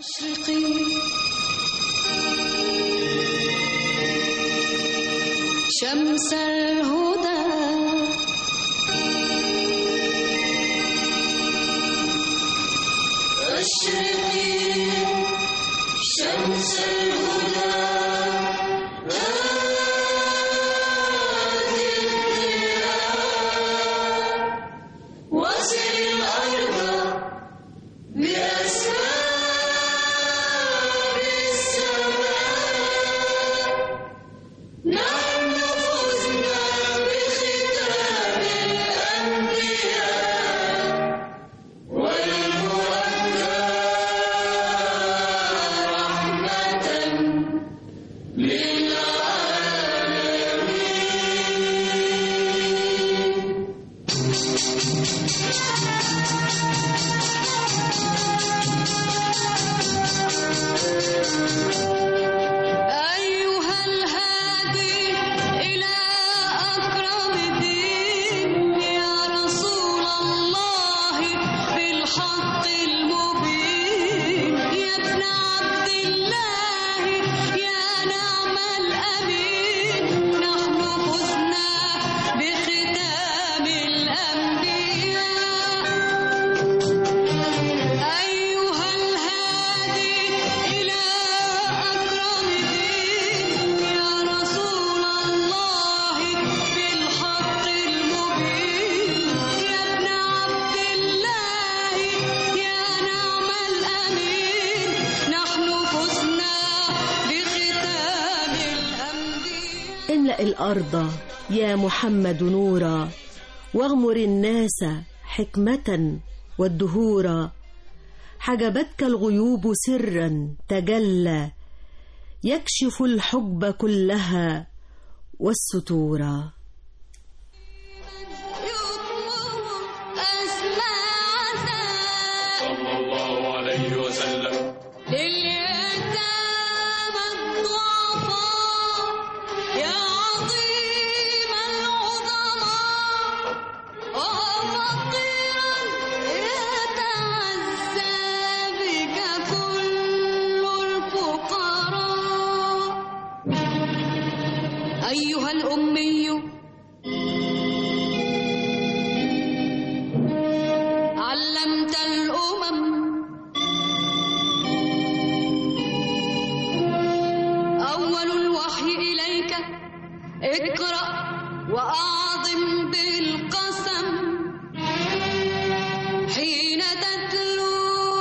شمس الهدى أشرقي شمس الهدى وسل الأرض بأسباب السماء نحن فزنا بختام الأنبياء والمؤمنة رحمة للعالمين أيها الهادي إلى أكرم دين يا رسول الله بالحق المبين يا ابن عبد الله يا نعم الأمين نحن فزنا بختام الأنبياء أيها الهادي إلى أكرم دين يا رسول الله بالحق المبين يا ابن عبد الله يا نعم الأمين نحن فزنا بختام الأنبياء املأ الأرض يا محمد نورا واغمر الناس حكمة والدهورا حجبتك الغيوب سرا تجلى يكشف الحجب كلها والستورا صلى الله عليه وسلم لليتامى الضعفاء يا عظيم العظماء وفقيرا يتعزى بك كل الفقراء أيها الأمي علمت الأمم أول الوحي إليك اقرأ وأعظم بالقسم حين تتلو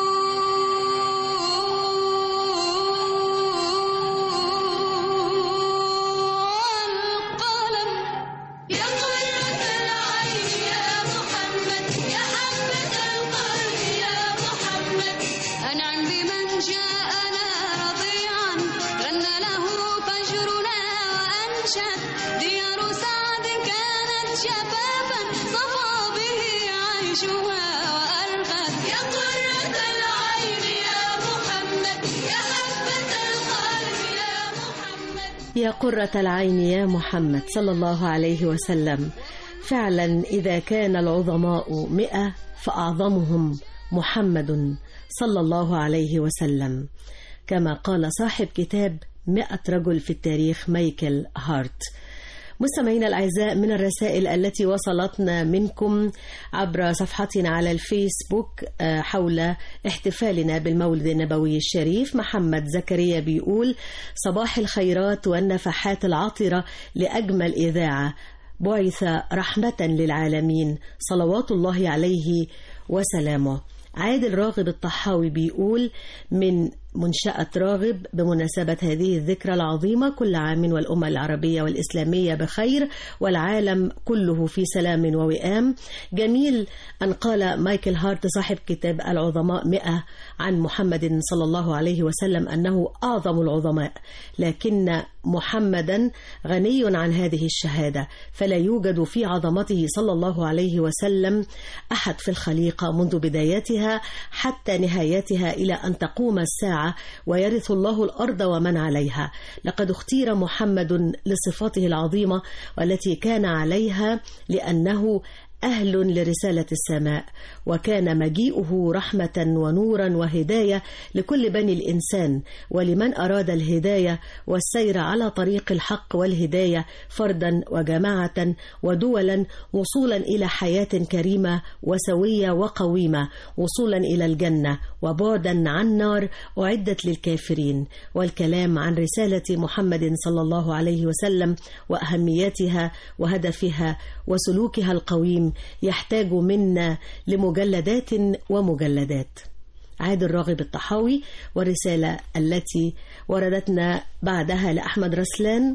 القلم يا قرة العين يا محمد يا حبة القلب يا محمد أنعم بمن جاءنا رضيعا غنى له فجرنا وأنشد ديار سعد كانت شفافا صفى به عيشها وأرخت يا قرة العين يا محمد يا حبة القلب يا محمد يا قرة العين يا محمد صلى الله عليه وسلم فعلا إذا كان العظماء مئة فأعظمهم محمد صلى الله عليه وسلم كما قال صاحب كتاب مئة رجل في التاريخ مايكل هارت مستمعينا الأعزاء من الرسائل التي وصلتنا منكم عبر صفحتنا على الفيسبوك آه، حول احتفالنا بالمولد النبوي الشريف محمد زكريا بيقول صباح الخيرات والنفحات العطرة لأجمل إذاعة بعث رحمة للعالمين صلوات الله عليه وسلامه عادل راغب الطحاوي بيقول من منشأة راغب بمناسبة هذه الذكرى العظيمة كل عام والأمة العربية والإسلامية بخير والعالم كله في سلام ووئام جميل أن قال مايكل هارت صاحب كتاب العظماء مئة عن محمد صلى الله عليه وسلم أنه أعظم العظماء لكن محمدا غني عن هذه الشهادة فلا يوجد في عظمته صلى الله عليه وسلم أحد في الخليقة منذ بدايتها حتى نهايتها إلى أن تقوم الساعة ويرث الله الأرض ومن عليها لقد اختير محمد لصفاته العظيمة والتي كان عليها لأنه أهل لرسالة السماء وكان مجيئه رحمة ونورا وهداية لكل بني الإنسان ولمن أراد الهداية والسير على طريق الحق والهداية فردا وجماعة ودولا وصولا إلى حياة كريمة وسوية وقويمة وصولا إلى الجنة وبعدا عن نار أعدت للكافرين والكلام عن رسالة محمد صلى الله عليه وسلم وأهميتها وهدفها وسلوكها القويم يحتاج منا لمجلدات ومجلدات عادل راغب الطحاوي والرسالة التي وردتنا بعدها لأحمد رسلان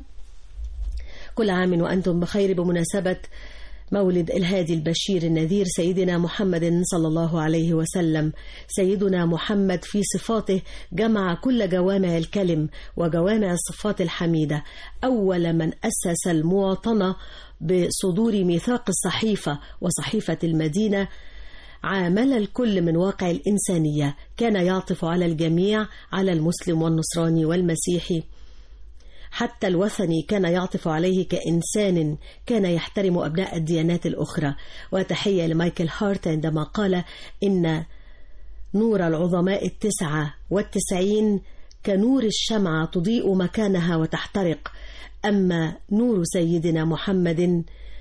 كل عام وأنتم بخير بمناسبة مولد الهادي البشير النذير سيدنا محمد صلى الله عليه وسلم سيدنا محمد في صفاته جمع كل جوامع الكلم وجوامع الصفات الحميدة أول من أسس المواطنة بصدور ميثاق الصحيفة وصحيفة المدينة عامل الكل من واقع الإنسانية كان يعطف على الجميع على المسلم والنصراني والمسيحي حتى الوثني كان يعطف عليه كإنسان كان يحترم أبناء الديانات الأخرى وتحية لمايكل هارت عندما قال إن نور العظماء التسعة والتسعين كنور الشمعة تضيء مكانها وتحترق أما نور سيدنا محمد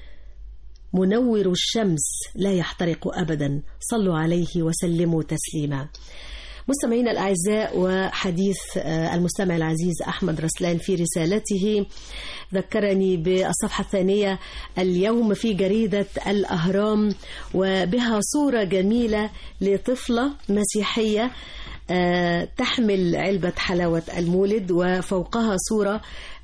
منور الشمس لا يحترق أبدا صلوا عليه وسلموا تسليما مستمعينا الأعزاء وحديث المستمع العزيز أحمد رسلان في رسالته ذكرني بالصفحة الثانية اليوم في جريدة الأهرام وبها صورة جميلة لطفلة مسيحية تحمل علبة حلاوة المولد وفوقها صورة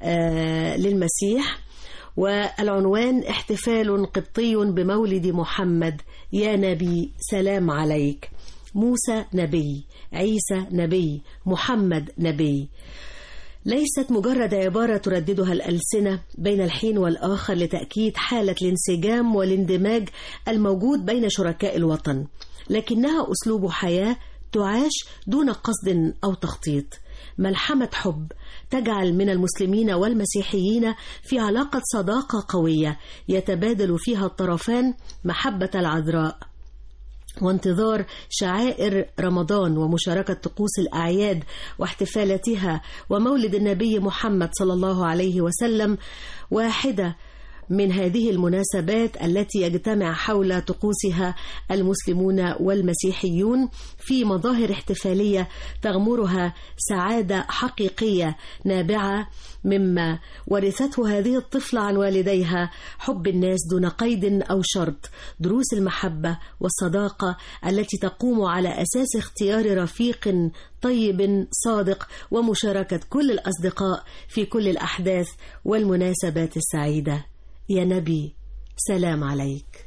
للمسيح والعنوان احتفال قبطي بمولد محمد يا نبي سلام عليك موسى نبي عيسى نبي محمد نبي ليست مجرد عبارة ترددها الألسنة بين الحين والآخر لتأكيد حالة الانسجام والاندماج الموجود بين شركاء الوطن لكنها أسلوب حياة تعاش دون قصد أو تخطيط ملحمة حب تجعل من المسلمين والمسيحيين في علاقة صداقة قوية يتبادل فيها الطرفان محبة العذراء وانتظار شعائر رمضان ومشاركة طقوس الأعياد واحتفالاتها ومولد النبي محمد صلى الله عليه وسلم واحدة من هذه المناسبات التي يجتمع حول طقوسها المسلمون والمسيحيون في مظاهر احتفالية تغمرها سعادة حقيقية نابعة مما ورثته هذه الطفلة عن والديها حب الناس دون قيد أو شرط دروس المحبة والصداقة التي تقوم على أساس اختيار رفيق طيب صادق ومشاركة كل الأصدقاء في كل الأحداث والمناسبات السعيدة يا نبي سلام عليك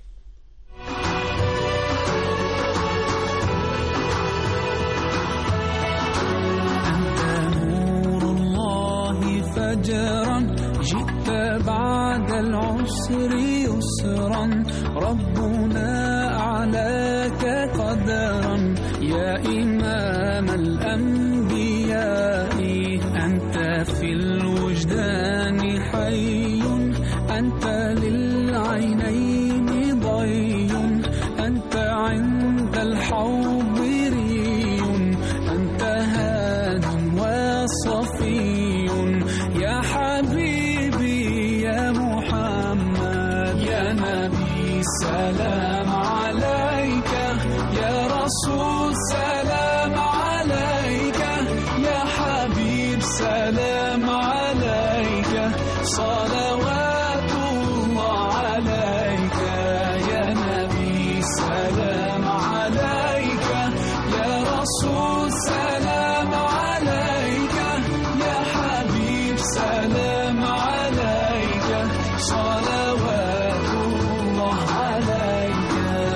أنت نور الله فجرا جئت بعد العسر يسرا ربنا أعلاك قدرا يا إمام الأنبياء أنت في الوجدان حي أنت للعينين ضي أنت عند الحوض ري أنت هاد وصفي يا حبيبي يا محمد يا نبي سلام عليك يا رسول سلام عليك يا حبيب سلام عليك صلوات الله عليك يا نبي سلام عليك يا رسول سلام عليك يا حبيب سلام عليك صلوات الله عليك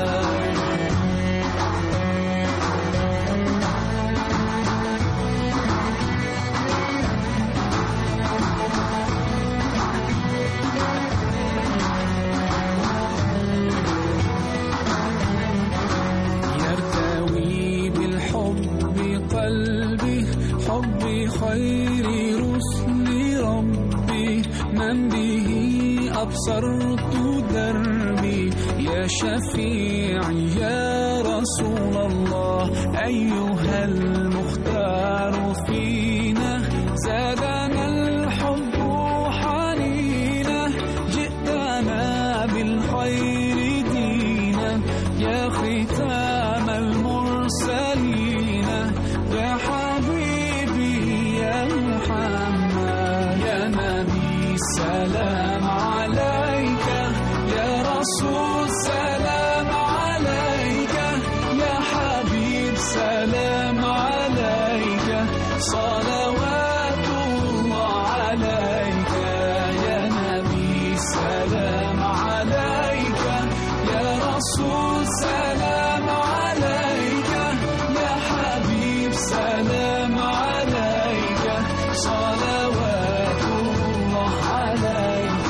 يرتوي بالحب قلبي حب خير رسل ربي من به أبصرت دربي يا شفيعي يا رسول الله أيها المختار فينا زادنا الحب حنينا جئتنا بالخير دينا يا ختام المرسلين يا حبيبي يا محمد يا نبي سلام عليك يا رسول سلام عليك يا حبيب سلام عليك صلوات الله عليك يا نبي سلام عليك يا رسول سلام عليك يا حبيب سلام عليك صلوات الله عليك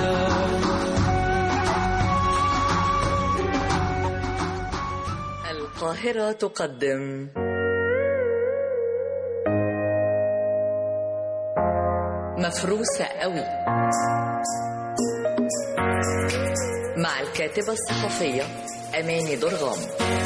القاهرة تقدم مفروسة قوي مع الكاتبة الصحفية أماني درغام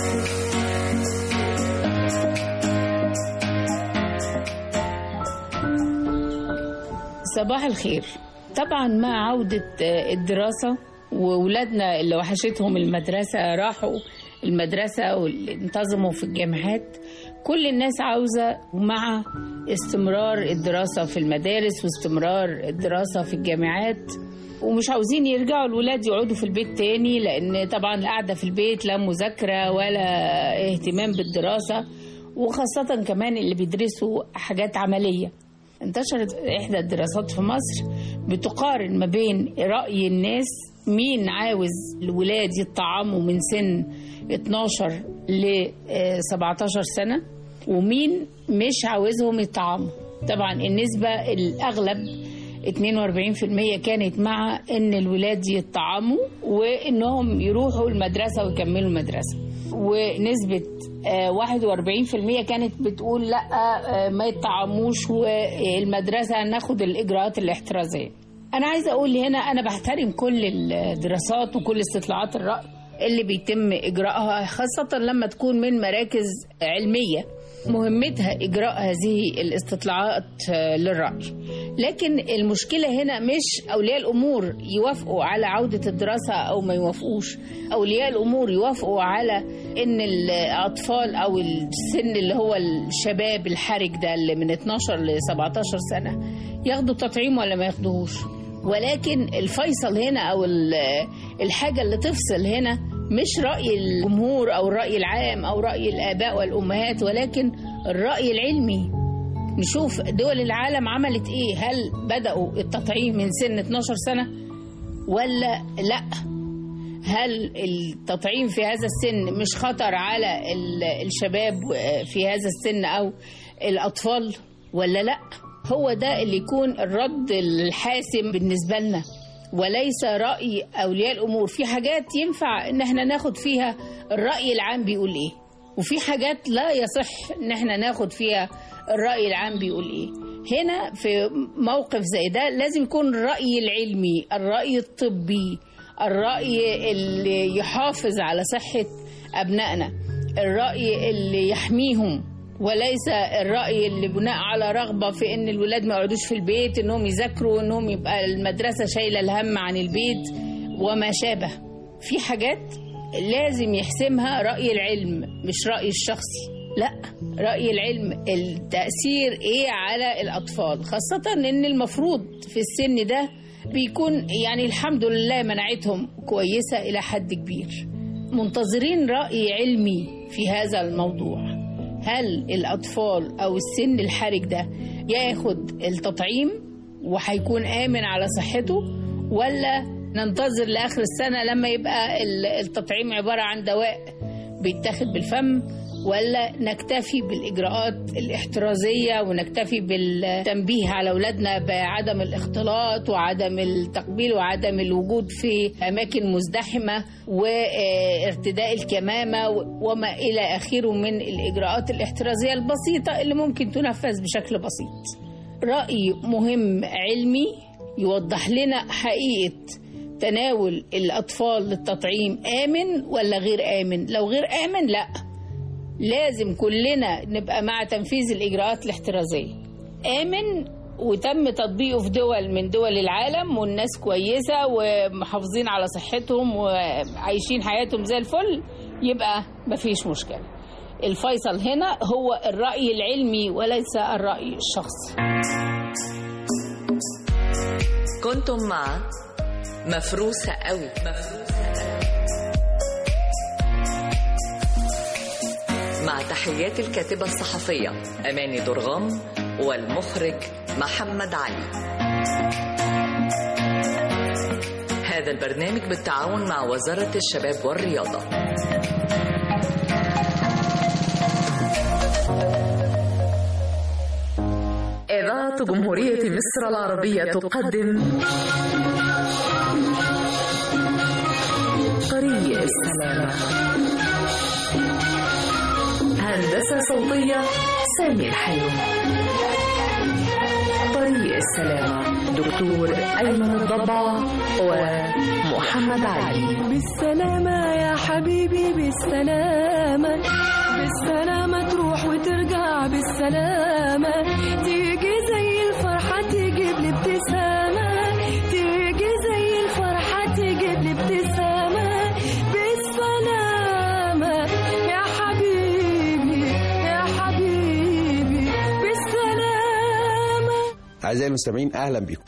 صباح الخير طبعا مع عودة آه، الدراسة وولادنا اللي وحشتهم المدرسة راحوا المدرسة واللي انتظموا في الجامعات كل الناس عاوزة مع استمرار الدراسة في المدارس واستمرار الدراسة في الجامعات ومش عاوزين يرجعوا الولاد يقعدوا في البيت تاني لأن طبعا القعدة في البيت لا مذاكرة ولا اهتمام بالدراسة وخاصة كمان اللي بيدرسوا حاجات عملية انتشرت إحدى الدراسات في مصر بتقارن ما بين رأي الناس مين عاوز الولاد يطعموا من سن 12 ل 17 سنة ومين مش عاوزهم يطعموا طبعا النسبة الأغلب 42% كانت مع ان الولاد يطعموا وانهم يروحوا المدرسه ويكملوا المدرسه ونسبه آه، 41% كانت بتقول لا آه، ما يطعموش والمدرسه ناخد الاجراءات الاحترازيه انا عايزه اقول هنا انا بحترم كل الدراسات وكل استطلاعات الراي اللي بيتم اجراءها خاصه لما تكون من مراكز علميه مهمتها إجراء هذه الاستطلاعات آه، للرأي لكن المشكلة هنا مش أولياء الأمور يوافقوا على عودة الدراسة أو ما يوافقوش أولياء الأمور يوافقوا على إن الأطفال أو السن اللي هو الشباب الحرج ده اللي من 12 ل 17 سنة ياخدوا تطعيم ولا ما ياخدوهوش ولكن الفيصل هنا أو ال- الحاجة اللي تفصل هنا مش رأي الجمهور أو الرأي العام أو رأي الآباء والأمهات ولكن الرأي العلمي نشوف دول العالم عملت إيه هل بدأوا التطعيم من سن 12 سنة ولا لأ هل التطعيم في هذا السن مش خطر على ال- الشباب في هذا السن أو الأطفال ولا لأ هو ده اللي يكون الرد الحاسم بالنسبة لنا وليس رأي أولياء الأمور في حاجات ينفع إن احنا ناخد فيها الرأي العام بيقول إيه وفي حاجات لا يصح إن احنا ناخد فيها الرأي العام بيقول إيه هنا في موقف زي ده لازم يكون الرأي العلمي الرأي الطبي الرأي اللي يحافظ على صحة أبنائنا الرأي اللي يحميهم وليس الرأي اللي بناء على رغبة في إن الولاد ما يقعدوش في البيت إنهم يذاكروا إنهم يبقى المدرسة شايلة الهم عن البيت وما شابه في حاجات لازم يحسمها رأي العلم مش رأي الشخصي لا رأي العلم التأثير إيه على الأطفال خاصة إن المفروض في السن ده بيكون يعني الحمد لله مناعتهم كويسة إلى حد كبير منتظرين رأي علمي في هذا الموضوع هل الأطفال أو السن الحرج ده ياخد التطعيم وهيكون آمن على صحته ولا ننتظر لآخر السنة لما يبقى ال- التطعيم عبارة عن دواء بيتاخد بالفم ولا نكتفي بالإجراءات الاحترازية ونكتفي بالتنبيه على أولادنا بعدم الاختلاط وعدم التقبيل وعدم الوجود في أماكن مزدحمة وارتداء الكمامة وما إلى آخره من الإجراءات الاحترازية البسيطة اللي ممكن تنفذ بشكل بسيط رأي مهم علمي يوضح لنا حقيقة تناول الأطفال للتطعيم آمن ولا غير آمن لو غير آمن لا لازم كلنا نبقى مع تنفيذ الإجراءات الاحترازية آمن وتم تطبيقه في دول من دول العالم والناس كويسة ومحافظين على صحتهم وعايشين حياتهم زي الفل يبقى مفيش مشكلة الفيصل هنا هو الرأي العلمي وليس الرأي الشخصي كنتم مع مفروسة قوي مع تحيات الكاتبة الصحفية أماني درغام والمخرج محمد علي هذا البرنامج بالتعاون مع وزارة الشباب والرياضة إذاعة جمهورية مصر العربية تقدم طريق السلامة هندسة صوتية سامي الحلو طريق السلامة دكتور أيمن الضبع ومحمد علي بالسلامة يا حبيبي بالسلامة بالسلامة تروح وترجع بالسلامة تيجي زي الفرحة تجيب لي ابتسامة تيجي زي الفرحة تجيب لي ابتسامة بالسلامة يا حبيبي يا حبيبي بالسلامة أعزائي المستمعين أهلا بكم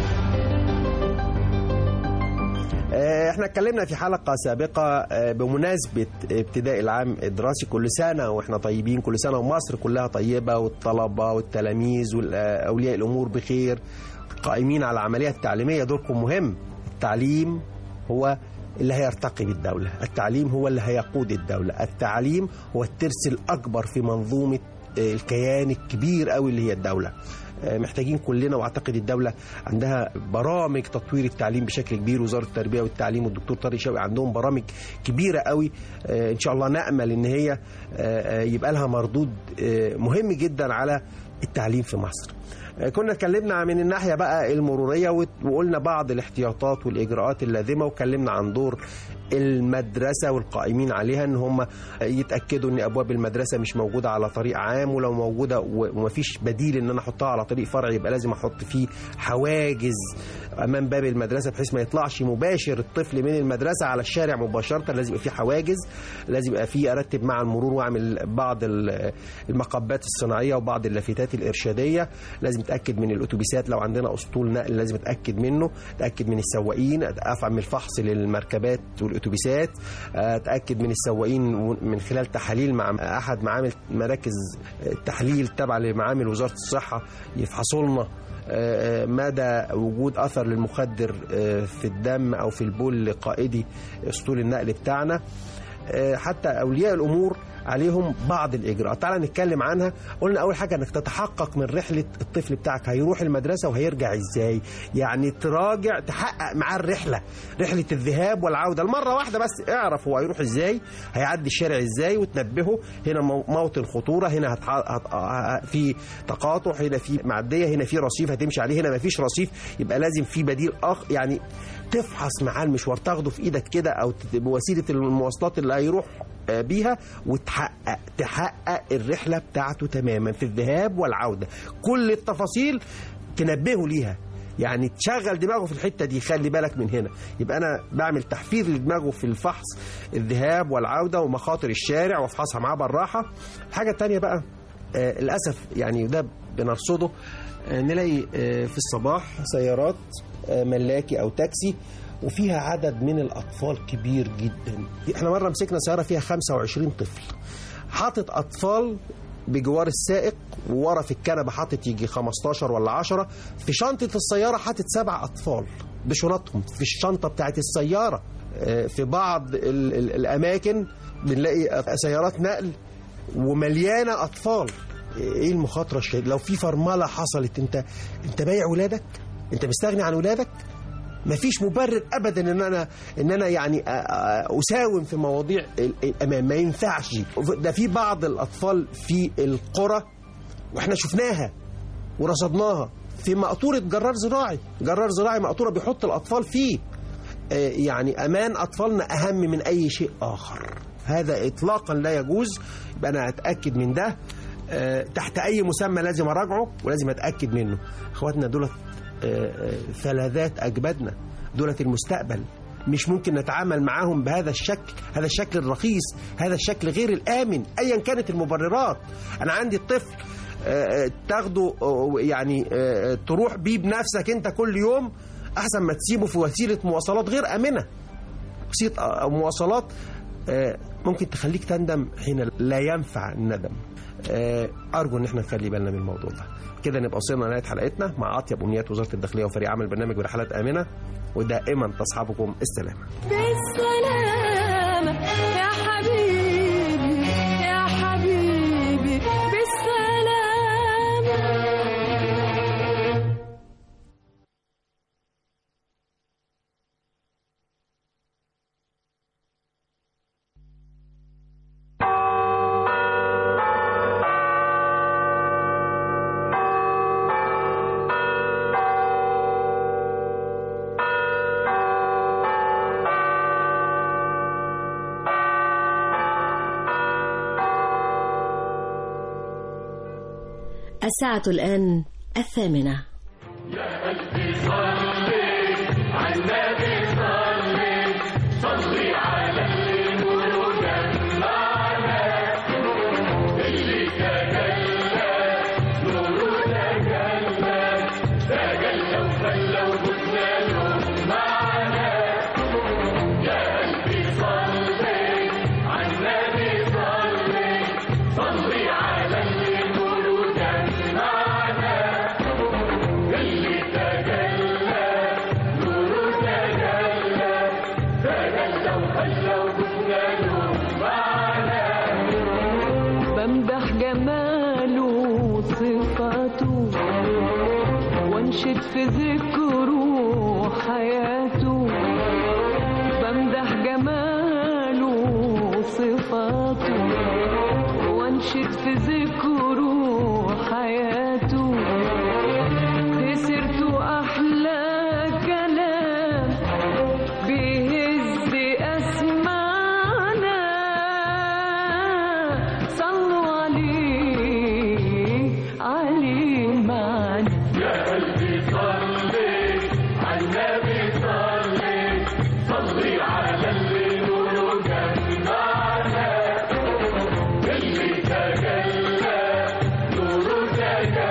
آه، احنا اتكلمنا في حلقة سابقة آه، بمناسبة ابتداء العام الدراسي كل سنة واحنا طيبين كل سنة ومصر كلها طيبة والطلبة والتلاميذ وأولياء الأمور بخير قائمين على العملية التعليمية دوركم مهم التعليم هو اللي هيرتقي بالدولة التعليم هو اللي هيقود الدولة التعليم هو الترس الأكبر في منظومة آه، الكيان الكبير قوي اللي هي الدولة آه، محتاجين كلنا واعتقد الدوله عندها برامج تطوير التعليم بشكل كبير وزاره التربيه والتعليم والدكتور طارق شوقي عندهم برامج كبيره قوي آه، ان شاء الله نامل ان هي آه، آه، يبقى لها مردود آه، مهم جدا على التعليم في مصر آه، كنا اتكلمنا من الناحيه بقى المروريه وت- وقلنا بعض الاحتياطات والاجراءات اللازمه واتكلمنا عن دور المدرسه والقائمين عليها ان هم يتاكدوا ان ابواب المدرسه مش موجوده على طريق عام ولو موجوده و- ومفيش بديل ان انا احطها على طريق فرعي يبقى لازم احط فيه حواجز امام باب المدرسه بحيث ما يطلعش مباشر الطفل من المدرسه على الشارع مباشره لازم يبقى فيه حواجز لازم يبقى فيه ارتب مع المرور واعمل بعض ال- المقبات الصناعيه وبعض اللافتات الارشاديه لازم اتاكد من الاتوبيسات لو عندنا اسطول نقل لازم اتاكد منه اتاكد من السواقين افهم الفحص للمركبات والاتوبيسات اتاكد من السواقين من خلال تحاليل مع احد معامل مراكز التحليل تابعه لمعامل وزاره الصحه يفحصوا لنا آه، مدى وجود اثر للمخدر آه، في الدم او في البول لقائدي اسطول النقل بتاعنا آه، حتى اولياء الامور عليهم بعض الاجراءات تعال نتكلم عنها قلنا اول حاجه انك تتحقق من رحله الطفل بتاعك هيروح المدرسه وهيرجع ازاي يعني تراجع تحقق معاه الرحله رحله الذهاب والعوده المره واحده بس اعرف هو هيروح ازاي هيعدي الشارع ازاي وتنبهه هنا مو- موطن خطوره هنا هتح... هت... ه- في تقاطع هنا في معديه هنا في رصيف هتمشي عليه هنا مفيش رصيف يبقى لازم في بديل اخ يعني تفحص معاه المشوار تاخده في ايدك كده او تت- بوسيله المواصلات اللي هيروح آه، بيها وتحقق تحقق الرحله بتاعته تماما في الذهاب والعوده كل التفاصيل تنبهه ليها يعني تشغل دماغه في الحته دي خلي بالك من هنا يبقى انا بعمل تحفير لدماغه في الفحص الذهاب والعوده ومخاطر الشارع وافحصها معاه بالراحه الحاجه الثانيه بقى آه للاسف يعني ده بنرصده آه نلاقي آه في الصباح سيارات آه ملاكي او تاكسي وفيها عدد من الاطفال كبير جدا احنا مره مسكنا سياره فيها 25 طفل حاطط اطفال بجوار السائق وورا في الكنبه حاطط يجي 15 ولا 10 في شنطه السياره حاطط سبع اطفال بشنطهم في الشنطه بتاعت السياره آه، في بعض ال- ال- الاماكن بنلاقي سيارات نقل ومليانه اطفال ايه المخاطره الشديده لو في فرمله حصلت انت انت بايع ولادك انت مستغني عن ولادك مفيش مبرر ابدا ان انا ان انا يعني أ- أ- اساوم في مواضيع ال- الامان ما ينفعش ده في بعض الاطفال في القرى واحنا شفناها ورصدناها في مقطوره جرار زراعي جرار زراعي مقطوره بيحط الاطفال فيه آه، يعني امان اطفالنا اهم من اي شيء اخر هذا اطلاقا لا يجوز يبقى انا اتاكد من ده آه، تحت اي مسمى لازم اراجعه ولازم اتاكد منه اخواتنا دولت آه، آه، فلاذات اجدادنا دولت المستقبل مش ممكن نتعامل معاهم بهذا الشكل هذا الشكل الرخيص هذا الشكل غير الآمن أيا كانت المبررات أنا عندي الطفل آه، آه، تاخده آه، يعني آه، تروح بيه بنفسك أنت كل يوم أحسن ما تسيبه في وسيلة مواصلات غير آمنة وسيلة آه، مواصلات آه، ممكن تخليك تندم حين لا ينفع الندم آه، أرجو إن احنا نخلي بالنا من الموضوع ده كده نبقى وصلنا لنهاية حلقتنا مع أطيب أمنيات وزارة الداخلية وفريق عمل برنامج برحلات آمنة ودائما تصحبكم السلامة بالسلامة يا حبيبي يا حبيبي بالسلامة الساعة الآن الثامنة بمدح جماله وصفاته وانشد في ذكره حياته بمدح جماله وصفاته وانشد في ذكره حياته خسرت احلى كلام بيهز اسمعنا صلوا عليه عليه معنا اللي تجلى نوره تجلى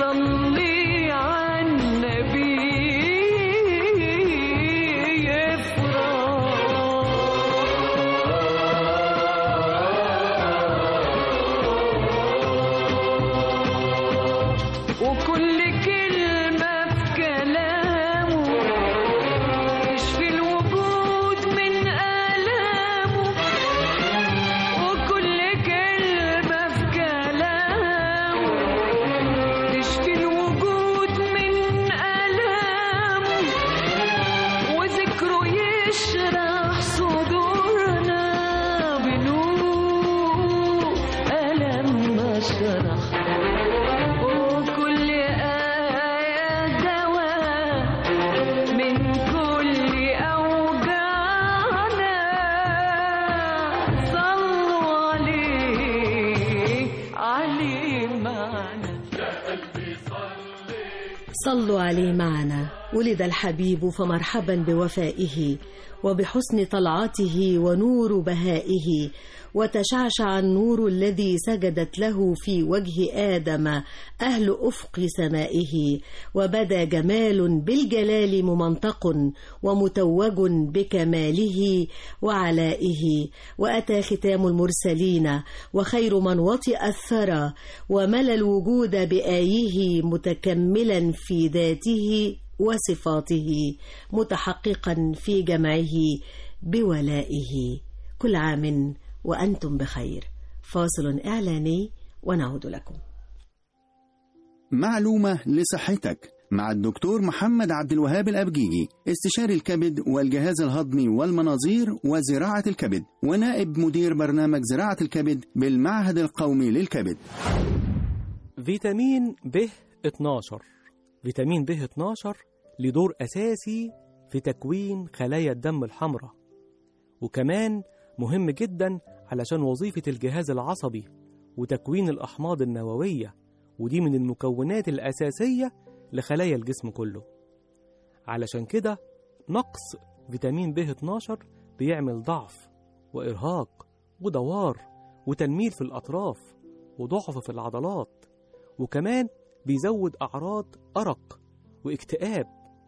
صلي على النبي يفرح وكل كلمة في كلامه تشفي الوجود من آلامه وكل كلمة في كلامه تشفي الوجود من آلامه وذكره يشرح صدورنا بنور ألم نشرح وكل آية دواء من كل أوجاعنا صلوا عليه عليه معنا صلوا عليه معنا ولد الحبيب فمرحبا بوفائه وبحسن طلعته ونور بهائه وتشعشع النور الذي سجدت له في وجه آدم أهل أفق سمائه وبدا جمال بالجلال ممنطق ومتوج بكماله وعلائه وأتى ختام المرسلين وخير من وطئ الثرى وملا الوجود بآيه متكملا في ذاته وصفاته متحققا في جمعه بولائه كل عام وأنتم بخير فاصل إعلاني ونعود لكم معلومة لصحتك مع الدكتور محمد عبد الوهاب الأبجيجي استشاري الكبد والجهاز الهضمي والمناظير وزراعة الكبد ونائب مدير برنامج زراعة الكبد بالمعهد القومي للكبد فيتامين ب 12 فيتامين ب 12 له دور أساسي في تكوين خلايا الدم الحمراء وكمان مهم جدا علشان وظيفة الجهاز العصبي وتكوين الأحماض النووية ودي من المكونات الأساسية لخلايا الجسم كله علشان كده نقص فيتامين ب 12 بيعمل ضعف وإرهاق ودوار وتنميل في الأطراف وضعف في العضلات وكمان بيزود أعراض أرق واكتئاب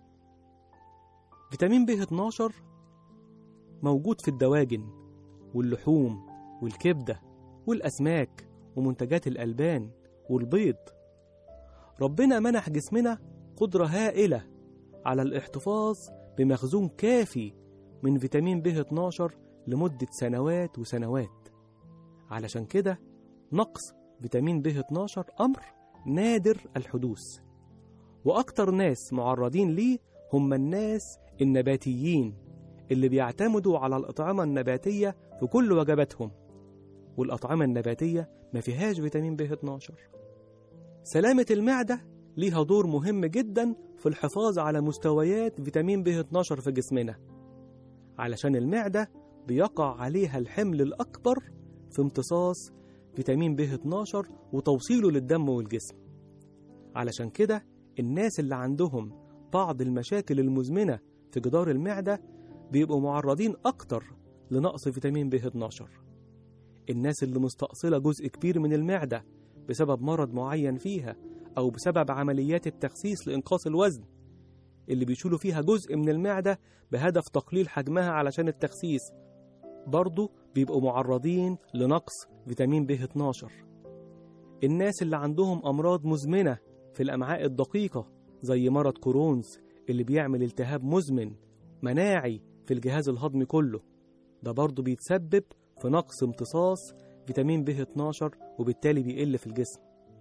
فيتامين ب 12 موجود في الدواجن واللحوم والكبدة والأسماك ومنتجات الألبان والبيض ربنا منح جسمنا قدرة هائلة على الاحتفاظ بمخزون كافي من فيتامين ب 12 لمدة سنوات وسنوات علشان كده نقص فيتامين ب 12 أمر نادر الحدوث وأكتر ناس معرضين ليه هم الناس النباتيين اللي بيعتمدوا على الأطعمة النباتية في كل وجباتهم والأطعمة النباتية ما فيهاش فيتامين ب 12 سلامة المعدة ليها دور مهم جدا في الحفاظ على مستويات فيتامين ب 12 في جسمنا علشان المعدة بيقع عليها الحمل الأكبر في امتصاص فيتامين ب 12 وتوصيله للدم والجسم علشان كده الناس اللي عندهم بعض المشاكل المزمنة في جدار المعدة بيبقوا معرضين أكتر لنقص فيتامين ب 12 الناس اللي مستأصلة جزء كبير من المعدة بسبب مرض معين فيها أو بسبب عمليات التخسيس لإنقاص الوزن اللي بيشيلوا فيها جزء من المعدة بهدف تقليل حجمها علشان التخسيس برضه بيبقوا معرضين لنقص فيتامين ب 12 الناس اللي عندهم أمراض مزمنة في الأمعاء الدقيقة زي مرض كرونز اللي بيعمل التهاب مزمن مناعي في الجهاز الهضمي كله ده برضه بيتسبب في نقص امتصاص فيتامين ب 12 وبالتالي بيقل في الجسم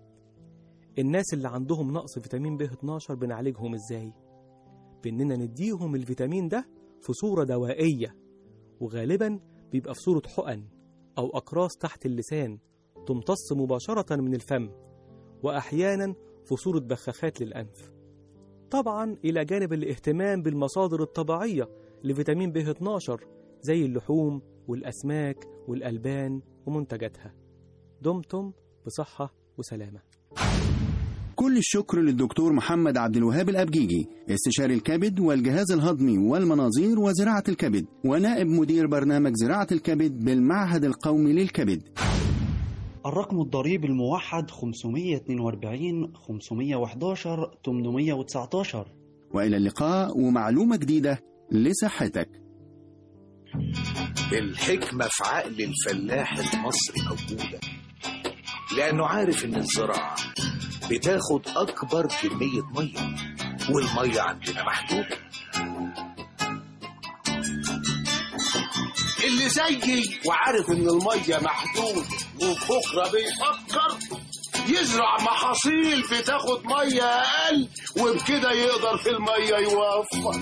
الناس اللي عندهم نقص فيتامين ب 12 بنعالجهم ازاي باننا نديهم الفيتامين ده في صورة دوائية وغالبا بيبقى في صورة حقن أو أقراص تحت اللسان تمتص مباشرة من الفم وأحيانا في صورة بخاخات للأنف طبعا إلى جانب الاهتمام بالمصادر الطبيعية لفيتامين ب 12 زي اللحوم والأسماك والألبان ومنتجاتها دمتم بصحة وسلامة كل الشكر للدكتور محمد عبد الوهاب الأبجيجي استشاري الكبد والجهاز الهضمي والمناظير وزراعة الكبد ونائب مدير برنامج زراعة الكبد بالمعهد القومي للكبد الرقم الضريبي الموحد 542 511 819 وإلى اللقاء ومعلومة جديدة لصحتك الحكمة في عقل الفلاح المصري موجودة لأنه عارف إن الزراعة بتاخد أكبر كمية مية والمية عندنا محدودة اللي زيي وعارف ان الميه محدود وبكره بيفكر يزرع محاصيل بتاخد ميه اقل وبكده يقدر في الميه يوفر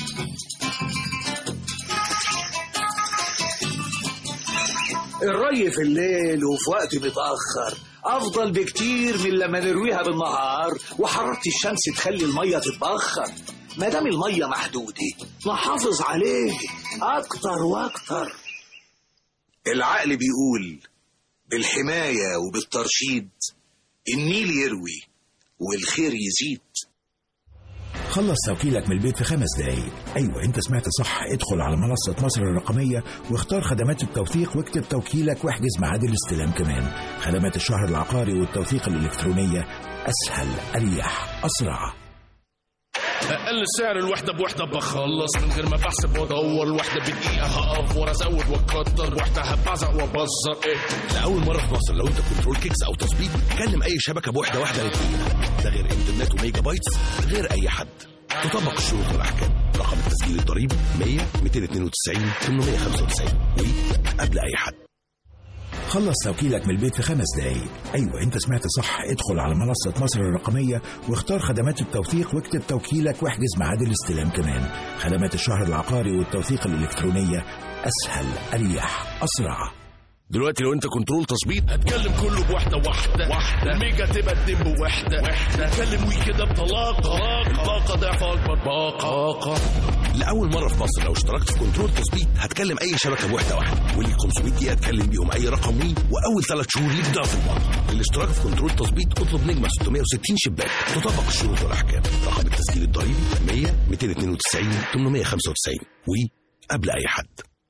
الري في الليل وفي وقت متأخر أفضل بكتير من لما نرويها بالنهار وحرارة الشمس تخلي المية تتبخر ما دام المية محدودة نحافظ عليه أكتر وأكتر العقل بيقول بالحماية وبالترشيد النيل يروي والخير يزيد خلص توكيلك من البيت في خمس دقايق أيوة أنت سمعت صح ادخل على منصة مصر الرقمية واختار خدمات التوثيق واكتب توكيلك واحجز ميعاد الاستلام كمان خدمات الشهر العقاري والتوثيق الإلكترونية أسهل أريح أسرع اقل سعر الوحده بوحده بخلص من غير ما بحسب وادور الوحده بدقيقه هقف ورا ازود واكتر وحده هبعزق وابزر ايه لأول مرة في مصر لو أنت كنترول كيكس أو تظبيط كلم أي شبكة بوحدة واحدة للدقيقة ده غير إنترنت وميجا بايتس غير أي حد تطبق الشروط والأحكام رقم التسجيل الضريبي 100 292 895 وقبل أي حد خلص توكيلك من البيت في خمس دقايق أيوة أنت سمعت صح ادخل على منصة مصر الرقمية واختار خدمات التوثيق واكتب توكيلك واحجز ميعاد الاستلام كمان خدمات الشهر العقاري والتوثيق الإلكترونية أسهل أريح أسرع دلوقتي لو أنت كنترول تظبيط هتكلم كله بوحده واحده واحده الميجا تبقى الدم بوحده وحده كلم وي كده بطلاقه الطاقه ضعف اكبر باقه لأول مرة في مصر لو اشتركت في كنترول تظبيط هتكلم أي شبكة بوحدة واحدة وليك 500 دقيقة تكلم بيهم أي رقم وي وأول ثلاث شهور ليك ضعف الباقة للاشتراك في كنترول تظبيط اطلب نجمة 660 شباك تطبق الشروط والأحكام رقم التسجيل الضريبي 100 292 895 وقبل أي حد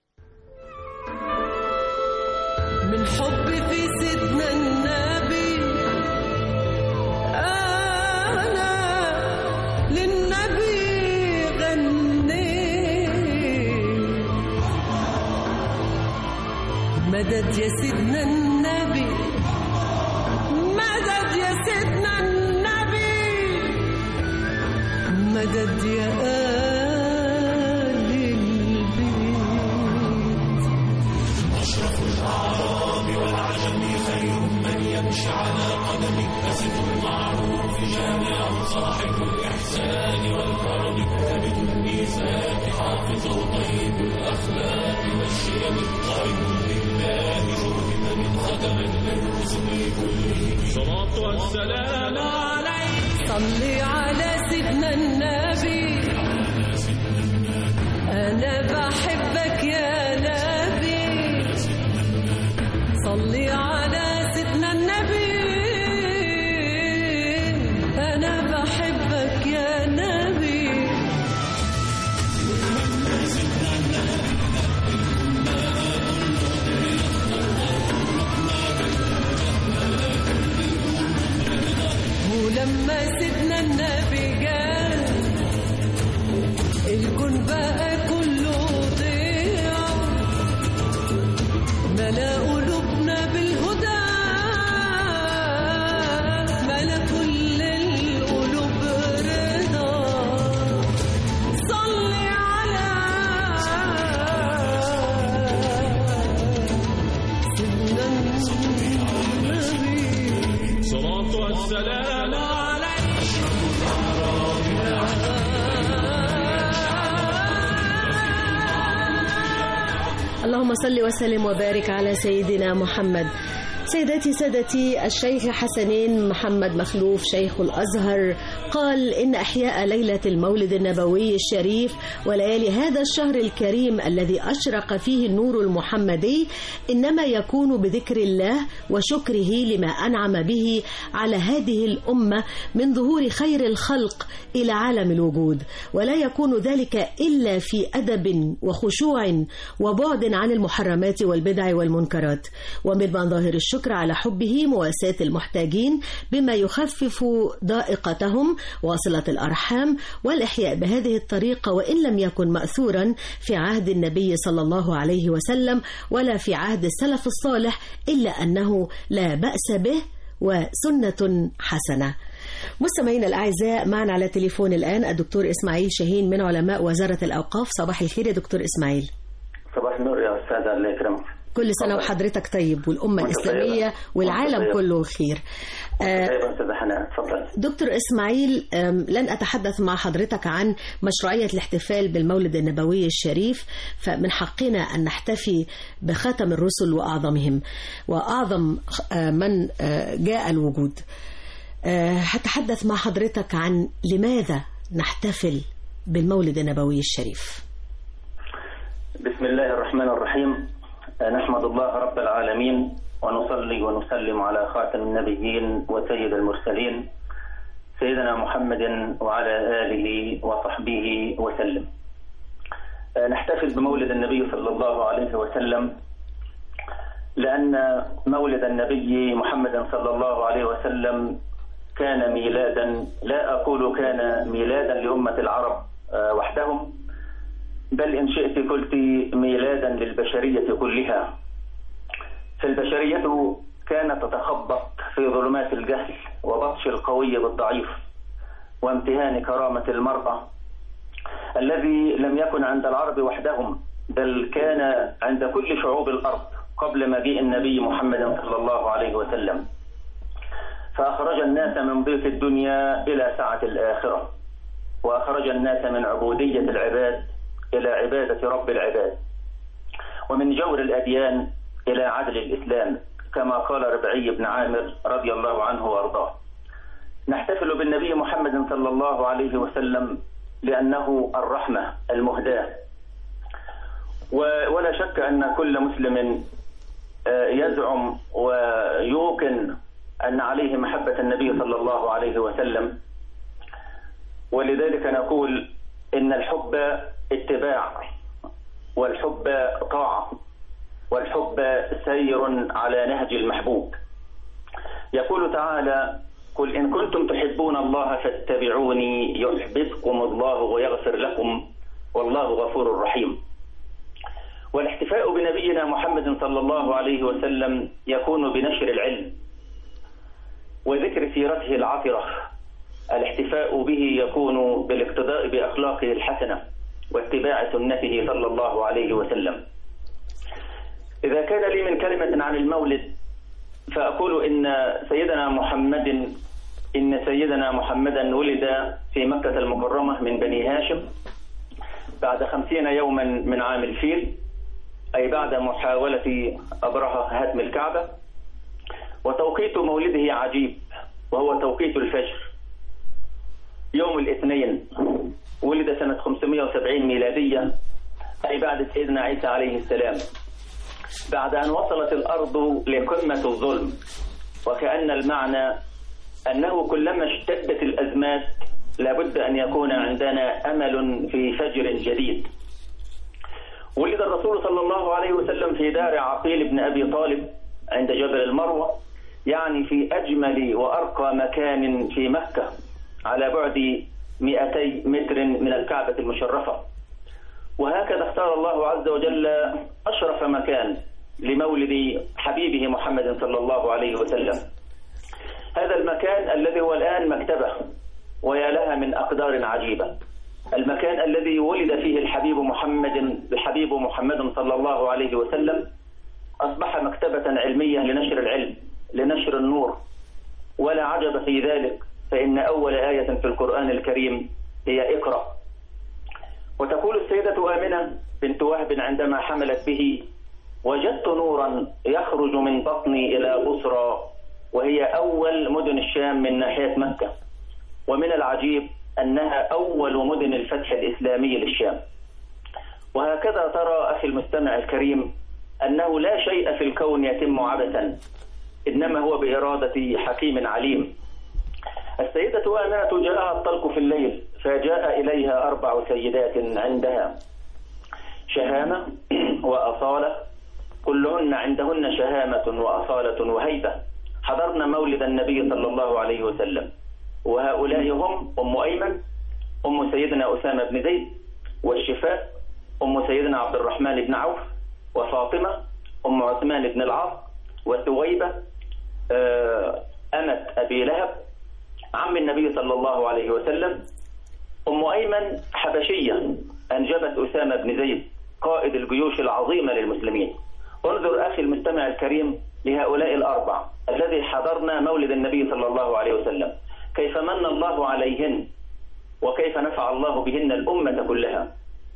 من حب في سيدنا النبي أنا للنبي غنيت مدد يا سيدنا النبي مدد يا سيدنا النبي مدد يا آل البيت أشرف الأعراب والعجم خير من يمشي على قدمه أسد المعروف جامع صاحب الإحسان والكرم كبد الميزان حافظ طيب الأخلاق والشيم قائد لله جهد من خدم للرسل كلهم صلاة والسلام عليك صلي على سيدنا النبي أنا بحبك يا نبي صلي على سيدنا النبي أنا بحبك يا نبي ولما سيدنا النبي قال الكون بقى كله ضيع ملا قلوبنا بالهدى ملا كل القلوب رضا صلي على سيدنا النبي صلاة والسلام عليك اللهم صل وسلم وبارك على سيدنا محمد سيداتي سادتي الشيخ حسنين محمد مخلوف شيخ الأزهر قال إن أحياء ليلة المولد النبوي الشريف وليالي هذا الشهر الكريم الذي أشرق فيه النور المحمدي إنما يكون بذكر الله وشكره لما أنعم به على هذه الأمة من ظهور خير الخلق إلى عالم الوجود ولا يكون ذلك إلا في أدب وخشوع وبعد عن المحرمات والبدع والمنكرات ومن مظاهر الشكر الشكر على حبه مواساة المحتاجين بما يخفف ضائقتهم وصلة الأرحام والإحياء بهذه الطريقة وإن لم يكن مأثورا في عهد النبي صلى الله عليه وسلم ولا في عهد السلف الصالح إلا أنه لا بأس به وسنة حسنة مستمعينا الأعزاء معنا على التليفون الآن الدكتور إسماعيل شاهين من علماء وزارة الأوقاف صباح الخير يا دكتور إسماعيل صباح النور يا أستاذ الله يكرمك كل سنة وحضرتك طيب والأمة وأنت الإسلامية طيبة. والعالم وأنت طيبة. كله خير آه، طيب يا أستاذ حنان تفضل دكتور إسماعيل أم، لن أتحدث مع حضرتك عن مشروعية الاحتفال بالمولد النبوي الشريف فمن حقنا أن نحتفي بختم الرسل وأعظمهم وأعظم آه، من آه، جاء الوجود آه، هتحدث مع حضرتك عن لماذا نحتفل بالمولد النبوي الشريف بسم الله الرحمن الرحيم نحمد الله رب العالمين ونصلي ونسلم على خاتم النبيين وسيد المرسلين سيدنا محمد وعلى آله وصحبه وسلم نحتفل بمولد النبي صلى الله عليه وسلم لأن مولد النبي محمد صلى الله عليه وسلم كان ميلادا لا أقول كان ميلادا لأمة العرب آه، وحدهم بل إن شئت قلت ميلادا للبشرية كلها فالبشرية كانت تتخبط في ظلمات الجهل وبطش القوي بالضعيف وامتهان كرامة المرأة الذي لم يكن عند العرب وحدهم بل كان عند كل شعوب الأرض قبل مجيء النبي محمد صلى الله عليه وسلم فأخرج الناس من ضيق الدنيا إلى سعة الآخرة وأخرج الناس من عبودية العباد إلى عبادة رب العباد ومن جور الأديان إلى عدل الإسلام كما قال ربعي بن عامر رضي الله عنه وأرضاه نحتفل بالنبي محمد صلى الله عليه وسلم لأنه الرحمة المهداة و- ولا شك أن كل مسلم آه، يزعم ويوقن أن عليه محبة النبي صلى الله عليه وسلم ولذلك نقول إن الحب اتباع والحب طاعة والحب سير على نهج المحبوب يقول تعالى قل إن كنتم تحبون الله فاتبعوني يحببكم الله ويغفر لكم والله غفور رحيم والاحتفاء بنبينا محمد صلى الله عليه وسلم يكون بنشر العلم وذكر سيرته العطرة الاحتفاء به يكون بالاقتداء بأخلاقه الحسنة واتباع سنته صلى الله عليه وسلم إذا كان لي من كلمة عن المولد فأقول إن سيدنا محمد إن سيدنا محمدا ولد في مكة المكرمة من بني هاشم بعد خمسين يوما من عام الفيل أي بعد محاولة أبرهة هدم الكعبة وتوقيت مولده عجيب وهو توقيت الفجر يوم الاثنين ولد سنة 570 ميلادية أي بعد سيدنا عيسى عليه السلام بعد أن وصلت الأرض لقمة الظلم وكأن المعنى أنه كلما اشتدت الأزمات لابد أن يكون عندنا أمل في فجر جديد ولد الرسول صلى الله عليه وسلم في دار عقيل بن أبي طالب عند جبل المروة يعني في أجمل وأرقى مكان في مكة على بعد 200 متر من الكعبة المشرفة وهكذا اختار الله عز وجل أشرف مكان لمولد حبيبه محمد صلى الله عليه وسلم هذا المكان الذي هو الآن مكتبة ويا لها من أقدار عجيبة المكان الذي ولد فيه الحبيب محمد الحبيب محمد صلى الله عليه وسلم أصبح مكتبة علمية لنشر العلم لنشر النور ولا عجب في ذلك فإن أول آية في القرآن الكريم هي اقرأ وتقول السيدة آمنة بنت وهب عندما حملت به وجدت نورا يخرج من بطني إلى بصرى وهي أول مدن الشام من ناحية مكة ومن العجيب أنها أول مدن الفتح الإسلامي للشام وهكذا ترى أخي المستمع الكريم أنه لا شيء في الكون يتم عبثا إنما هو بإرادة حكيم عليم السيدة آمنة جاءها الطلق في الليل فجاء إليها أربع سيدات عندها شهامة وأصالة كلهن عندهن شهامة وأصالة وهيبة حضرنا مولد النبي صلى الله عليه وسلم وهؤلاء هم أم أيمن أم سيدنا أسامة بن زيد والشفاء أم سيدنا عبد الرحمن بن عوف وفاطمة أم عثمان بن العاص وثويبة آه، أمة أبي لهب عم النبي صلى الله عليه وسلم أم أيمن حبشية أنجبت أسامة بن زيد قائد الجيوش العظيمة للمسلمين انظر أخي المستمع الكريم لهؤلاء الأربع الذي حضرنا مولد النبي صلى الله عليه وسلم كيف من الله عليهن وكيف نفع الله بهن الأمة كلها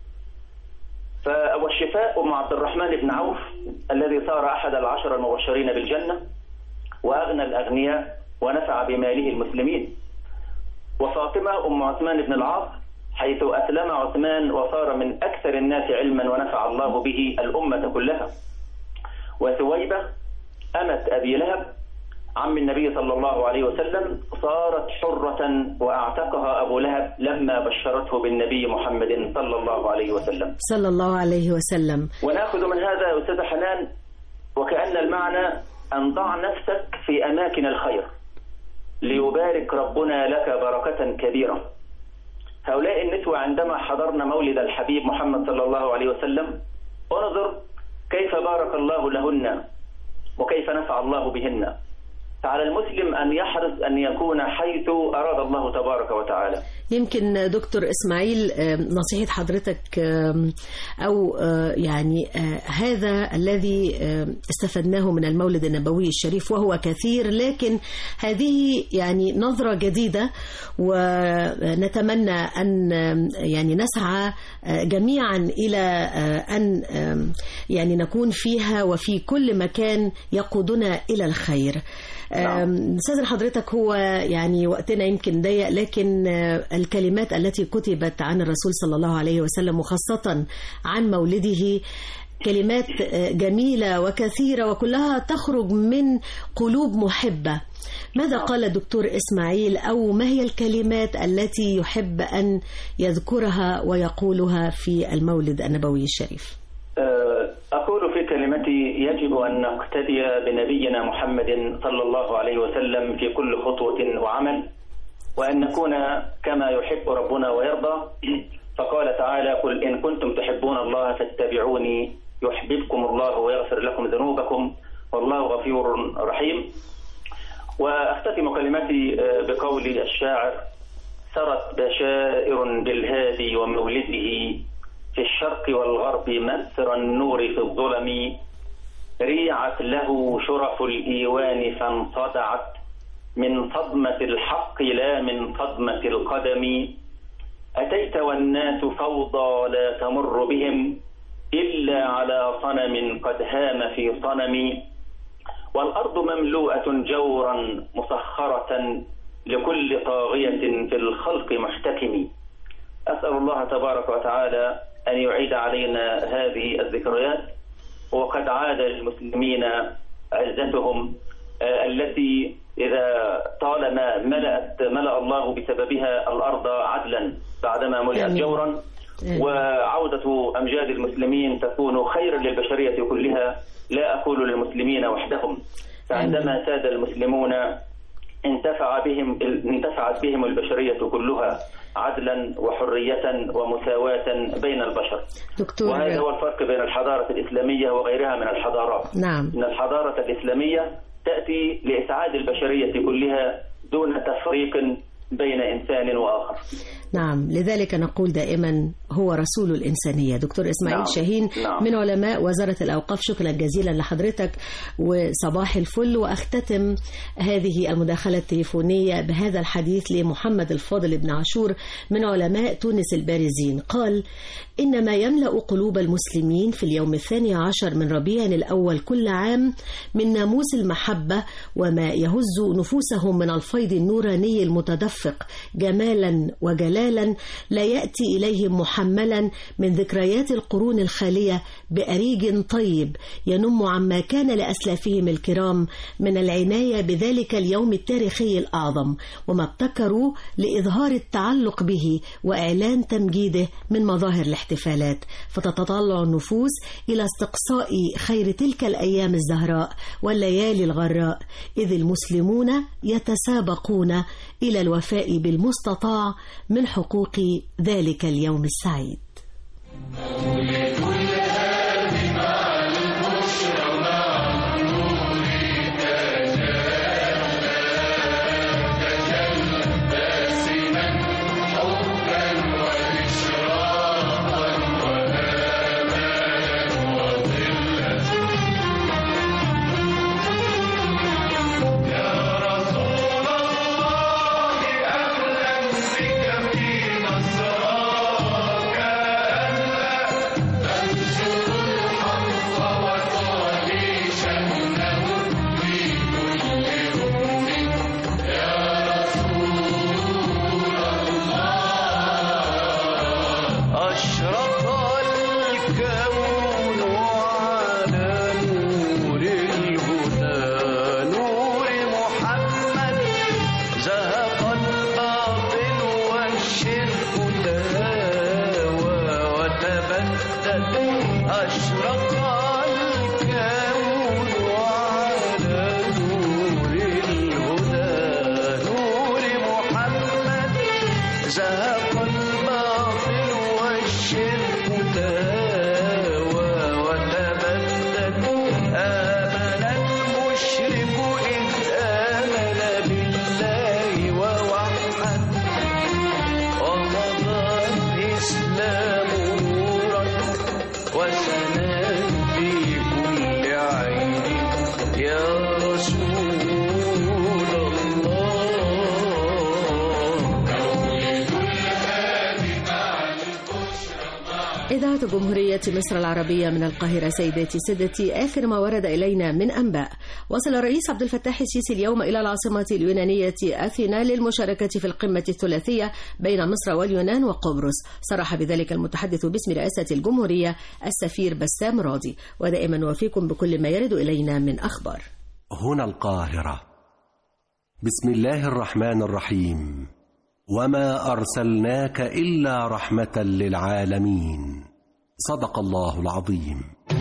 ف- والشفاء أم عبد الرحمن بن عوف الذي صار أحد العشر المبشرين بالجنة وأغنى الأغنياء ونفع بماله المسلمين وفاطمة أم عثمان بن العاص حيث أسلم عثمان وصار من أكثر الناس علما ونفع الله به الأمة كلها وثويبة أمة أبي لهب عم النبي صلى الله عليه وسلم صارت حرة وأعتقها أبو لهب لما بشرته بالنبي محمد صلى الله عليه وسلم صلى الله عليه وسلم وناخذ من هذا يا أستاذ حنان وكأن المعنى أن ضع نفسك في أماكن الخير ليبارك ربنا لك بركة كبيرة هؤلاء النسوة عندما حضرنا مولد الحبيب محمد صلى الله عليه وسلم انظر كيف بارك الله لهن وكيف نفع الله بهن فعلى المسلم أن يحرص أن يكون حيث أراد الله تبارك وتعالى يمكن دكتور إسماعيل آه، نصيحة حضرتك آم، أو آه، يعني آه، هذا الذي آه، استفدناه من المولد النبوي الشريف وهو كثير لكن هذه يعني نظرة جديدة ونتمنى أن آم، يعني نسعى آه، جميعا إلى آه، أن آم، يعني نكون فيها وفي كل مكان يقودنا إلى الخير آم، استاذن حضرتك هو يعني وقتنا يمكن ضيق لكن آه، الكلمات التي كتبت عن الرسول صلى الله عليه وسلم وخاصة عن مولده كلمات آه، جميلة وكثيرة وكلها تخرج من قلوب محبة ماذا قال الدكتور إسماعيل أو ما هي الكلمات التي يحب أن يذكرها ويقولها في المولد النبوي الشريف أقول في كلمتي يجب أن نقتدي بنبينا محمد صلى الله عليه وسلم في كل خطوة وعمل وأن نكون كما يحب ربنا ويرضى فقال تعالى قل إن كنتم تحبون الله فاتبعوني يحببكم الله ويغفر لكم ذنوبكم والله غفور رحيم وأختتم كلمتي آه، بقول الشاعر سرت بشائر بالهادي ومولده في الشرق والغرب مسر النور في الظلم ريعت له شرف الإيوان فانصدعت من صدمة الحق لا من صدمة القدم أتيت والناس فوضى لا تمر بهم إلا على صنم قد هام في صنم والأرض مملوءة جورا مسخرة لكل طاغية في الخلق محتكم أسأل الله تبارك وتعالى أن يعيد علينا هذه الذكريات وقد عاد للمسلمين عزتهم آه، التي إذا طالما ملأت ملأ الله بسببها الأرض عدلا بعدما ملئت آمين. جورا وعودة أمجاد المسلمين تكون خيرا للبشرية كلها لا أقول للمسلمين وحدهم فعندما ساد المسلمون انتفع بهم انتفعت بهم البشرية كلها عدلا وحرية ومساواة بين البشر دكتور وهذا هو الفرق بين الحضارة الإسلامية وغيرها من الحضارات نعم إن الحضارة الإسلامية تأتي لإسعاد البشرية كلها دون تفريق بين إنسان وآخر نعم لذلك نقول دائما هو رسول الإنسانية دكتور إسماعيل نعم. شاهين نعم. من علماء وزارة الأوقاف شكرا جزيلا لحضرتك وصباح الفل وأختتم هذه المداخلة التليفونية بهذا الحديث لمحمد الفاضل بن عاشور من علماء تونس البارزين قال إن ما يملأ قلوب المسلمين في اليوم الثاني عشر من ربيع الأول كل عام من ناموس المحبة وما يهز نفوسهم من الفيض النوراني المتدفق جمالا وجلالا احتفالا لا يأتي إليهم محملا من ذكريات القرون الخالية بأريج طيب ينم عما كان لأسلافهم الكرام من العناية بذلك اليوم التاريخي الأعظم وما ابتكروا لإظهار التعلق به وإعلان تمجيده من مظاهر الاحتفالات فتتطلع النفوس إلى استقصاء خير تلك الأيام الزهراء والليالي الغراء إذ المسلمون يتسابقون إلى الوفاء بالمستطاع من حقوق ذلك اليوم السعيد أشرق الكون على نور الهدى نور محمد زهق الباطل والشرك تهاوى وتبدد أشرق الكون على نور الهدى نور محمد زهق الباطل والشرك تهاوى وتبدد آمن المشرك إذ آمن بالله ووحد ومضى الإسلام نورا وسنا في كل عين يا رسول الله إذاعة جمهورية مصر العربية من القاهرة سيداتي سادتي آخر ما ورد إلينا من أنباء وصل الرئيس عبد الفتاح السيسي اليوم إلى العاصمة اليونانية أثينا للمشاركة في القمة الثلاثية بين مصر واليونان وقبرص صرح بذلك المتحدث باسم رئاسة الجمهورية السفير بسام راضي ودائما نوافيكم بكل ما يرد إلينا من أخبار هنا القاهرة بسم الله الرحمن الرحيم وما أرسلناك إلا رحمة للعالمين صدق الله العظيم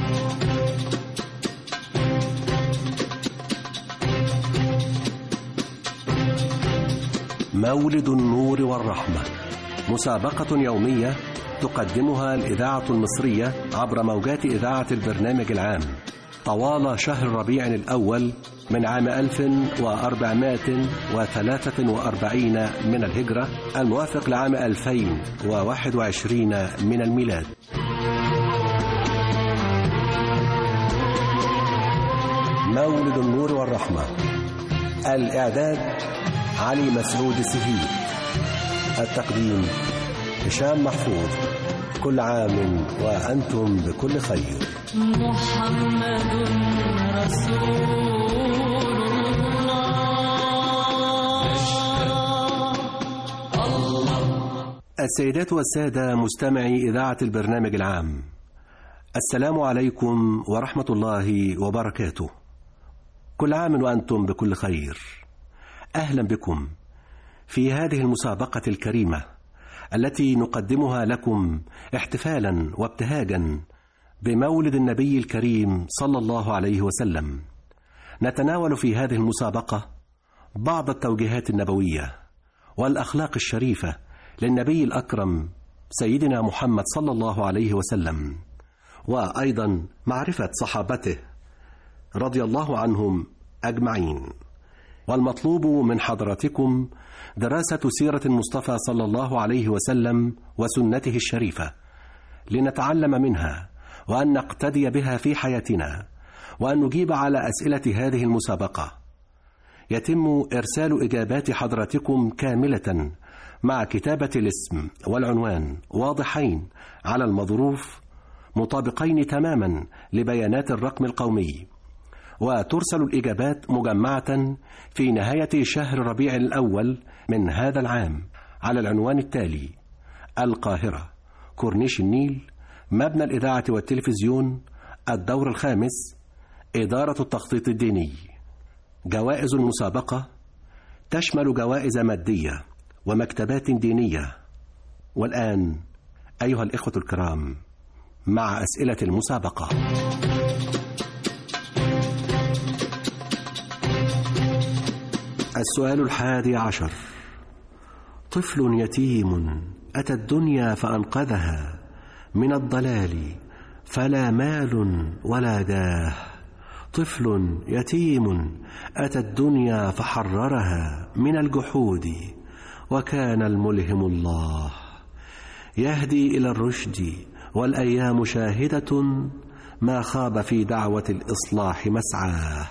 مولد النور والرحمة مسابقة يومية تقدمها الإذاعة المصرية عبر موجات إذاعة البرنامج العام طوال شهر ربيع الأول من عام 1443 من الهجرة الموافق لعام 2021 من الميلاد مولد النور والرحمة الإعداد علي مسعود السهيل التقديم هشام محفوظ كل عام وأنتم بكل خير محمد رسول الله السيدات والسادة مستمعي إذاعة البرنامج العام السلام عليكم ورحمة الله وبركاته كل عام وأنتم بكل خير أهلا بكم في هذه المسابقة الكريمة التي نقدمها لكم احتفالا وابتهاجا بمولد النبي الكريم صلى الله عليه وسلم نتناول في هذه المسابقة بعض التوجيهات النبوية والأخلاق الشريفة للنبي الأكرم سيدنا محمد صلى الله عليه وسلم وأيضا معرفة صحابته رضي الله عنهم أجمعين والمطلوب من حضراتكم دراسة سيرة المصطفى صلى الله عليه وسلم وسنته الشريفة لنتعلم منها وأن نقتدي بها في حياتنا وأن نجيب على أسئلة هذه المسابقة يتم إرسال إجابات حضراتكم كاملة مع كتابة الاسم والعنوان واضحين على المظروف مطابقين تماما لبيانات الرقم القومي وترسل الإجابات مجمعة في نهاية شهر ربيع الأول من هذا العام على العنوان التالي القاهرة كورنيش النيل مبنى الإذاعة والتلفزيون الدور الخامس إدارة التخطيط الديني جوائز المسابقة تشمل جوائز مادية ومكتبات دينية والآن أيها الإخوة الكرام مع أسئلة المسابقة السؤال الحادي عشر طفل يتيم أتى الدنيا فأنقذها من الضلال فلا مال ولا جاه طفل يتيم أتى الدنيا فحررها من الجحود وكان الملهم الله يهدي إلى الرشد والأيام شاهدة ما خاب في دعوة الإصلاح مسعاه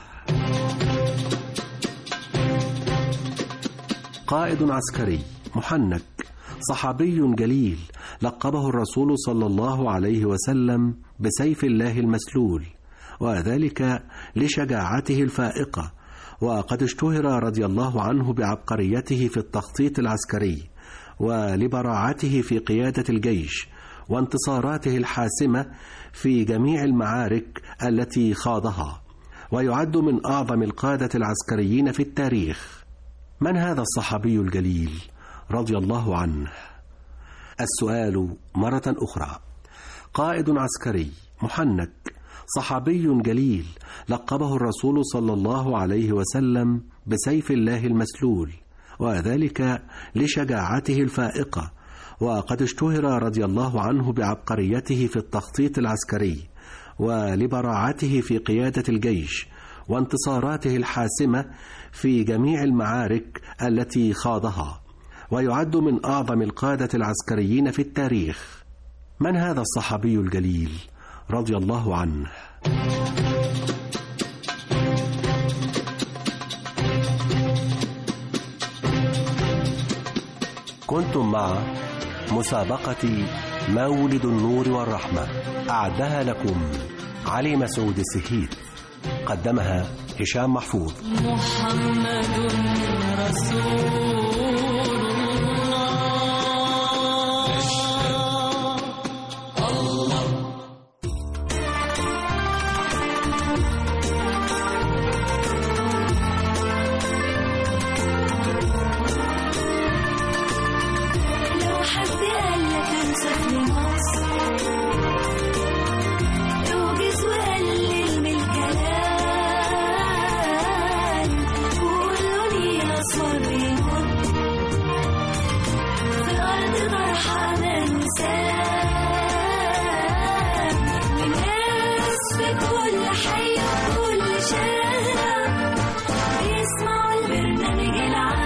قائد عسكري محنك صحابي جليل لقبه الرسول صلى الله عليه وسلم بسيف الله المسلول وذلك لشجاعته الفائقة وقد اشتهر رضي الله عنه بعبقريته في التخطيط العسكري ولبراعته في قيادة الجيش وانتصاراته الحاسمة في جميع المعارك التي خاضها ويعد من أعظم القادة العسكريين في التاريخ من هذا الصحابي الجليل رضي الله عنه السؤال مرة أخرى قائد عسكري محنك صحابي جليل لقبه الرسول صلى الله عليه وسلم بسيف الله المسلول وذلك لشجاعته الفائقة وقد اشتهر رضي الله عنه بعبقريته في التخطيط العسكري ولبراعته في قيادة الجيش وانتصاراته الحاسمة في جميع المعارك التي خاضها ويعد من أعظم القادة العسكريين في التاريخ من هذا الصحابي الجليل رضي الله عنه كنتم مع مسابقة مولد النور والرحمة أعدها لكم علي مسعود السهيد قدمها هشام محفوظ محمد رسول الله الله لو حد قالك انسى مصر اوجز وقلل من الكلام وقوله لي اصفر بيموت في ارض مرحبا وسلام والناس في كل حي وكل شارع يسمعوا البرنامج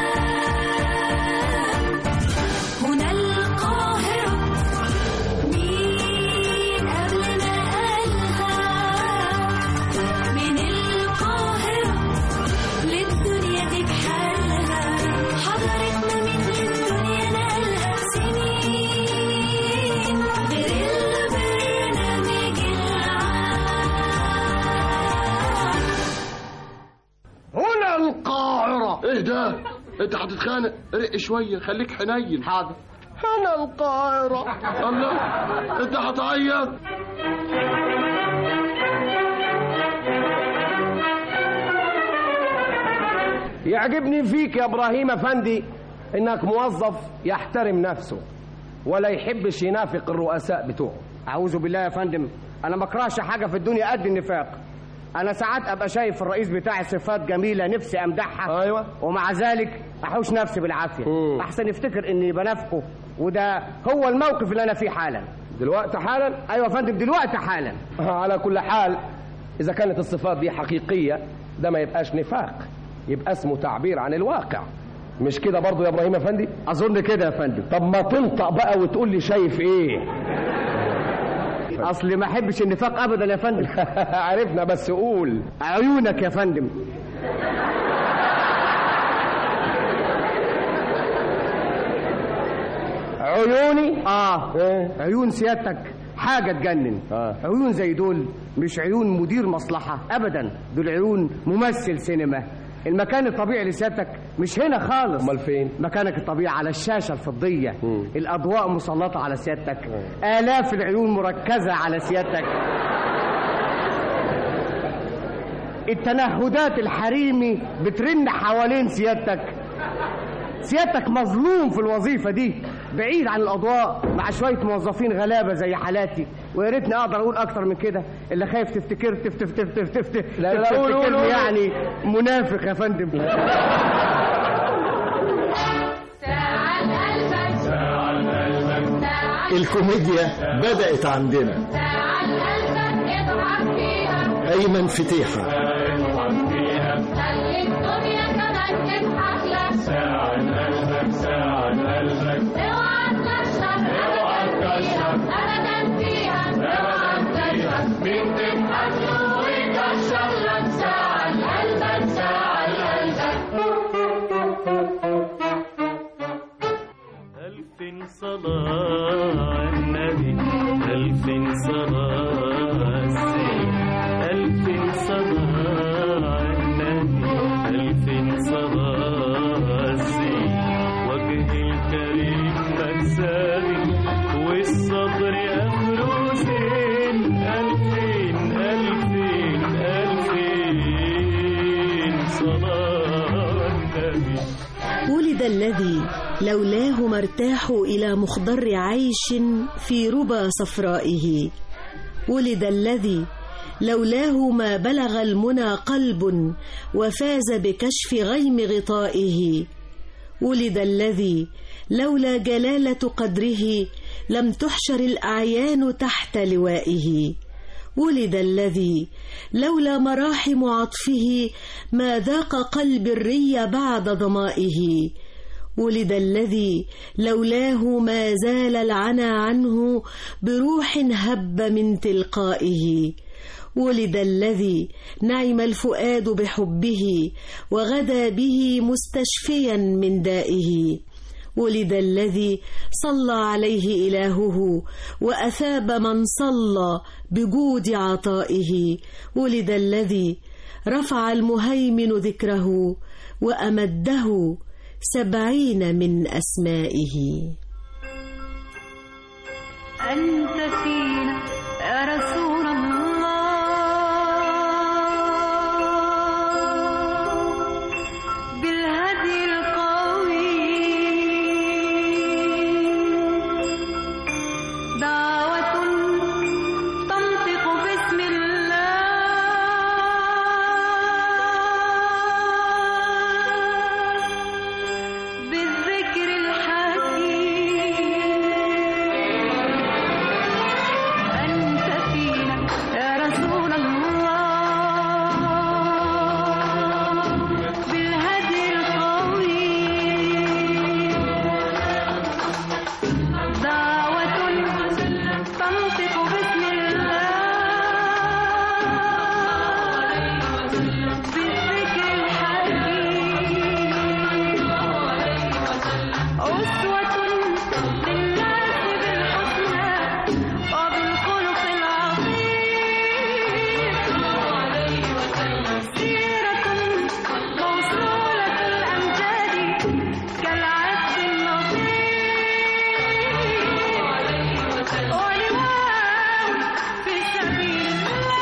العام هنا القاهرة مين قبل ما قالها من القاهرة للدنيا دي بحالها حضرتنا من الدنيا نقلها سنين غير البرنامج العام هنا القاهرة ايه ده؟ انت هتتخانق رق شوية خليك حنين حاضر هنا القاهرة الله انت هتعيط يعجبني فيك يا ابراهيم افندي انك موظف يحترم نفسه ولا يحبش ينافق الرؤساء بتوعه اعوذ بالله يا فندم انا ما اكرهش حاجه في الدنيا قد النفاق انا ساعات ابقى شايف الرئيس بتاعي صفات جميله نفسي امدحها ايوه ومع ذلك احوش نفسي بالعافيه احسن يفتكر اني بنافقه وده هو الموقف اللي انا فيه حالا دلوقتي حالا ايوه يا فندم دلوقتي حالا على كل حال اذا كانت الصفات دي حقيقيه ده ما يبقاش نفاق يبقى اسمه تعبير عن الواقع مش كده برضو يا ابراهيم افندي اظن كده يا فندم طب ما تنطق بقى وتقول لي شايف ايه اصل ما احبش النفاق ابدا يا فندم عرفنا بس قول عيونك يا فندم عيوني اه عيون سيادتك حاجه تجنن آه. عيون زي دول مش عيون مدير مصلحه ابدا دول عيون ممثل سينما المكان الطبيعي لسيادتك مش هنا خالص امال فين مكانك الطبيعي على الشاشه الفضيه الاضواء مسلطه على سيادتك الاف العيون مركزه على سيادتك التنهدات الحريمي بترن حوالين سيادتك سيادتك مظلوم في الوظيفة دي بعيد عن الأضواء مع شوية موظفين غلابة زي حالاتي ويا ريتني أقدر أقول أكتر من كده اللي خايف تفتكر تفتف تفتف تفتف لا، لا، قول، قول، تفتكرني قول. يعني منافق يا فندم الكوميديا بدأت عندنا أيمن فتيحة ألف صلاة على النبي ألف صلاة الزين ألف صلاة على النبي ألف صلاة الزين وجه الكريم مكسبي والصبر أخره زين ألفين ألفين ألفين صلاة على النبي ولد الذي لولاه ما ارتاحوا إلى مخضر عيش في ربى صفرائه ولد الذي لولاه ما بلغ المنى قلب وفاز بكشف غيم غطائه ولد الذي لولا جلالة قدره لم تحشر الأعيان تحت لوائه ولد الذي لولا مراحم عطفه ما ذاق قلب الري بعد ظمائه ولد الذي لولاه ما زال العنا عنه بروح هب من تلقائه ولد الذي نعم الفؤاد بحبه وغدا به مستشفيا من دائه ولد الذي صلى عليه إلهه وأثاب من صلى بجود عطائه ولد الذي رفع المهيمن ذكره وأمده سبعين من أسمائه أنت فينا يا رسول الله بالهدي القوي دعوة تنطق باسم الله بالذكر الحكيم أنت فينا يا رسول الله بالهدي القوي دعوة تنطق باسم الله بالذكر الحكيم أسوة للناس بالحسنى وبالخلق العظيم سيرة موصولة الأمجاد كالعهد النظيم ولواء في سبيل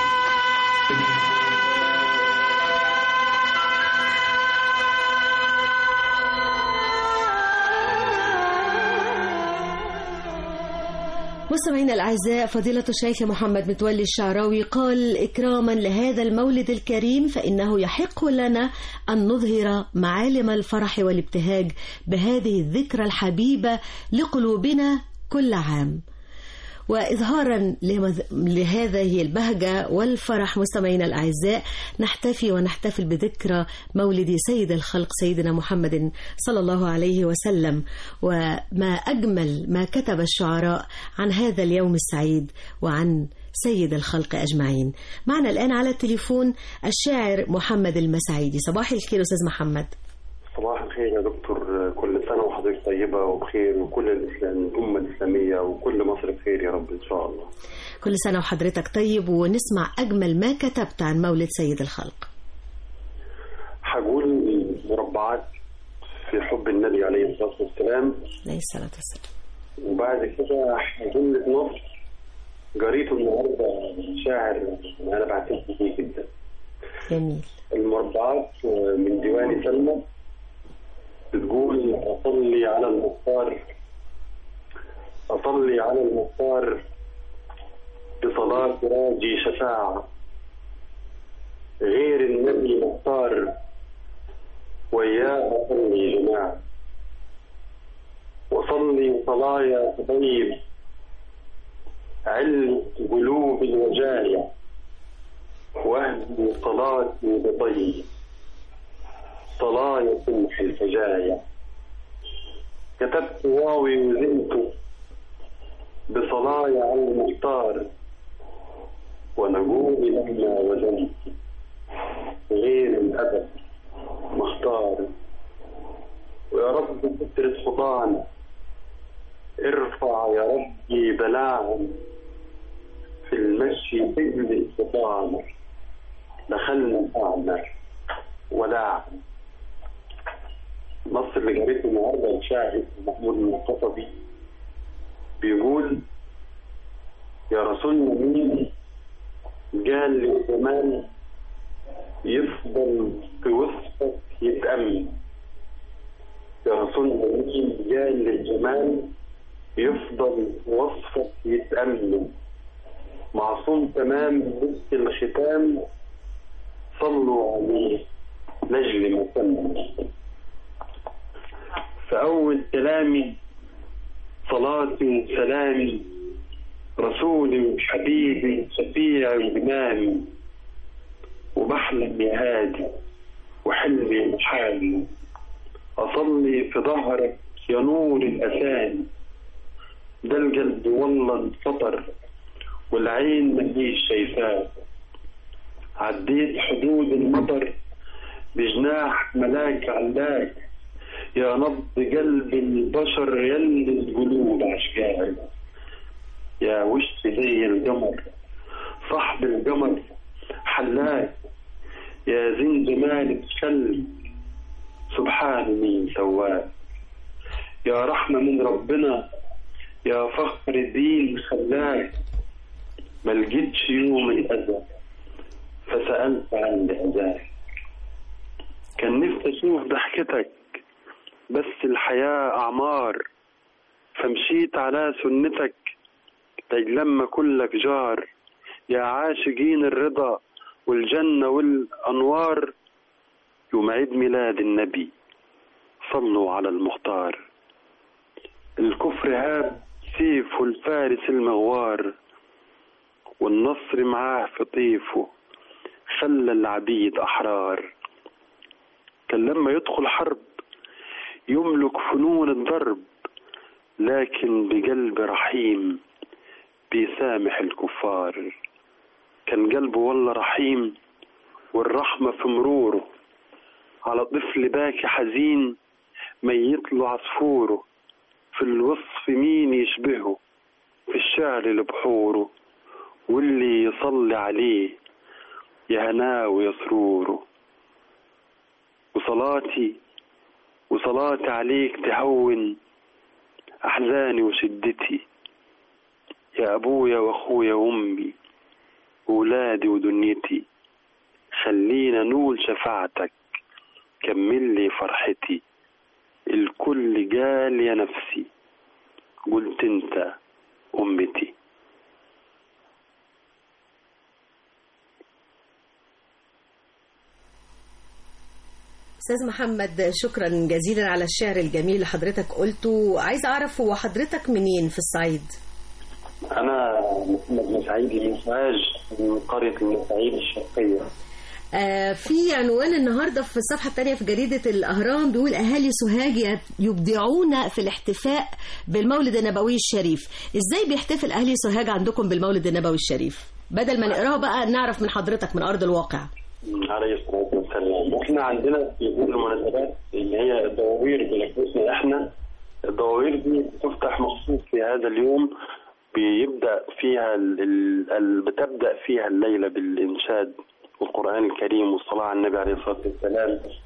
مستمعينا الأعزاء فضيلة الشيخ محمد متولي الشعراوي قال إكراما لهذا المولد الكريم فإنه يحق لنا أن نظهر معالم الفرح والابتهاج بهذه الذكرى الحبيبة لقلوبنا كل عام وإظهارا لمذ- لهذه البهجة والفرح مستمعينا الأعزاء نحتفي ونحتفل بذكرى مولد سيد الخلق سيدنا محمد صلى الله عليه وسلم وما أجمل ما كتب الشعراء عن هذا اليوم السعيد وعن سيد الخلق أجمعين معنا الآن على التليفون الشاعر محمد المسعيدي صباح الخير أستاذ محمد صباح الخير يا دكتور كل سنة وحضرتك طيبة وبخير وكل الإسلام الأمة الإسلامية وكل مصر بخير يا رب إن شاء الله كل سنة وحضرتك طيب ونسمع أجمل ما كتبت عن مولد سيد الخلق هقول مربعات في حب النبي عليه الصلاة والسلام عليه الصلاة والسلام وبعد كده جملة نص قريته النهارده شاعر انا بعتز بيه جدا جميل المربعات من ديوان سلمى بتقول اصلي على المختار اصلي على المختار بصلاة راجي شفاعة غير النبي مختار وياه أصلي جماعة وصلي صلايا طيب علم قلوب الوجايع واهدي صلاتي بطيب صلايا تمحي الفجايع كتبت واوي وزنت بصلايا على المختار ونقول لما وزنت غير الأدب مختار ويا رب كثرة خطانا ارفع يا ربي بلاهم في المشي تجلي خطانا دخلنا أعمى ولاعا النص اللي قريته النهارده الشاعر محمود المقتضي بيقول يا رسولنا مين قال لي زمان يفضل في وصفك يتأمن يا رسولنا مين قال للجمال يفضل وصفك يتأمن معصوم تمام لبس الختام صلوا عليه نجل مسمى فأول كلامي صلاتي وسلامي رسولي وحبيبي شفيع وإمامي وبحلم يا هادي وحلمي وحالي أصلي في ظهرك يا نور الأساني ده القلب والله انفطر والعين مليش شايفاه عديت حدود المطر بجناح ملاك علاك يا نبض قلب البشر يلي القلوب عشقاك يا وش زي القمر صاحب القمر حلاك يا زين جمالك خل سبحان مين سواك يا رحمة من ربنا يا فخر الدين خلاك ما لقيتش يوم الأذى فسألت عن الأذى كان نفسي أشوف ضحكتك بس الحياة أعمار فمشيت على سنتك لما كلك جار يا عاشقين الرضا والجنة والأنوار يوم عيد ميلاد النبي صلوا على المختار الكفر هاب سيف الفارس المغوار والنصر معاه في طيفه خلى العبيد أحرار كان لما يدخل حرب يملك فنون الضرب لكن بقلب رحيم بيسامح الكفار كان قلبه والله رحيم والرحمة في مروره على طفل باكي حزين ميت له عصفوره في الوصف مين يشبهه في الشعر لبحوره واللي يصلي عليه يا هناه ويا سروره وصلاتي وصلاتي عليك تهون أحزاني وشدتي يا أبويا وأخويا وأمي وولادي ودنيتي خلينا نول شفاعتك كمل لي فرحتي الكل قال يا نفسي قلت انت أمتي استاذ محمد شكرا جزيلا على الشعر الجميل اللي حضرتك قلته عايز اعرف هو حضرتك منين في الصعيد أنا محمد مسعيد من سوهاج من قرية المسعيد الشرقية آه في عنوان النهارده في الصفحه الثانيه في جريده الاهرام بيقول اهالي سوهاج يبدعون في الاحتفاء بالمولد النبوي الشريف ازاي بيحتفل اهالي سوهاج عندكم بالمولد النبوي الشريف بدل ما نقراه بقى نعرف من حضرتك من ارض الواقع عليه الصلاة والسلام احنا عندنا في كل المناسبات اللي هي الدواوير بنفسنا احنا الدواوير دي بتفتح مخصوص في هذا اليوم بيبدأ فيها ال... ال... ال... بتبدأ فيها الليلة بالإنشاد والقرآن الكريم والصلاة على النبي عليه الصلاة والسلام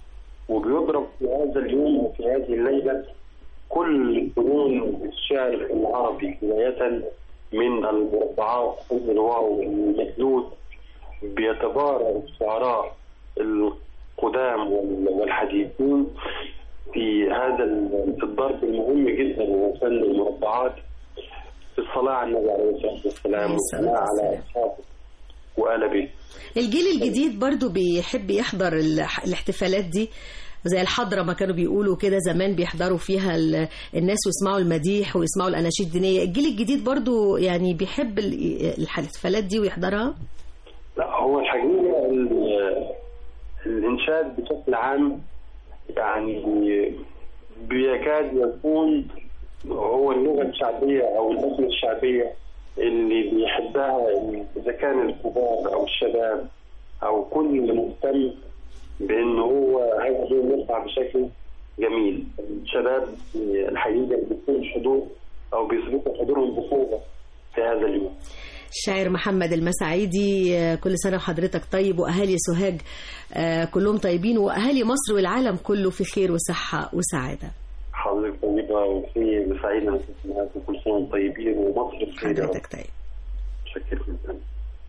وبيضرب في هذا اليوم وفي هذه الليلة كل فنون الشعر العربي بداية من المربعات حزب الواو المجدود بيتبارى الشعراء القدام وال- والحديثين في هذا الضرب المهم جدا هو فن المربعات الصلاة على النبي عليه الصلاة والسلام والصلاة على أصحابه وآل بيته الجيل الجديد برضو بيحب يحضر الح- الاحتفالات دي زي الحضرة ما كانوا بيقولوا كده زمان بيحضروا فيها ال- الناس ويسمعوا المديح ويسمعوا الأناشيد الدينية الجيل الجديد برضو يعني بيحب ال- الاحتفالات دي ويحضرها لا هو الحقيقة ال- الإنشاد بشكل عام يعني بيكاد يكون هو اللغة الشعبية أو الأسمة الشعبية اللي بيحبها إذا كان الكبار أو الشباب أو كل مهتم بأن هو هذا اليوم يطلع بشكل جميل الشباب الحقيقة بيكون حضور أو بيثبتوا حضورهم بقوة في هذا اليوم الشاعر محمد المساعيدي آه، كل سنة وحضرتك طيب وأهالي سوهاج آه، كلهم طيبين وأهالي مصر والعالم كله في خير وصحة وسعادة حضرتك طيبة وفي سعيدة نسمعك وكل سنة وانتم طيبين ومصر بخير يا رب. حضرتك طيب شكرا جدا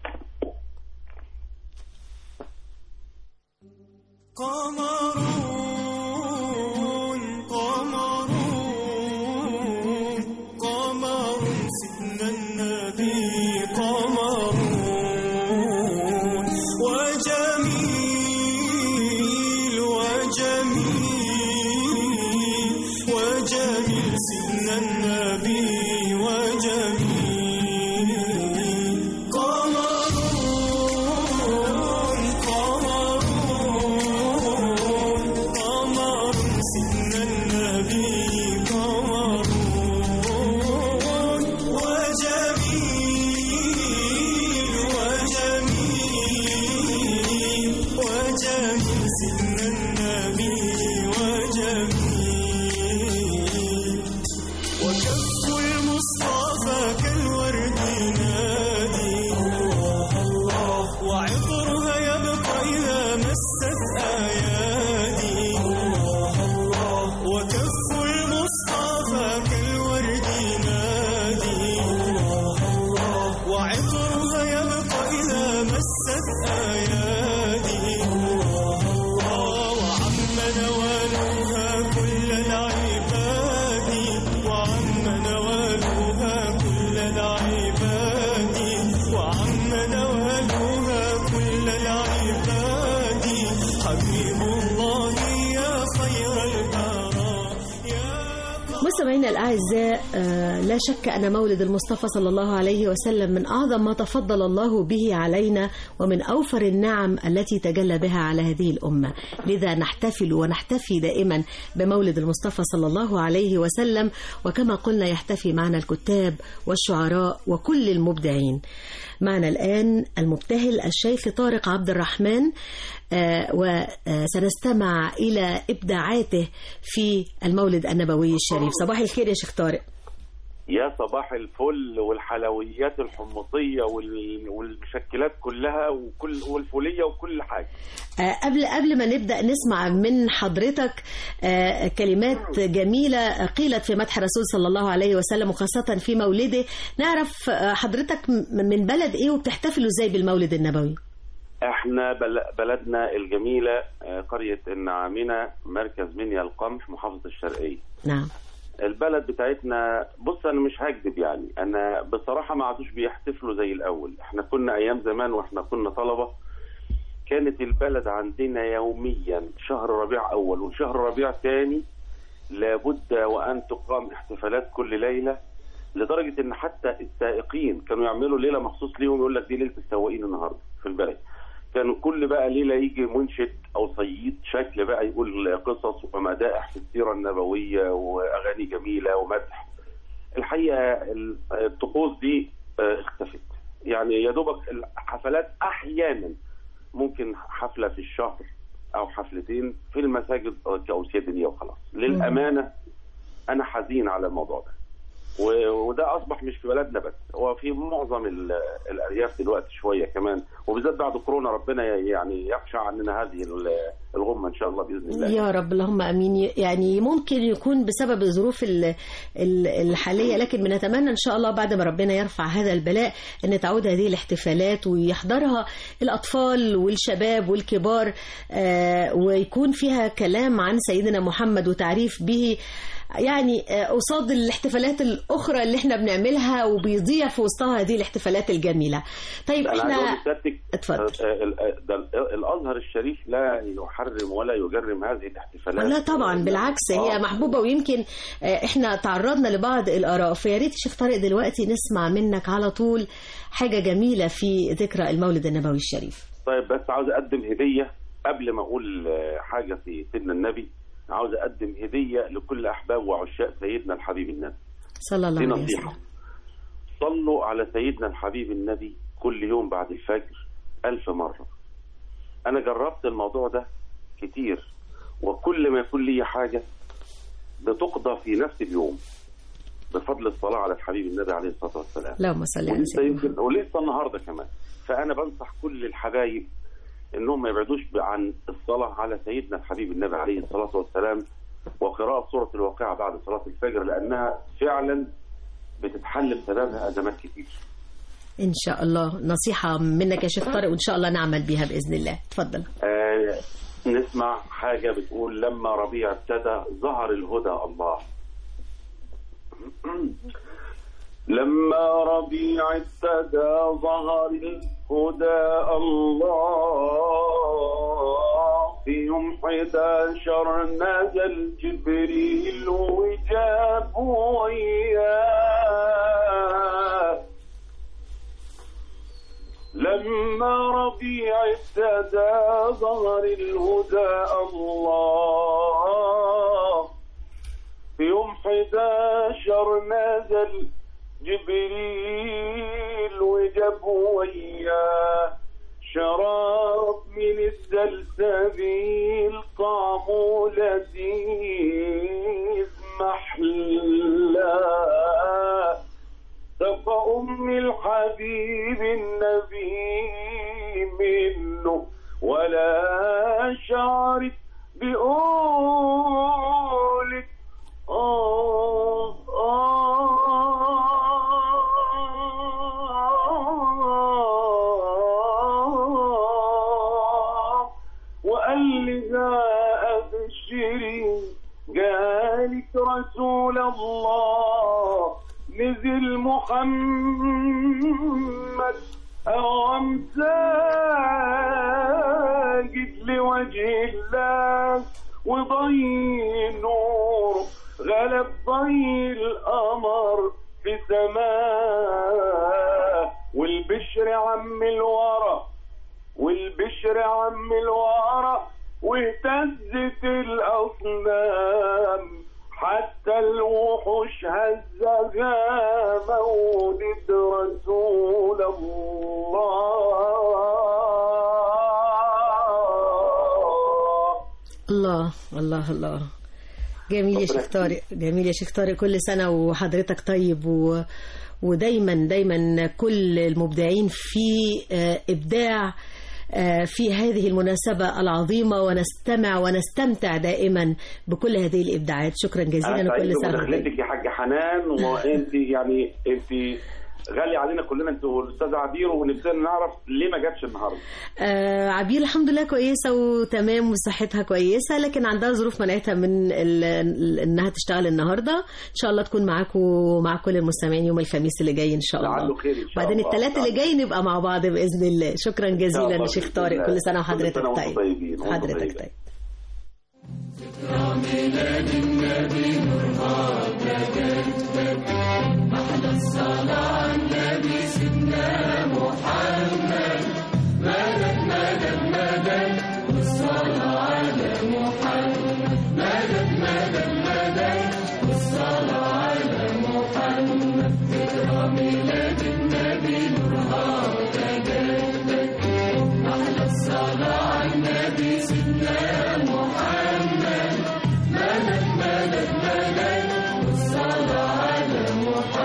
قمرون قمرون قمر سيدنا النبي قمرون وجميل وجميل وجميل سيدنا النبي وجميل قمرون قمرون قمر سيدنا النبي قمرون وجميل وجميل وجميل سيدنا النبي وجميل وكف المصطفى كالورد نادي وعطرها يبقى إذا مست أيادي وكف المصطفى كالورد نادي وعطرها يبقى إذا مست أيادي وعم نوالها كل العباد وعم نوالها كل العباد وعم نوالها كل العباد حبيب الله يا خير البراء مستمعينا الأعزاء آه، لا شك أن مولد المصطفى صلى الله عليه وسلم من أعظم ما تفضل الله به علينا ومن أوفر النعم التي تجلى بها على هذه الأمة لذا نحتفل ونحتفي دائما بمولد المصطفى صلى الله عليه وسلم وكما قلنا يحتفي معنا الكتاب والشعراء وكل المبدعين معنا الآن المبتهل الشيخ طارق عبد الرحمن آه، وسنستمع إلى إبداعاته في المولد النبوي الشريف صباح الخير يا شيخ طارق يا صباح الفل والحلويات الحمصية وال- والمشكلات كلها وكل والفولية وكل حاجة آه، قبل قبل ما نبدأ نسمع من حضرتك آه، كلمات جميلة قيلت في مدح الرسول صلى الله عليه وسلم وخاصة في مولده نعرف آه، حضرتك م- من بلد إيه وبتحتفلوا إزاي بالمولد النبوي احنا بل- بلدنا الجميلة آه، قرية النعامنة مركز منيا القمح محافظة الشرقية نعم البلد بتاعتنا بص انا مش هكذب يعني انا بصراحه ما عادوش بيحتفلوا زي الاول احنا كنا ايام زمان واحنا كنا طلبه كانت البلد عندنا يوميا شهر ربيع اول وشهر ربيع ثاني لابد وان تقام احتفالات كل ليله لدرجه ان حتى السائقين كانوا يعملوا ليله مخصوص ليهم يقول لك دي ليله السواقين النهارده في البلد كانوا كل بقى ليله يجي منشد او صيد شكل بقى يقول قصص ومدائح في السيره النبويه واغاني جميله ومدح الحقيقه ال- الطقوس دي آه، اختفت يعني يا دوبك الحفلات احيانا ممكن حفله في الشهر او حفلتين في المساجد كأوسية دينية وخلاص للامانه انا حزين على الموضوع ده و- وده اصبح مش في بلدنا بس هو في معظم ال- الارياف دلوقتي شويه كمان وبالذات بعد كورونا ربنا يعني يخشى عننا هذه ال- الغمه ان شاء الله باذن الله يا رب اللهم امين يعني ممكن يكون بسبب الظروف ال- ال- الحاليه لكن بنتمنى ان شاء الله بعد ما ربنا يرفع هذا البلاء ان تعود هذه الاحتفالات ويحضرها الاطفال والشباب والكبار آه، ويكون فيها كلام عن سيدنا محمد وتعريف به يعني آه، قصاد الاحتفالات الاخرى اللي احنا بنعملها وبيضيع في وسطها هذه الاحتفالات الجميله طيب انا عايز احنا اقول لسيادتك اتفضل. آه، ال- آه، ده ال- الازهر الشريف لا يحرم ولا يجرم هذه الاحتفالات لا طبعا بالعكس هي آه. محبوبه ويمكن آه، احنا تعرضنا لبعض الاراء فيا ريت شيخ طارق دلوقتي نسمع منك على طول حاجه جميله في ذكرى المولد النبوي الشريف طيب بس عاوز اقدم هديه قبل ما اقول آه، حاجه في سيدنا النبي عاوز اقدم هديه لكل احباب وعشاق سيدنا الحبيب النبي صلى الله دي عليه نصيحه وسلم صلوا على سيدنا الحبيب النبي كل يوم بعد الفجر ألف مرة أنا جربت الموضوع ده كتير وكل ما يكون لي حاجة بتقضى في نفس اليوم بفضل الصلاة على الحبيب النبي عليه الصلاة والسلام اللهم صل على ولسه سيدنا يمكن ولسه النهارده كمان فانا بنصح كل الحبايب انهم ما يبعدوش عن الصلاه على سيدنا الحبيب النبي عليه الصلاه والسلام وقراءه سوره الواقعه بعد صلاه الفجر لانها فعلا بتتحل بسببها ازمات كتير. ان شاء الله نصيحه منك يا شيخ طارق وان شاء الله نعمل بيها باذن الله اتفضل آه نسمع حاجه بتقول لما ربيع ابتدى ظهر الهدى الله. لما ربيع ابتدى ظهر الهدى الله في يوم 11 نزل جبريل وجاب وياه لما ربيع ابتدى ظهر الهدى الله في يوم 11 نزل جبريل وجاب وياه شراب من السلسبيل طعمه لذيذ محلى سقى أم الحبيب النبي منه ولا شعرت بقولك آه آه وقال لها أبشري جالك رسول الله نزل محمد أوام ساجد لوجه الله وضي نور غلب ضي القمر في سماه والبشر عم الورى والبشر عم الورى واهتزت الأصنام حتى الوحوش هزها مولد رسول الله الله الله الله جميل يا شيخ طارق جميل يا شيخ طارق كل سنة وحضرتك طيب و... ودايما دايما كل المبدعين في آه، إبداع آه، في هذه المناسبة العظيمة ونستمع ونستمتع دائما بكل هذه الإبداعات شكرا جزيلا أنا وكل سعيد سنة وحضرتك بمداخلتك يا حاج حنان وانت يعني انت غالية علينا كلنا انت والاستاذ عبير ونفسنا نعرف ليه ما جاتش النهارده آه عبير الحمد لله كويسة وتمام وصحتها كويسة لكن عندها ظروف منعتها من ال... ال- انها تشتغل النهاردة ان شاء الله تكون معاكم ومع كل المستمعين يوم الخميس اللي جاي ان شاء الله لعله خير ان شاء بعدين الله الثلاثة اللي جاي نبقى مع بعض بإذن الله شكرا إن شاء جزيلا الله لشيخ بإذن طارق الله. كل سنة كل وحضرتك سنة وأنتم طيب طيبين، وأنتم حضرتك طيبين. طيب ميلاد النبي نورها تجدد أحلى الصلاة على النبي سيدنا محمد مدد مدد مدد والصلاة على محمد مدد مدد مدد والصلاة على محمد ذكرى ميلاد النبي نورها تجدد أحلى الصلاة على النبي سيدنا محمد مدد مدد مدد والصلاة على محمد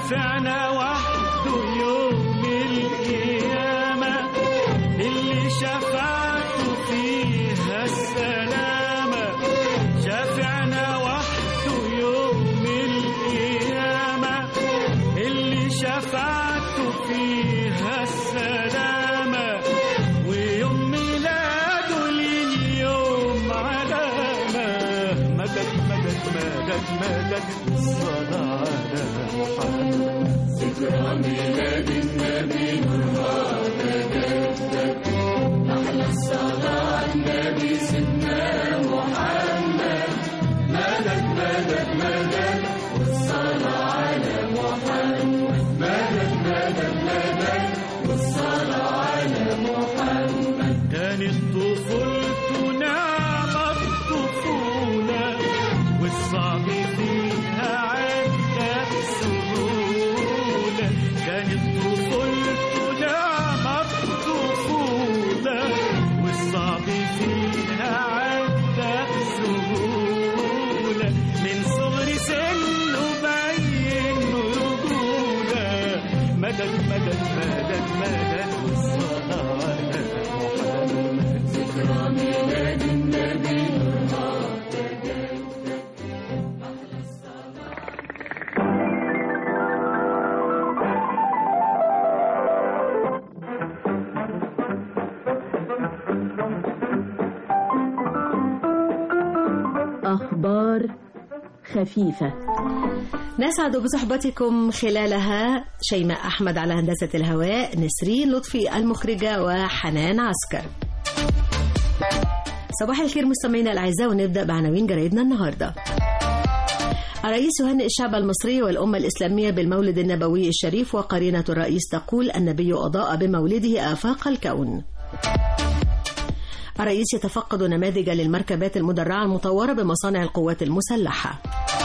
شافعنا وحده يوم القيامة اللي شفعته فيها السلامة شافعنا وحده يوم القيامة اللي شفعته فيها السلامة ويوم ميلاده لليوم علامة مدد مدد مدد مدد الصلاة على محمد ذكرى ميلاد النبي نورها تجدد أحلى الصلاة على النبي سيدنا محمد مدد مدد مدد والصلاة على محمد مدد مدد مدد والصلاة على محمد كانت طفولته نعمة الطفولة والصعب فيها عدى بسهولة كانت طفولته نعمة الطفولة والصعب فيها عدى بسهولة من صغر سنه باين رجولة مدد مدد مدد مدد والصلاة على محمد ذكرى ميلاد النبي نورها تجدد أخبار خفيفة نسعد بصحبتكم خلالها شيماء أحمد على هندسة الهواء نسرين لطفي المخرجة وحنان عسكر صباح الخير مستمعينا الأعزاء ونبدأ بعناوين جريدنا النهاردة الرئيس يهنئ الشعب المصري والأمة الإسلامية بالمولد النبوي الشريف وقرينة الرئيس تقول النبي أضاء بمولده آفاق الكون الرئيس يتفقد نماذج للمركبات المدرعة المطورة بمصانع القوات المسلحة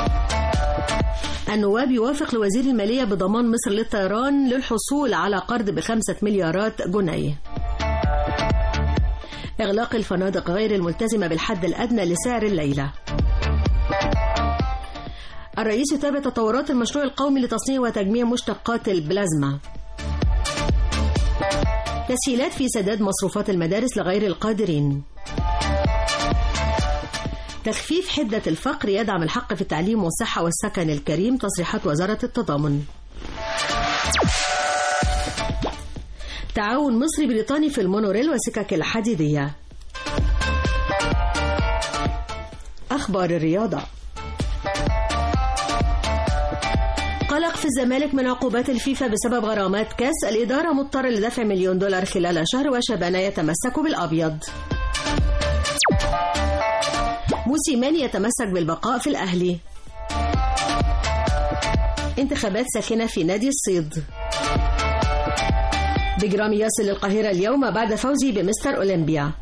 النواب يوافق لوزير المالية بضمان مصر للطيران للحصول على قرض بخمسة مليارات جنيه إغلاق الفنادق غير الملتزمة بالحد الأدنى لسعر الليلة الرئيس يتابع تطورات المشروع القومي لتصنيع وتجميع مشتقات البلازما تسهيلات في سداد مصروفات المدارس لغير القادرين تخفيف حدة الفقر يدعم الحق في التعليم والصحة والسكن الكريم تصريحات وزارة التضامن تعاون مصري بريطاني في المونوريل والسكك الحديدية أخبار الرياضة قلق في الزمالك من عقوبات الفيفا بسبب غرامات كاس الإدارة مضطرة لدفع مليون دولار خلال شهر وشبانة يتمسك بالأبيض موسيماني يتمسك بالبقاء في الأهلي انتخابات ساخنة في نادي الصيد بجرام يصل القاهرة اليوم بعد فوزه بمستر أولمبيا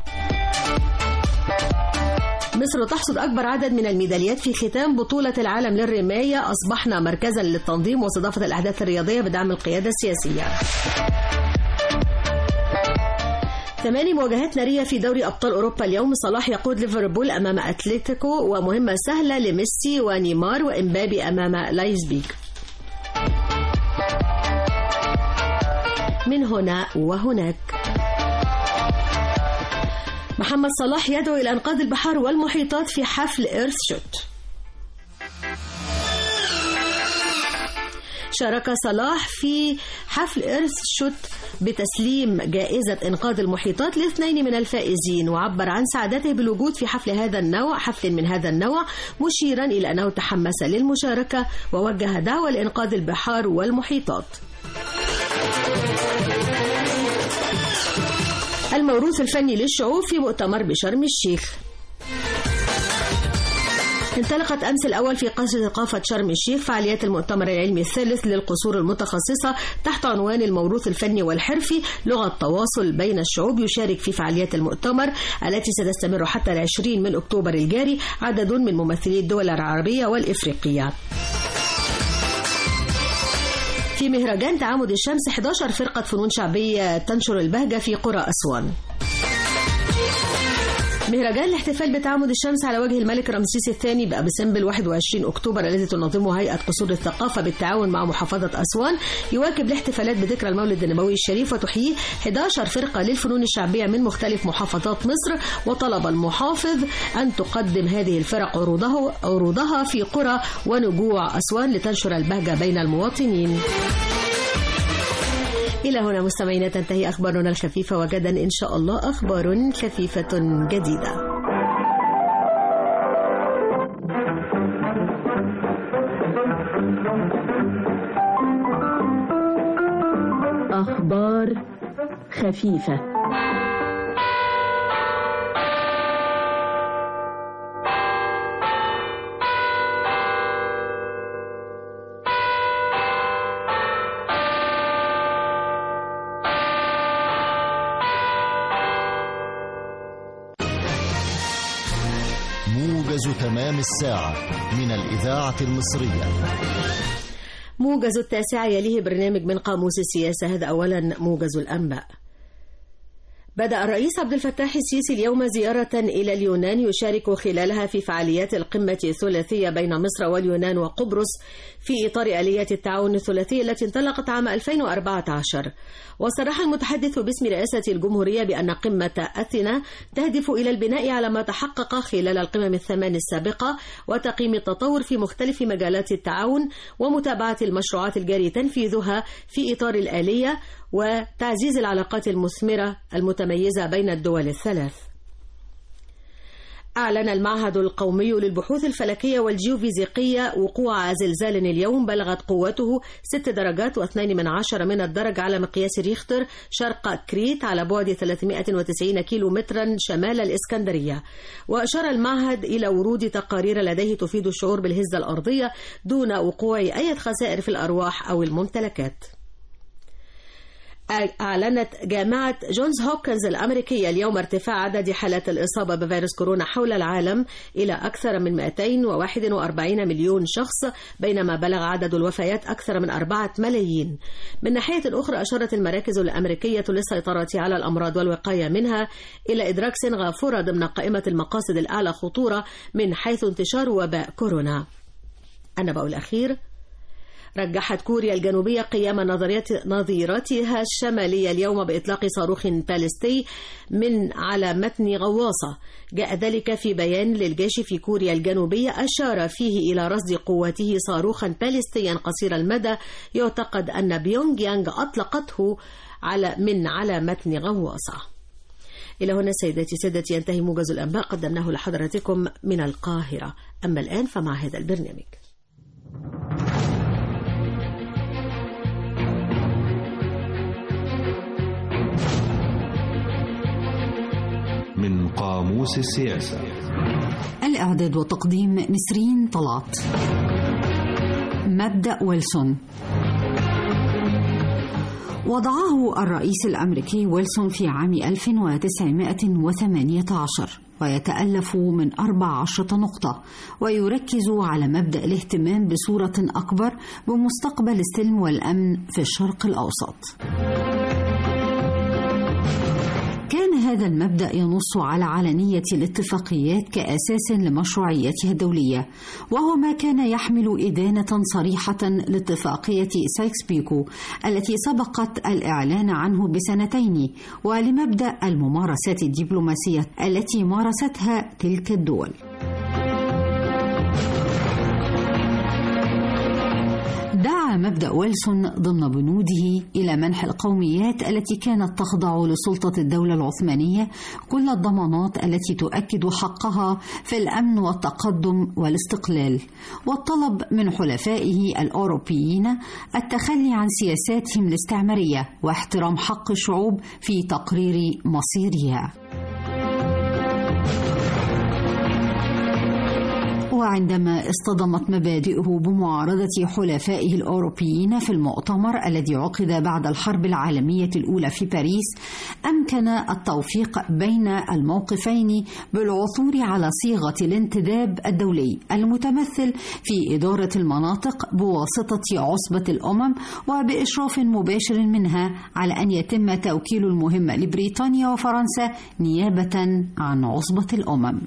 مصر تحصد أكبر عدد من الميداليات في ختام بطولة العالم للرماية أصبحنا مركزا للتنظيم واستضافة الأحداث الرياضية بدعم القيادة السياسية ثماني مواجهات نارية في دوري أبطال أوروبا اليوم صلاح يقود ليفربول أمام أتلتيكو ومهمة سهلة لميسي ونيمار وإمبابي أمام لايزبيج من هنا وهناك محمد صلاح يدعو إلى إنقاذ البحار والمحيطات في حفل إيرث شوت شارك صلاح في حفل إيرث شوت بتسليم جائزة إنقاذ المحيطات لاثنين من الفائزين وعبر عن سعادته بالوجود في حفل هذا النوع حفل من هذا النوع مشيرا إلى أنه تحمس للمشاركة ووجه دعوة لإنقاذ البحار والمحيطات الموروث الفني للشعوب في مؤتمر بشرم الشيخ انطلقت أمس الأول في قصر ثقافة شرم الشيخ فعاليات المؤتمر العلمي الثالث للقصور المتخصصة تحت عنوان الموروث الفني والحرفي لغة تواصل بين الشعوب يشارك في فعاليات المؤتمر التي ستستمر حتى العشرين من أكتوبر الجاري عدد من ممثلي الدول العربية والإفريقية في مهرجان تعامد الشمس 11 فرقة فنون شعبية تنشر البهجة في قرى أسوان مهرجان الاحتفال بتعامد الشمس على وجه الملك رمسيس الثاني بأبو سمبل 21 أكتوبر الذي تنظمه هيئة قصور الثقافة بالتعاون مع محافظة أسوان يواكب الاحتفالات بذكرى المولد النبوي الشريف وتحييه 11 فرقة للفنون الشعبية من مختلف محافظات مصر وطلب المحافظ أن تقدم هذه الفرق عروضه عروضها في قرى ونجوع أسوان لتنشر البهجة بين المواطنين إلى هنا مستمعينا تنتهي أخبارنا الخفيفة وغدا إن شاء الله أخبار خفيفة جديدة أخبار خفيفة موجز تمام الساعة من الإذاعة المصرية موجز التاسعة يليه برنامج من قاموس السياسة هذا أولا موجز الأنباء بدأ الرئيس عبد الفتاح السيسي اليوم زيارة إلى اليونان يشارك خلالها في فعاليات القمة الثلاثية بين مصر واليونان وقبرص في إطار آلية التعاون الثلاثية التي انطلقت عام 2014 وصرح المتحدث باسم رئاسة الجمهورية بأن قمة أثينا تهدف إلى البناء على ما تحقق خلال القمم الثمان السابقة وتقييم التطور في مختلف مجالات التعاون ومتابعة المشروعات الجاري تنفيذها في إطار الآلية وتعزيز العلاقات المثمرة المتميزة بين الدول الثلاث أعلن المعهد القومي للبحوث الفلكية والجيوفيزيقية وقوع زلزال اليوم بلغت قوته 6 درجات و2 من عشرة من الدرجة على مقياس ريختر شرق كريت على بعد 390 كيلو مترا شمال الإسكندرية وأشار المعهد إلى ورود تقارير لديه تفيد الشعور بالهزة الأرضية دون وقوع أي خسائر في الأرواح أو الممتلكات أعلنت جامعة جونز هوبكنز الأمريكية اليوم ارتفاع عدد حالات الإصابة بفيروس كورونا حول العالم إلى أكثر من 241 مليون شخص بينما بلغ عدد الوفيات أكثر من 4 ملايين من ناحية أخرى أشارت المراكز الأمريكية للسيطرة على الأمراض والوقاية منها إلى إدراك سنغافورة ضمن قائمة المقاصد الأعلى خطورة من حيث انتشار وباء كورونا النبأ الأخير رجحت كوريا الجنوبية قيام نظريات نظيرتها الشمالية اليوم بإطلاق صاروخ باليستي من على متن غواصة جاء ذلك في بيان للجيش في كوريا الجنوبية أشار فيه إلى رصد قواته صاروخا باليستيا قصير المدى يعتقد أن بيونج يانج أطلقته على من على متن غواصة إلى هنا سيداتي سادتي ينتهي موجز الأنباء قدمناه لحضراتكم من القاهرة أما الآن فمع هذا البرنامج من قاموس السياسة الإعداد وتقديم نسرين طلعت مبدأ ويلسون وضعه الرئيس الأمريكي ويلسون في عام 1918 ويتألف من 14 نقطة ويركز على مبدأ الاهتمام بصورة أكبر بمستقبل السلم والأمن في الشرق الأوسط. كان هذا المبدأ ينص على علنية الاتفاقيات كأساس لمشروعيتها الدولية وهو ما كان يحمل إدانة صريحة لاتفاقية سايكس بيكو التي سبقت الإعلان عنه بسنتين ولمبدأ الممارسات الدبلوماسية التي مارستها تلك الدول دعا مبدأ ويلسون ضمن بنوده إلى منح القوميات التي كانت تخضع لسلطة الدولة العثمانية كل الضمانات التي تؤكد حقها في الأمن والتقدم والاستقلال والطلب من حلفائه الأوروبيين التخلي عن سياساتهم الاستعمارية واحترام حق الشعوب في تقرير مصيرها وعندما اصطدمت مبادئه بمعارضة حلفائه الأوروبيين في المؤتمر الذي عقد بعد الحرب العالمية الأولى في باريس أمكن التوفيق بين الموقفين بالعثور على صيغة الانتداب الدولي المتمثل في إدارة المناطق بواسطة عصبة الأمم وبإشراف مباشر منها على أن يتم توكيل المهمة لبريطانيا وفرنسا نيابة عن عصبة الأمم.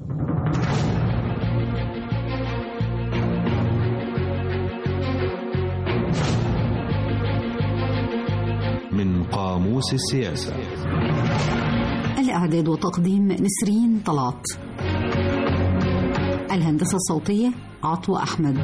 من قاموس السياسة الإعداد وتقديم نسرين طلعت الهندسة الصوتية عطوة أحمد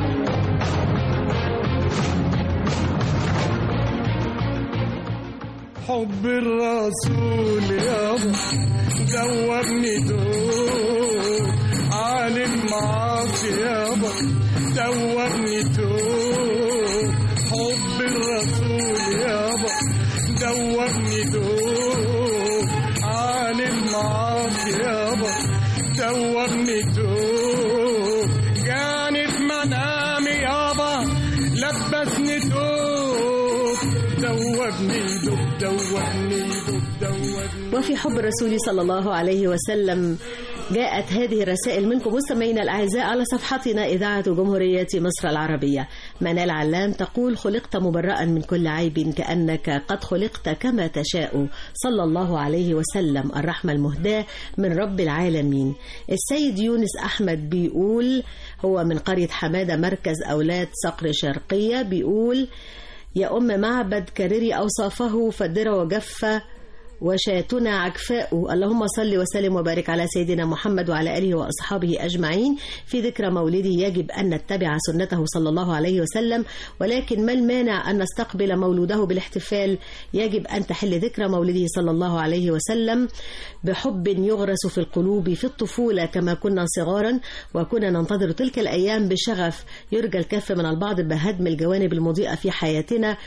حب الرسول يابا دوبني دوب عالم معاصي يابا دوبني دوب حب الرسول يابا دوبني دوب عالم معاصي يابا دوبني دوب جاني في منامي يابا لبسني دوب دوبني دوب دوبني دوب دوبني وفي حب الرسول صلى الله عليه وسلم جاءت هذه الرسائل منكم مستمعينا الأعزاء على صفحتنا إذاعة جمهورية مصر العربية منال علام تقول خلقت مبرأ من كل عيب كأنك قد خلقت كما تشاء صلى الله عليه وسلم الرحمة المهداة من رب العالمين السيد يونس أحمد بيقول هو من قرية حمادة مركز أولاد صقر شرقية بيقول يا أم معبد كرري أوصافه فدر وجف وشاتنا عكفاء اللهم صل وسلم وبارك على سيدنا محمد وعلى آله وأصحابه أجمعين في ذكرى مولده يجب أن نتبع سنته صلى الله عليه وسلم ولكن ما المانع أن نستقبل مولوده بالاحتفال يجب أن تحل ذكرى مولده صلى الله عليه وسلم بحب يغرس في القلوب في الطفولة كما كنا صغارا وكنا ننتظر تلك الأيام بشغف يرجى الكف من البعض بهدم الجوانب المضيئة في حياتنا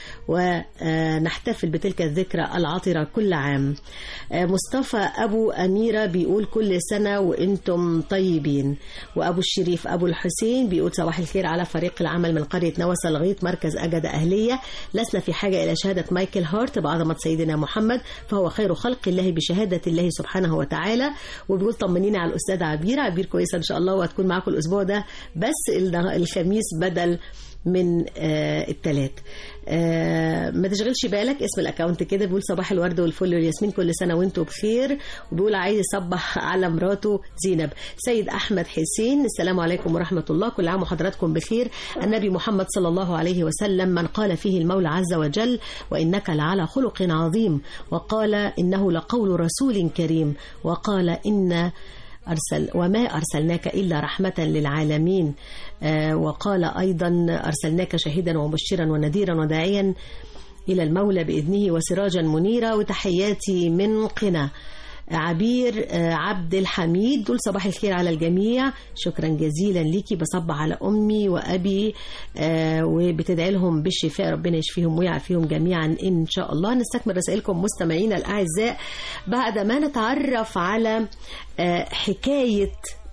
ونحتفل بتلك الذكرى العطرة كل عام مصطفى أبو أميرة بيقول كل سنة وإنتم طيبين وأبو الشريف أبو الحسين بيقول صباح الخير على فريق العمل من قرية نوى صلغيط مركز أجدة أهلية لسنا في حاجة إلى شهادة مايكل هارت بعظمة سيدنا محمد فهو خير خلق الله بشهادة الله سبحانه وتعالى وبيقول طمنينا على الأستاذ عبير عبير كويسة إن شاء الله وهتكون معاكم الأسبوع ده بس الخميس بدل من آه الثلاث آه ما تشغلش بالك اسم الاكونت كده بيقول صباح الورد والفل والياسمين كل سنه وانتم بخير وبيقول عايز يصبح على مراته زينب سيد احمد حسين السلام عليكم ورحمه الله كل عام وحضراتكم بخير النبي محمد صلى الله عليه وسلم من قال فيه المولى عز وجل وانك لعلى خلق عظيم وقال انه لقول رسول كريم وقال ان أرسل وما أرسلناك إلا رحمة للعالمين آه وقال أيضا أرسلناك شاهدا ومبشرا ونذيرا وداعيا إلى المولى بإذنه وسراجا منيرا وتحياتي من قنا عبير عبد الحميد دول صباح الخير على الجميع شكرا جزيلا ليكي بصب على أمي وأبي وبتدعي لهم بالشفاء ربنا يشفيهم ويعافيهم جميعا إن شاء الله نستكمل رسائلكم مستمعينا الأعزاء بعد ما نتعرف على حكاية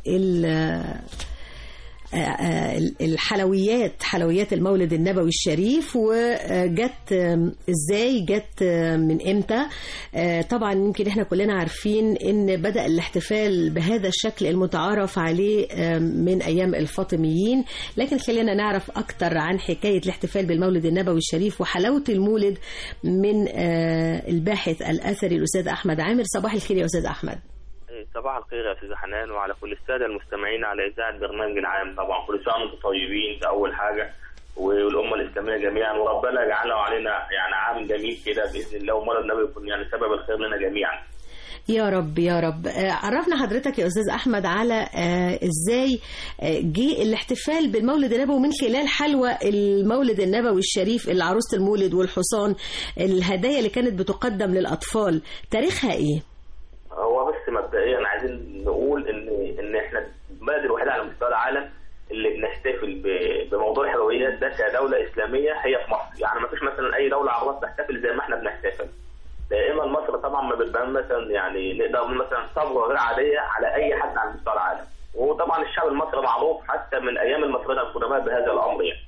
الحلويات حلويات المولد النبوي الشريف وجت ازاي جت من امتى طبعا يمكن احنا كلنا عارفين ان بدا الاحتفال بهذا الشكل المتعارف عليه من ايام الفاطميين لكن خلينا نعرف اكتر عن حكايه الاحتفال بالمولد النبوي الشريف وحلاوه المولد من الباحث الاثري الاستاذ احمد عامر صباح الخير يا استاذ احمد صباح الخير يا استاذ حنان وعلى كل الساده المستمعين على اذاعه برنامج العام طبعا كل سنه وانتم طيبين ده اول حاجه والامه الاسلاميه جميعا وربنا يجعله علينا يعني عام جميل كده باذن الله ومولد النبي يكون يعني سبب الخير لنا جميعا. يا رب يا رب عرفنا حضرتك يا استاذ احمد على ازاي جه الاحتفال بالمولد النبوي من خلال حلوى المولد النبوي الشريف اللي عروسه المولد والحصان الهدايا اللي كانت بتقدم للاطفال تاريخها ايه؟ هو بس مبدئيا عايزين نقول ان ان احنا البلد الوحيده على مستوى العالم اللي بنحتفل بموضوع الحلويات ده كدوله اسلاميه هي في مصر، يعني ما فيش مثلا اي دوله عربيه بتحتفل زي ما احنا بنحتفل. دائما مصر طبعا ما بتبان مثلا يعني نقدر نقول مثلا ثوره غير عاديه على اي حد على مستوى العالم، وطبعا الشعب المصري معروف حتى من ايام المصريين القدماء بهذا الامر يعني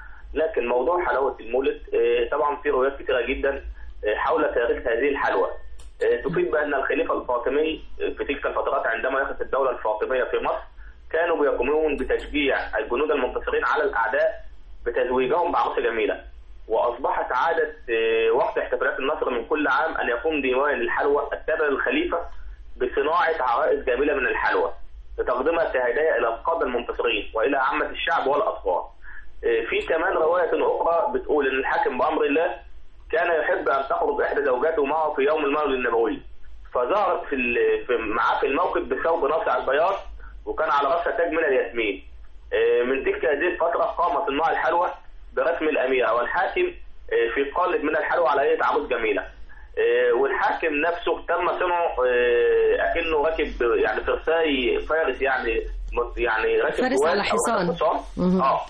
لكن موضوع حلاوه المولد آه، طبعا في روايات كثيره جدا آه، حول تاريخ هذه الحلوى آه، تفيد بان الخليفه الفاطمي آه، في تلك الفترات عندما يقف الدوله الفاطميه في مصر كانوا بيقومون بتشجيع الجنود المنتصرين على الاعداء بتزويجهم بعروسه جميله واصبحت عاده آه، وقت احتفالات النصر من كل عام ان يقوم ديوان الحلوى التابع للخليفه بصناعه عرائس جميله من الحلوى لتقديمها كهدايا الى القاده المنتصرين والى عامه الشعب والاطفال. آه، في كمان روايه اخرى بتقول ان الحاكم بامر الله كان يحب ان تخرج احدى زوجاته معه في يوم المولد النبوي فظهرت في, ال- في معاه في الموقف بثوب ناصع البياض وكان على راسها تاج من الياسمين آه، من تلك هذه الفتره قام صناع الحلوى برسم الاميره والحاكم آه، في قالب من الحلوى على هيئه عروس جميله آه، والحاكم نفسه تم صنعه آه، اكنه راكب يعني فرساي فارس يعني مت- يعني راكب فارس جواد على أو راكب حصان. حصان مهم. اه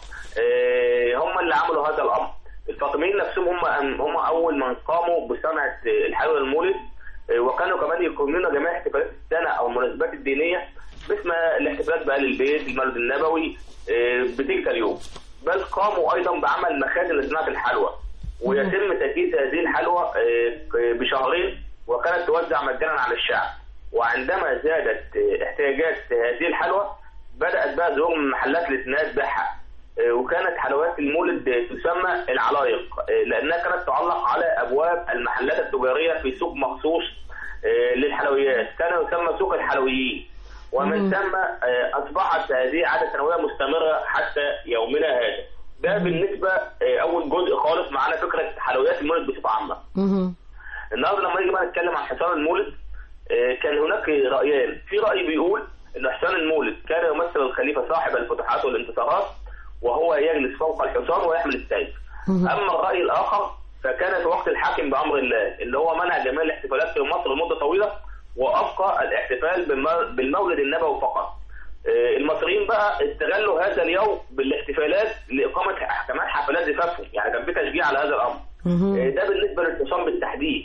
آه، هم اللي عملوا هذا الامر الفاطميين نفسهم هم هم اول من قاموا بصنعه الحلوى المولد آه، وكانوا كمان يقيمون جميع احتفالات السنه او المناسبات الدينيه باسم الاحتفالات بآل البيت المولد النبوي آه، بتلك اليوم بل قاموا ايضا بعمل مخازن لصناعه الحلوى ويتم تجهيز هذه الحلوى آه، بشهرين وكانت توزع مجانا على الشعب وعندما زادت آه، احتياجات هذه الحلوى بدأت بقى ظهور من محلات لتناس بيعها آه، وكانت حلويات المولد آه، تسمى العلايق آه، لأنها كانت تعلق على أبواب المحلات التجارية في سوق مخصوص آه، للحلويات كان يسمى سوق الحلويين ومن ثم آه، أصبحت هذه عادة سنوية مستمرة حتى يومنا هذا ده بالنسبة آه، أول جزء خالص معانا فكرة حلويات المولد بصفة عامة مهم. النهارده لما نيجي بقى نتكلم عن حصان المولد آه، كان هناك رايان في راي بيقول ان حصان المولد كان يمثل الخليفه صاحب الفتوحات والانتصارات وهو يجلس فوق الحصان ويحمل السيف اما الراي الاخر فكان في وقت الحاكم بامر الله اللي هو منع جميع الاحتفالات في مصر لمده طويله وابقى الاحتفال بالم- بالمولد النبوي فقط آه، المصريين بقى استغلوا هذا اليوم بالاحتفالات لاقامه كمان حفلات زفافهم يعني كان في تشجيع على هذا الامر آه، ده بالنسبه للحصان بالتحديد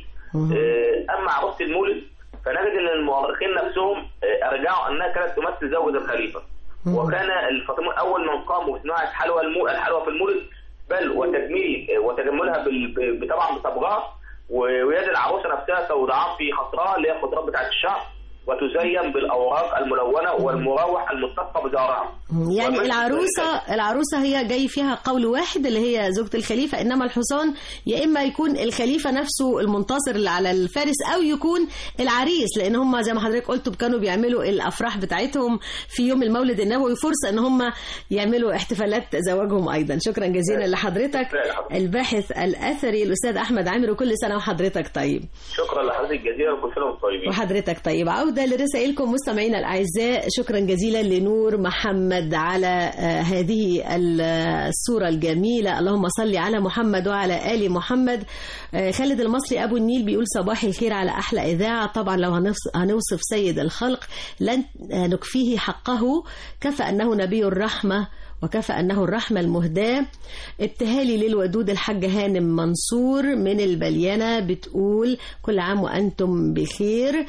آه، اما عروسه المولد فنجد ان المؤرخين نفسهم آه، ارجعوا انها كانت تمثل زوجة الخليفه وكان الفاطمه اول من قاموا بصناعه حلوى المو... الحلوى في المولد بل وتجميل آه، وتجملها بال... ب- طبعا بصبغها و- ويد العروسه نفسها توضعان في خطرها اللي هي الخضرات بتاعت الشعر وتزين بالاوراق الملونه والمراوح الملتصقه بزهرها يعني ومن- العروسة العروسة هي جاي فيها قول واحد اللي هي زوجة الخليفة إنما الحصان يا إما يكون الخليفة نفسه المنتصر اللي على الفارس أو يكون العريس لأن هم زي ما حضرتك قلتوا كانوا بيعملوا الأفراح بتاعتهم في يوم المولد النبوي فرصة إن هم يعملوا احتفالات زواجهم أيضا شكرا جزيلا لحضرتك الباحث الأثري الأستاذ أحمد عامر وكل سنة وحضرتك طيب شكرا لحضرتك جزيلا وكل سنه وانتم طيبين وحضرتك طيب عودة لرسائلكم مستمعينا الأعزاء شكرا جزيلا لنور محمد على آه، هذه ال- الصورة الجميلة اللهم صل على محمد وعلى آل محمد آه، خالد المصري أبو النيل بيقول صباح الخير على أحلى إذاعة طبعا لو هنفس- هنوصف سيد الخلق لن آه، نكفيه حقه كفى أنه نبي الرحمة وكفى أنه الرحمة المهداة ابتهالي للودود الحاج هانم منصور من البليانة بتقول كل عام وأنتم بخير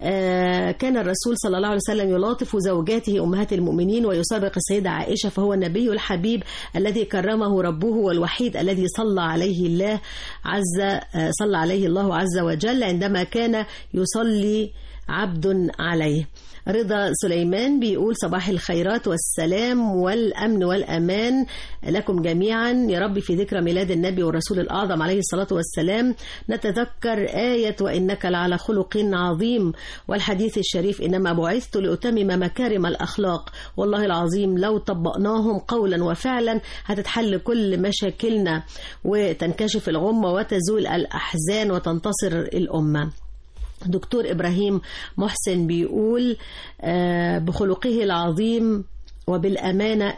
آه كان الرسول صلى الله عليه وسلم يلاطف زوجاته أمهات المؤمنين ويسابق السيدة عائشة فهو النبي الحبيب الذي كرمه ربه والوحيد الذي صلى عليه الله عز آه صلى عليه الله عز وجل عندما كان يصلي عبد عليه رضا سليمان بيقول صباح الخيرات والسلام والأمن والأمان لكم جميعا يا رب في ذكرى ميلاد النبي والرسول الأعظم عليه الصلاة والسلام نتذكر آية وإنك لعلى خلق عظيم والحديث الشريف إنما بعثت لأتمم مكارم الأخلاق والله العظيم لو طبقناهم قولا وفعلا هتتحل كل مشاكلنا وتنكشف الغمة وتزول الأحزان وتنتصر الأمة دكتور إبراهيم محسن بيقول آه، بخلقه العظيم وبالأمانة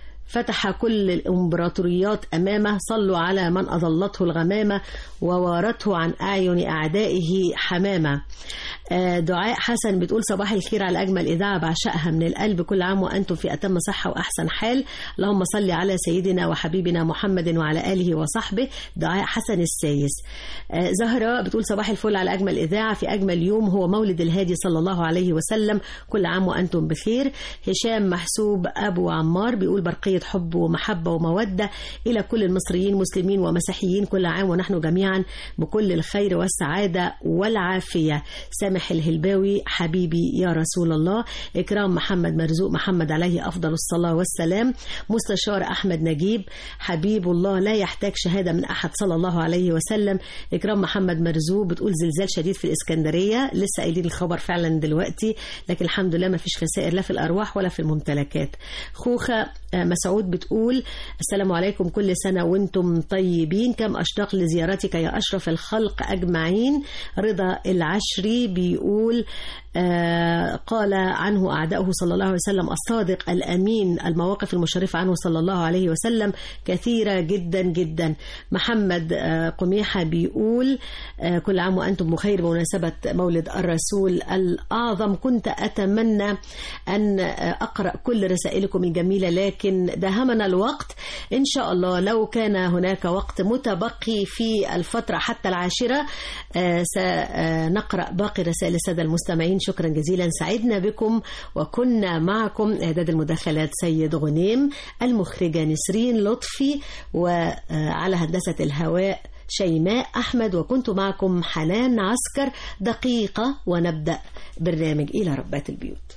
فتح كل الإمبراطوريات أمامه صلوا على من أظلته الغمامة ووارته عن أعين أعدائه حمامة آه، دعاء حسن بتقول صباح الخير على أجمل إذاعة بعشقها من القلب كل عام وأنتم في أتم صحة وأحسن حال اللهم صل على سيدنا وحبيبنا محمد وعلى آله وصحبه دعاء حسن السايس آه، زهرة بتقول صباح الفل على أجمل إذاعة في أجمل يوم هو مولد الهادي صلى الله عليه وسلم كل عام وأنتم بخير هشام محسوب أبو عمار بيقول برقية حب ومحبة ومودة إلى كل المصريين مسلمين ومسيحيين كل عام ونحن جميعا بكل الخير والسعادة والعافية سامح الهلباوي حبيبي يا رسول الله إكرام محمد مرزوق محمد عليه أفضل الصلاة والسلام مستشار أحمد نجيب حبيب الله لا يحتاج شهادة من أحد صلى الله عليه وسلم إكرام محمد مرزوق بتقول زلزال شديد في الإسكندرية لسه قايلين الخبر فعلا دلوقتي لكن الحمد لله ما فيش خسائر لا في الأرواح ولا في الممتلكات خوخة آه، مسعود بتقول السلام عليكم كل سنة وانتم طيبين كم أشتاق لزيارتك يا أشرف الخلق أجمعين رضا العشري بيقول آه، قال عنه أعداؤه صلى الله عليه وسلم الصادق الأمين المواقف المشرفة عنه صلى الله عليه وسلم كثيرة جدا جدا محمد آه، قميحة بيقول آه، كل عام وأنتم بخير بمناسبة مولد الرسول الأعظم كنت أتمنى أن آه، أقرأ كل رسائلكم الجميلة لكن دهمنا الوقت إن شاء الله لو كان هناك وقت متبقي في الفترة حتى العاشرة آه، سنقرأ باقي رسائل السادة المستمعين شكرا جزيلا سعدنا بكم وكنا معكم إعداد المداخلات سيد غنيم المخرجة نسرين لطفي وعلى هندسة الهواء شيماء أحمد وكنت معكم حنان عسكر دقيقة ونبدأ برنامج إلى ربات البيوت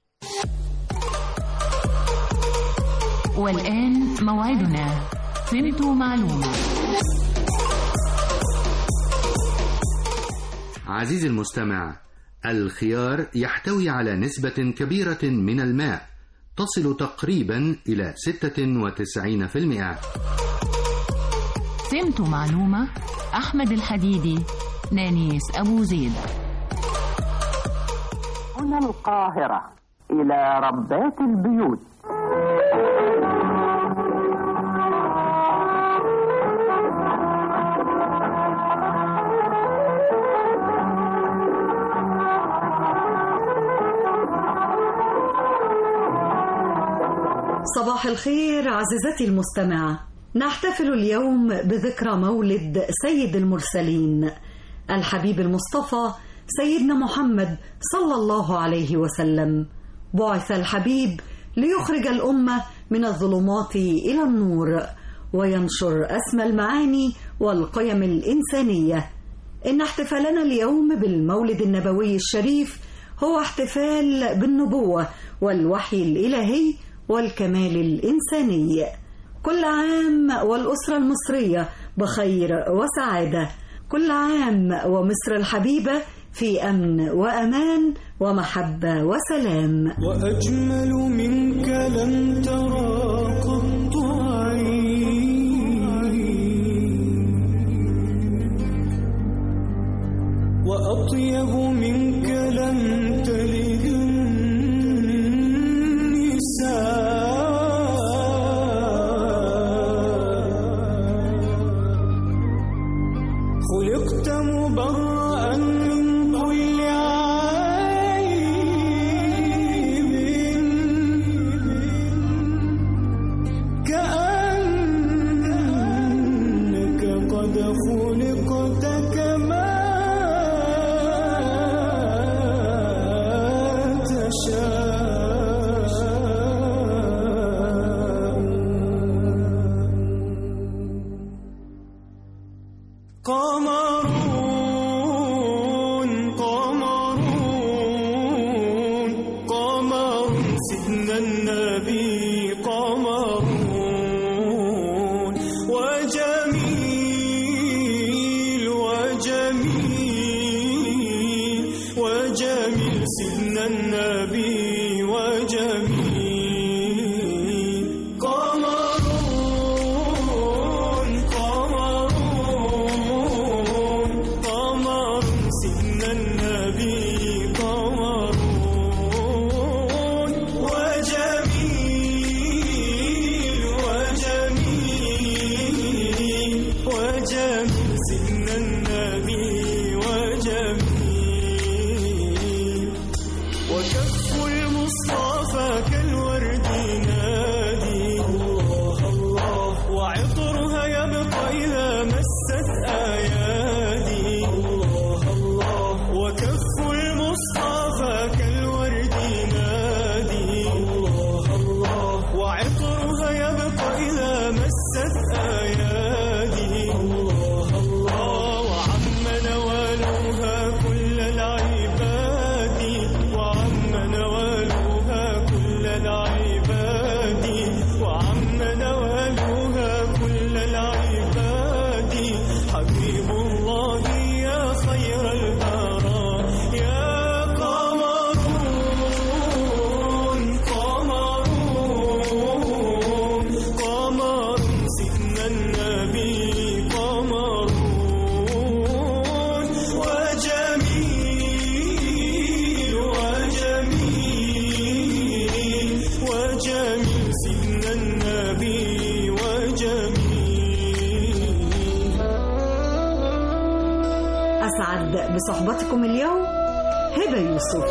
والآن موعدنا فهمت معلومة عزيزي المستمع الخيار يحتوي على نسبة كبيرة من الماء تصل تقريبا إلى 96% فهمت معلومة أحمد الحديدي نانيس أبو زيد هنا القاهرة إلى ربات البيوت صباح الخير عزيزتي المستمعة نحتفل اليوم بذكرى مولد سيد المرسلين الحبيب المصطفى سيدنا محمد صلى الله عليه وسلم بعث الحبيب ليخرج الأمة من الظلمات إلى النور وينشر أسمى المعاني والقيم الإنسانية إن احتفالنا اليوم بالمولد النبوي الشريف هو احتفال بالنبوة والوحي الإلهي والكمال الإنساني كل عام والأسرة المصرية بخير وسعادة كل عام ومصر الحبيبة في أمن وأمان ومحبة وسلام وأجمل منك لم ترى قط عين وأطيب منك لم تلد النساء خلقت مبرأ من كل عيب كأنك قد خلقت كما تشاء قمرون قمرون قمر سيدنا النبي قمرون وجميل وجميل وجميل سيدنا النبي وجميل قمرون قمرون قمر سيدنا النبي قمرون وجميل وجميل وجميل سيدنا النبي وجميل المصطفى كالورد ينادي الله الله وعطرها يبقى إذا مست أيادي الله الله وكف المصطفى كالورد ينادي الله الله وعطرها يبقى إذا مست أيادي الله الله وعم نوالها كل العباد وعم نوالها كل العباد وعم نوالها كل العباد حبيب الله يا خير البراء يا قمرون قمرون قمر سيدنا النبي قمرون وجميل وجميل وجميل سيدنا النبي وجميل أسعد بصحبتكم اليوم هبة يوسف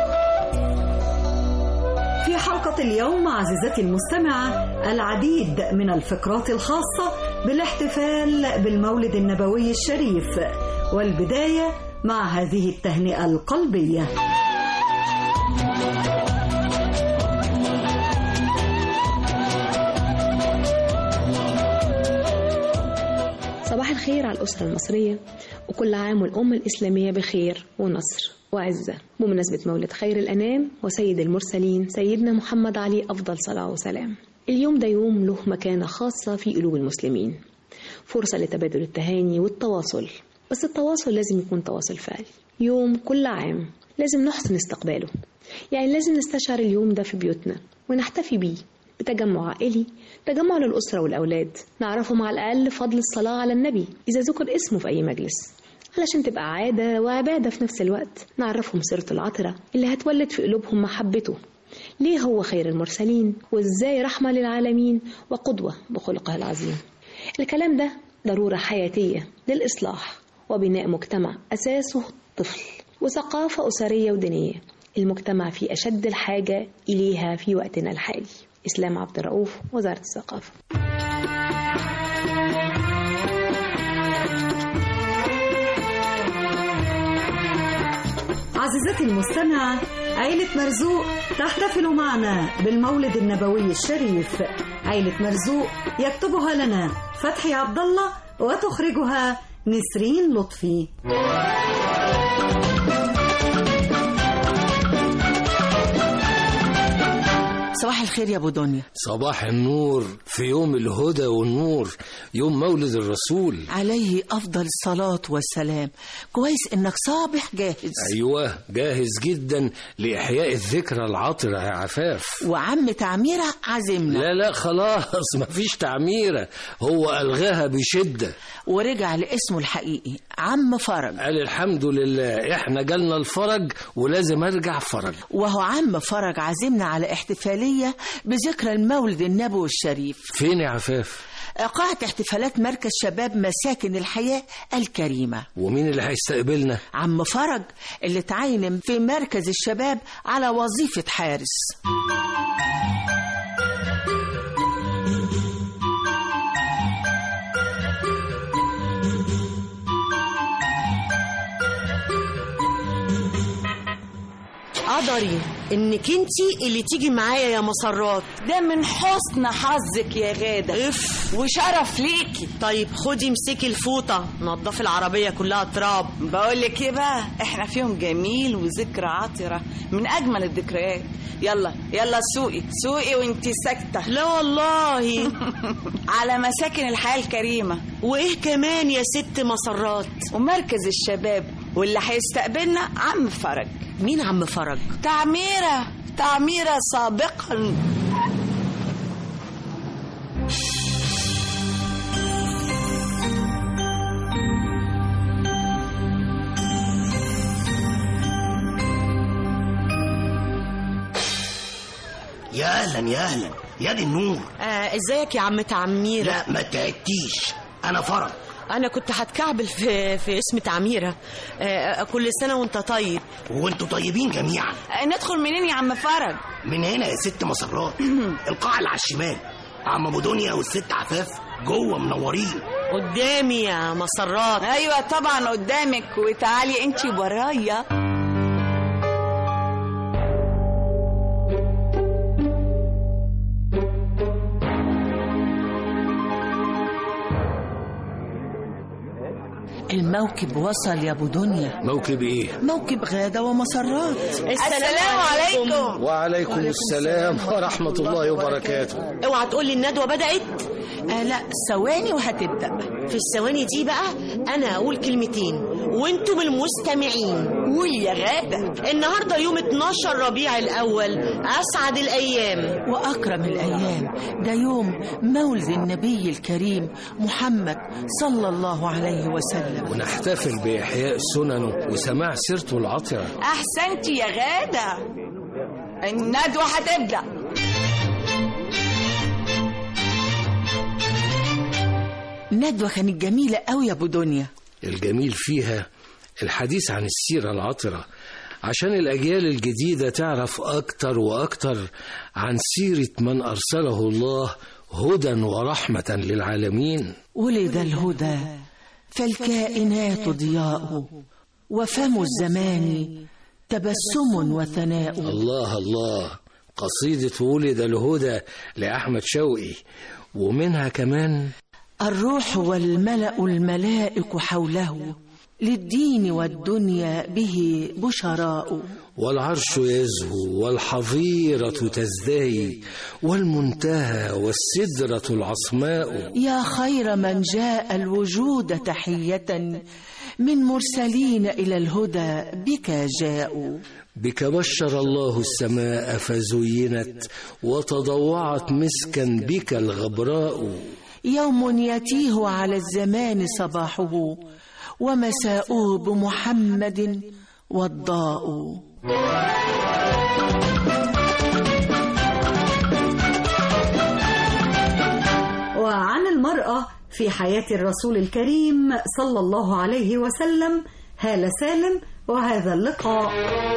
في حلقة اليوم عزيزتي المستمعة العديد من الفقرات الخاصة بالاحتفال بالمولد النبوي الشريف والبداية مع هذه التهنئة القلبية صباح الخير على الأسرة المصرية وكل عام والأمة الإسلامية بخير ونصر وعزة بمناسبة مولد خير الأنام وسيد المرسلين سيدنا محمد عليه أفضل صلاة وسلام اليوم ده يوم له مكانة خاصة في قلوب المسلمين فرصة لتبادل التهاني والتواصل بس التواصل لازم يكون تواصل فعلي يوم كل عام لازم نحسن استقباله يعني لازم نستشعر اليوم ده في بيوتنا ونحتفي بيه بتجمع عائلي تجمع للأسرة والأولاد نعرفهم على الأقل فضل الصلاة على النبي إذا ذكر اسمه في أي مجلس علشان تبقى عادة وعبادة في نفس الوقت نعرفهم سيرة العطرة اللي هتولد في قلوبهم محبته ليه هو خير المرسلين وإزاي رحمة للعالمين وقدوة بخلقه العظيم الكلام ده ضرورة حياتية للإصلاح وبناء مجتمع أساسه الطفل وثقافة أسرية ودينية المجتمع في أشد الحاجة إليها في وقتنا الحالي إسلام عبد الرؤوف وزارة الثقافة عزيزتي المستمعة عيلة مرزوق تحتفل معنا بالمولد النبوي الشريف عيلة مرزوق يكتبها لنا فتحي عبد الله وتخرجها نسرين لطفي صباح الخير يا ابو دنيا صباح النور في يوم الهدى والنور يوم مولد الرسول عليه افضل الصلاه والسلام كويس انك صابح جاهز ايوه جاهز جدا لاحياء الذكرى العطره يا عفاف وعم تعميره عزمنا لا لا خلاص مفيش تعميره هو الغاها بشده ورجع لاسمه الحقيقي عم فرج قال الحمد لله احنا جالنا الفرج ولازم ارجع فرج وهو عم فرج عزمنا على احتفاليه بذكرى المولد النبوي الشريف فين يا عفاف قاعة احتفالات مركز شباب مساكن الحياة الكريمة ومين اللي هيستقبلنا عم فرج اللي تعين في مركز الشباب على وظيفة حارس قدري انك انتي اللي تيجي معايا يا مسرات ده من حسن حظك يا غادة اف وشرف ليكي طيب خدي امسكي الفوطه نضفي العربيه كلها تراب بقول لك ايه بقى احنا في يوم جميل وذكرى عطره من اجمل الذكريات يلا يلا سوقي سوقي وانتي ساكته لا والله على مساكن الحياه الكريمه وايه كمان يا ست مسرات ومركز الشباب واللي هيستقبلنا عم فرج مين عم فرج تعميره تعميره سابقا يا اهلا يا اهلا يا دي النور آه ازيك يا عم تعميره لا ما تعبتيش انا فرج انا كنت هتكعبل في في اسم تعميره آه، كل سنه وانت طيب وانتوا طيبين جميعا ندخل منين يا عم فرج من هنا يا ست مسرات القاعة اللي على الشمال عم ابو دنيا والست عفاف جوه منورين قدامي يا مسرات ايوه طبعا قدامك وتعالي انت ورايا الموكب وصل يا ابو دنيا موكب ايه موكب غادة ومسرات السلام عليكم وعليكم السلام ورحمة الله وبركاته اوعى تقول لي الندوه بدات آه لا ثواني وهتبدا في الثواني دي بقى انا اقول كلمتين وانتم المستمعين قولي يا غاده النهارده يوم 12 ربيع الاول اسعد الايام واكرم الايام ده يوم مولد النبي الكريم محمد صلى الله عليه وسلم ونحتفل بإحياء سننه وسماع سيرته العطرة احسنتي يا غاده الندوه هتبدا ندوة كانت جميلة قوي يا ابو دنيا الجميل فيها الحديث عن السيرة العطرة عشان الأجيال الجديدة تعرف أكتر وأكتر عن سيرة من أرسله الله هدى ورحمة للعالمين ولد الهدى فالكائنات ضياء وفم الزمان تبسم وثناء الله الله قصيدة ولد الهدى لأحمد شوقي ومنها كمان الروح والملأ الملائك حوله للدين والدنيا به بشراء والعرش يزهو والحظيرة تزدهي والمنتهى والسدرة العصماء يا خير من جاء الوجود تحية من مرسلين إلى الهدى بك جاءوا بك بشر الله السماء فزينت وتضوعت مسكا بك الغبراء يوم يتيه على الزمان صباحه ومساؤه بمحمد والضاء وعن المرأة في حياة الرسول الكريم صلى الله عليه وسلم هالة سالم وهذا اللقاء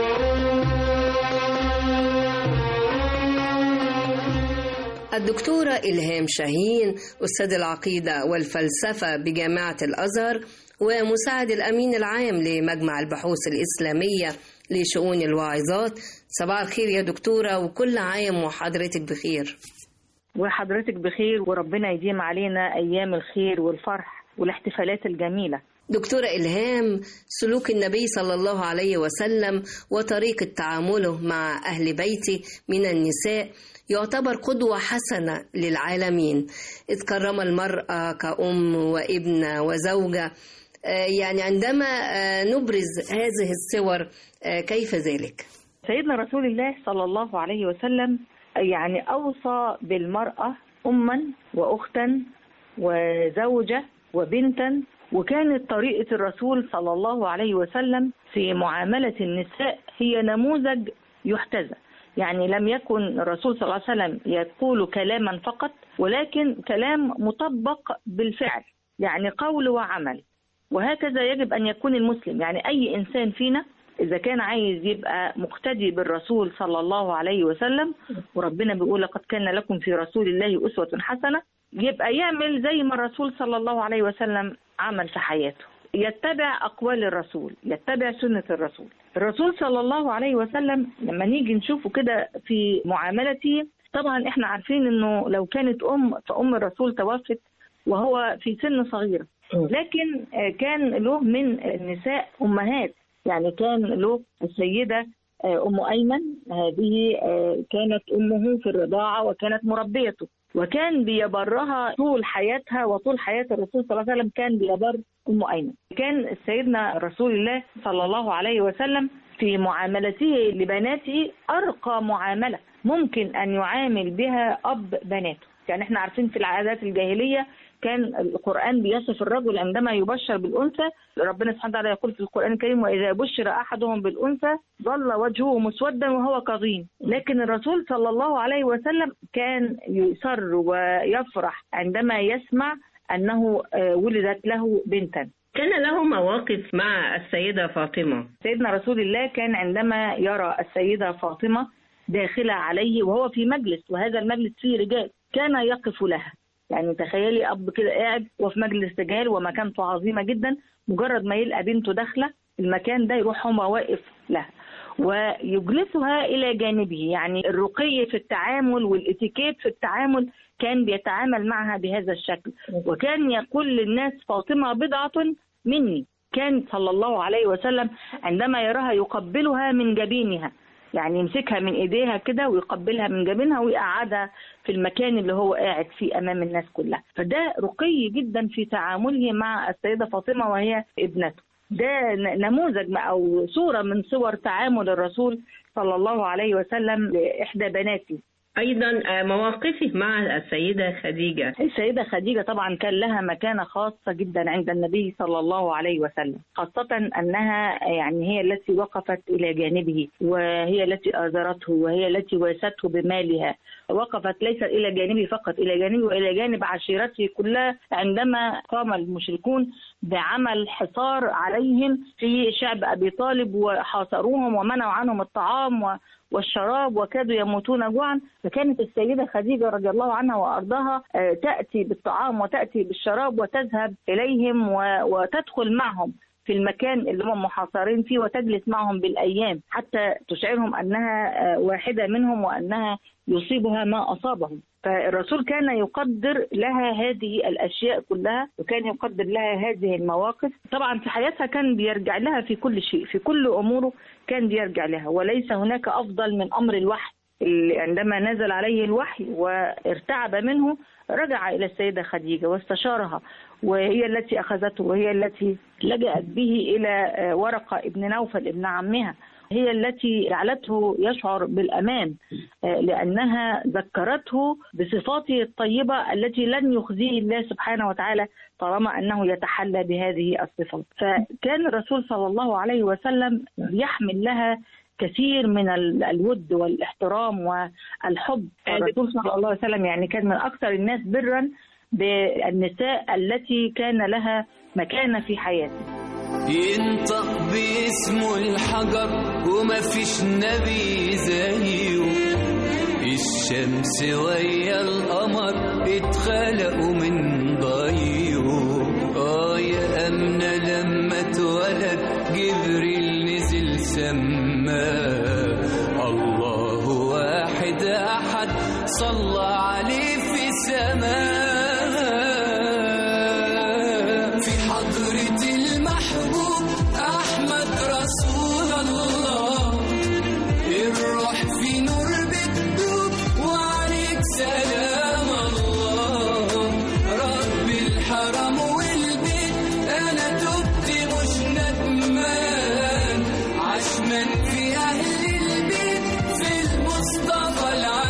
الدكتورة إلهام شاهين أستاذ العقيدة والفلسفة بجامعة الأزهر ومساعد الأمين العام لمجمع البحوث الإسلامية لشؤون الواعظات صباح الخير يا دكتورة وكل عام وحضرتك بخير وحضرتك بخير وربنا يديم علينا أيام الخير والفرح والاحتفالات الجميلة دكتورة إلهام سلوك النبي صلى الله عليه وسلم وطريقة تعامله مع أهل بيته من النساء يعتبر قدوة حسنة للعالمين إذ كرم المرأة كأم وابنة وزوجة آه، يعني عندما آه، نبرز هذه الصور آه، كيف ذلك؟ سيدنا رسول الله صلى الله عليه وسلم يعني أوصى بالمرأة أما وأختا وزوجة وبنتا وكانت طريقة الرسول صلى الله عليه وسلم في معاملة النساء هي نموذج يحتذى يعني لم يكن الرسول صلى الله عليه وسلم يقول كلاما فقط ولكن كلام مطبق بالفعل يعني قول وعمل وهكذا يجب أن يكون المسلم يعني أي إنسان فينا إذا كان عايز يبقى مقتدي بالرسول صلى الله عليه وسلم وربنا بيقول لقد كان لكم في رسول الله أسوة حسنة يبقى يعمل زي ما الرسول صلى الله عليه وسلم عمل في حياته يتبع أقوال الرسول يتبع سنة الرسول الرسول صلى الله عليه وسلم لما نيجي نشوفه كده في معاملته طبعا احنا عارفين انه لو كانت ام فام الرسول توفت وهو في سن صغيره لكن آه، كان له من النساء امهات يعني كان له السيده آه، ام ايمن هذه آه، كانت امه في الرضاعه وكانت مربيته وكان بيبرها طول حياتها وطول حياه الرسول صلى الله عليه وسلم كان بيبر ام ايمن كان سيدنا رسول الله صلى الله عليه وسلم في معاملته لبناته ارقى معامله ممكن ان يعامل بها اب بناته يعني احنا عارفين في العادات الجاهليه كان القرآن بيصف الرجل عندما يبشر بالأنثى ربنا سبحانه وتعالى يقول في القرآن الكريم وإذا بشر أحدهم بالأنثى ظل وجهه مسودا وهو كظيم لكن الرسول صلى الله عليه وسلم كان يسر ويفرح عندما يسمع أنه آه، ولدت له بنتا كان له مواقف مع السيدة فاطمة سيدنا رسول الله كان عندما يرى السيدة فاطمة داخلة عليه وهو في مجلس وهذا المجلس فيه رجال كان يقف لها يعني تخيلي أب كده قاعد وفي مجلس رجال ومكانته عظيمة جدا مجرد ما يلقى بنته داخلة المكان ده يروح هو واقف لها ويجلسها إلى جانبه يعني الرقي في التعامل والاتيكيت في التعامل كان بيتعامل معها بهذا الشكل وكان يقول للناس فاطمة بضعة مني كان صلى الله عليه وسلم عندما يراها يقبلها من جبينها يعني يمسكها من ايديها كده ويقبلها من جبينها ويقعدها في المكان اللي هو قاعد فيه امام الناس كلها فده رقي جدا في تعامله مع السيده فاطمه وهي ابنته ده ن- نموذج او صوره من صور تعامل الرسول صلى الله عليه وسلم لاحدى بناته أيضا آه، مواقفه مع السيدة خديجة السيدة خديجة طبعا كان لها مكانة خاصة جدا عند النبي صلى الله عليه وسلم خاصة أنها يعني هي التي وقفت إلى جانبه وهي التي آزرته وهي التي واسته بمالها وقفت ليس إلى جانبه فقط إلى جانبه وإلى جانب عشيرته كلها عندما قام المشركون بعمل حصار عليهم في شعب أبي طالب وحاصروهم ومنعوا عنهم الطعام و والشراب وكادوا يموتون جوعا فكانت السيدة خديجة رضي الله عنها وأرضاها آه، تأتي بالطعام وتأتي بالشراب وتذهب إليهم و- وتدخل معهم في المكان اللي هم محاصرين فيه وتجلس معهم بالأيام حتى تشعرهم أنها آه، واحدة منهم وأنها يصيبها ما أصابهم فالرسول كان يقدر لها هذه الأشياء كلها وكان يقدر لها هذه المواقف طبعا في حياتها كان بيرجع لها في كل شيء في كل أموره كان بيرجع لها وليس هناك أفضل من أمر الوحي اللي عندما نزل عليه الوحي وارتعب منه رجع إلى السيدة خديجة واستشارها وهي التي أخذته وهي التي لجأت به إلى آه، ورقة ابن نوفل ابن عمها هي التي جعلته يشعر بالأمان آه، لأنها ذكرته بصفاته الطيبة التي لن يخزيه الله سبحانه وتعالى طالما أنه يتحلى بهذه الصفات فكان الرسول صلى الله عليه وسلم يحمل لها كثير من ال- الود والاحترام والحب الرسول صلى الله عليه وسلم يعني كان من أكثر الناس برا بالنساء التي كان لها مكانة في حياته ينطق باسمه الحجر وما فيش نبي زيه الشمس ويا القمر اتخلقوا من ضيه اه يا أمنة لما اتولد جبريل نزل سماه الله واحد أحد صلى عليه في السماء في حضرة المحبوب أحمد رسول الله الروح في نور بتدوب وعليك سلام الله رب الحرم والبيت أنا تبت مش ندمان عشمان في أهل البيت في المصطفى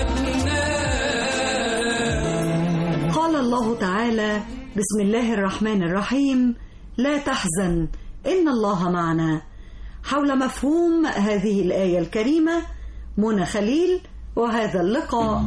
العدنان قال الله تعالى بسم الله الرحمن الرحيم لا تحزن إن الله معنا حول مفهوم هذه الآية الكريمة منى خليل وهذا اللقاء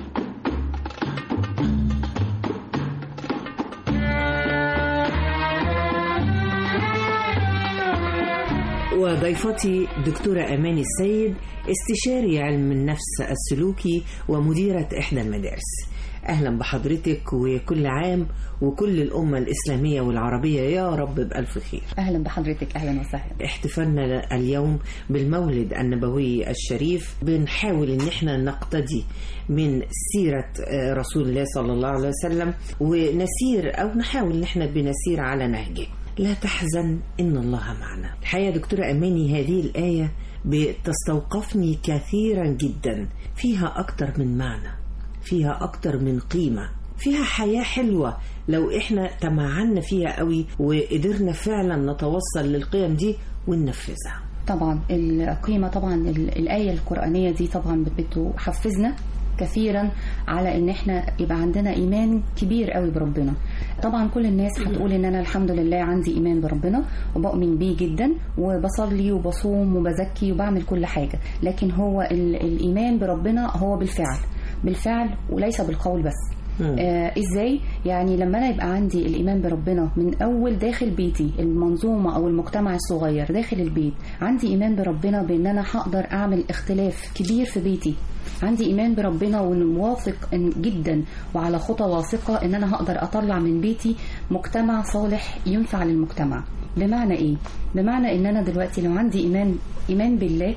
وضيفتي دكتورة أمان السيد استشاري علم النفس السلوكي ومديرة إحدى المدارس أهلا بحضرتك وكل عام وكل الأمة الإسلامية والعربية يا رب بألف خير اهلا بحضرتك اهلا وسهلا احتفالنا اليوم بالمولد النبوي الشريف بنحاول ان احنا نقتدي من سيرة آه، رسول الله صلى الله عليه وسلم ونسير او نحاول ان احنا بنسير على نهجه لا تحزن ان الله معنا الحقيقة دكتورة اماني هذه الآية بتستوقفني كثيرا جدا فيها اكتر من معنى فيها اكتر من قيمة فيها حياة حلوة لو احنا تمعنا فيها قوي وقدرنا فعلا نتوصل للقيم دي وننفذها طبعا القيمة طبعا ال- الآية القرآنية دي طبعا بتحفزنا كثيرا على ان احنا يبقى عندنا ايمان كبير قوي بربنا طبعا كل الناس هتقول ان انا الحمد لله عندي ايمان بربنا وبؤمن بيه جدا وبصلي وبصوم وبزكي وبعمل كل حاجة لكن هو ال- الايمان بربنا هو بالفعل بالفعل وليس بالقول بس آه ازاي يعني لما انا يبقى عندي الايمان بربنا من اول داخل بيتي المنظومه او المجتمع الصغير داخل البيت عندي ايمان بربنا بان انا هقدر اعمل اختلاف كبير في بيتي عندي ايمان بربنا وان واثق إن جدا وعلى خطى واثقه ان انا هقدر اطلع من بيتي مجتمع صالح ينفع للمجتمع بمعنى ايه بمعنى ان انا دلوقتي لو عندي ايمان ايمان بالله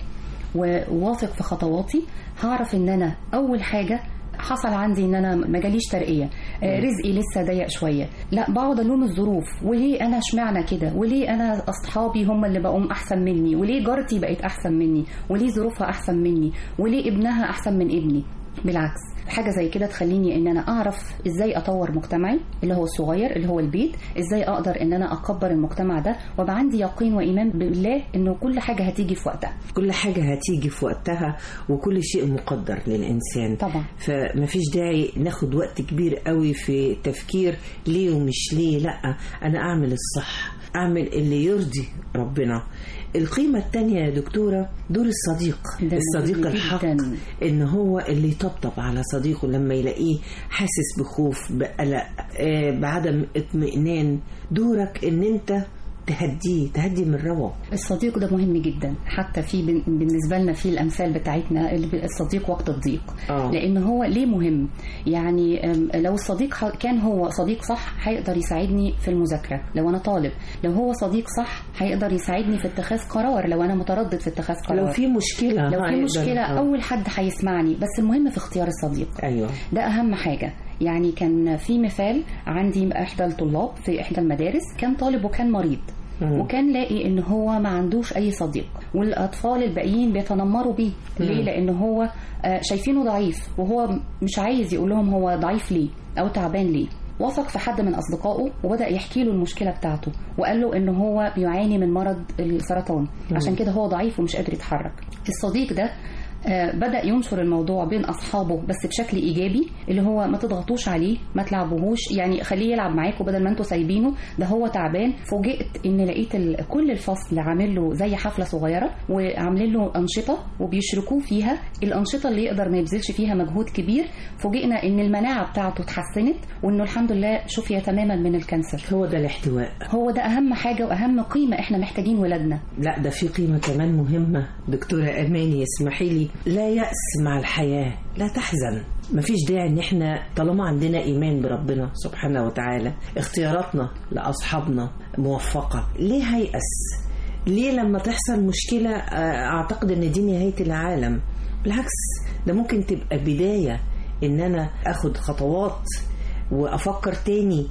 وواثق في خطواتي هعرف ان انا اول حاجه حصل عندي ان انا ما جاليش ترقيه آه، رزقي لسه ضيق شويه لا بقعد الوم الظروف وليه انا اشمعنى كده وليه انا اصحابي هم اللي بقوم احسن مني وليه جارتي بقت احسن مني وليه ظروفها احسن مني وليه ابنها احسن من ابني بالعكس حاجه زي كده تخليني ان انا اعرف ازاي اطور مجتمعي اللي هو الصغير اللي هو البيت ازاي اقدر ان انا اكبر المجتمع ده وابقى عندي يقين وايمان بالله انه كل حاجه هتيجي في وقتها كل حاجة هتيجي في وقتها وكل شيء مقدر للإنسان طبعا فمفيش داعي ناخد وقت كبير قوي في تفكير ليه ومش ليه لا أنا أعمل الصح أعمل اللي يرضي ربنا القيمة التانية يا دكتورة دور الصديق ده الصديق مهم الحق جداً. ان هو اللي يطبطب على صديقه لما يلاقيه حاسس بخوف بقلق آه، بعدم اطمئنان دورك ان انت تهديه تهدي من روعه الصديق ده مهم جدا حتى في بن- بالنسبه لنا في الامثال بتاعتنا اللي ب- الصديق وقت الضيق آه. لان هو ليه مهم يعني أم، لو الصديق ح- كان هو صديق صح هيقدر يساعدني في المذاكره لو انا طالب لو هو صديق صح هيقدر يساعدني في اتخاذ قرار لو انا متردد في اتخاذ قرار لو في مشكلة لو في هيقدر- مشكله آه. اول حد هيسمعني بس المهم في اختيار الصديق ايوه ده اهم حاجه يعني كان في مثال عندي احدى الطلاب في احدى المدارس كان طالب وكان مريض مم. وكان لاقي ان هو ما عندوش اي صديق والاطفال الباقيين بيتنمروا بيه ليه مم. لان هو آه، شايفينه ضعيف وهو مش عايز يقول لهم هو ضعيف ليه او تعبان ليه وثق في حد من اصدقائه وبدا يحكي له المشكله بتاعته وقال له ان هو بيعاني من مرض السرطان مم. عشان كده هو ضعيف ومش قادر يتحرك الصديق ده آه، بدأ ينشر الموضوع بين أصحابه بس بشكل إيجابي اللي هو ما تضغطوش عليه ما تلعبوهوش يعني خليه يلعب معاكم بدل ما انتوا سايبينه ده هو تعبان فوجئت إن لقيت ال- كل الفصل عامل له زي حفلة صغيرة وعاملين له أنشطة وبيشركوه فيها الأنشطة اللي يقدر ما يبذلش فيها مجهود كبير فوجئنا إن المناعة بتاعته اتحسنت وإنه الحمد لله شفي تماما من الكانسر هو ده الاحتواء هو ده أهم حاجة وأهم قيمة إحنا محتاجين ولادنا لا ده في قيمة كمان مهمة دكتورة أماني اسمحي لي لا يأس مع الحياة لا تحزن مفيش داعي ان احنا طالما عندنا ايمان بربنا سبحانه وتعالى اختياراتنا لاصحابنا موفقة ليه هيأس ليه لما تحصل مشكلة آه، اعتقد ان دي نهاية العالم بالعكس ده ممكن تبقى بداية ان انا اخد خطوات وافكر تاني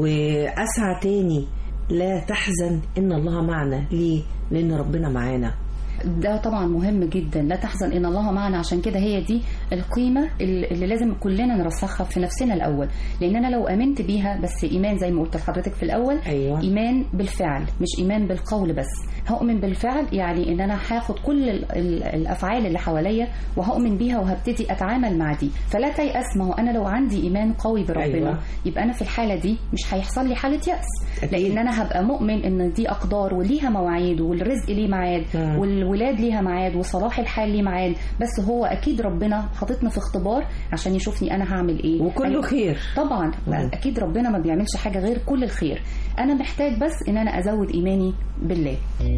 واسعى تاني لا تحزن ان الله معنا ليه لان ربنا معانا ده طبعا مهم جدا لا تحزن ان الله معنا عشان كده هي دي القيمه اللي لازم كلنا نرسخها في نفسنا الاول لان انا لو امنت بيها بس ايمان زي ما قلت لحضرتك في الاول أيوة. ايمان بالفعل مش ايمان بالقول بس هؤمن بالفعل يعني ان انا هاخد كل ال- ال- الافعال اللي حواليا وهؤمن بيها وهبتدي اتعامل مع دي فلا تيأس ما هو انا لو عندي ايمان قوي بربنا أيوة. يبقى انا في الحاله دي مش هيحصل لي حاله يأس أكيد. لان انا هبقى مؤمن ان دي اقدار وليها مواعيد والرزق ليه ميعاد مم. والولاد ليها ميعاد وصلاح الحال ليه ميعاد بس هو اكيد ربنا حاططنا في اختبار عشان يشوفني انا هعمل ايه وكله أنا- خير. طبعا مم. اكيد ربنا ما بيعملش حاجه غير كل الخير انا محتاج بس ان انا ازود ايماني بالله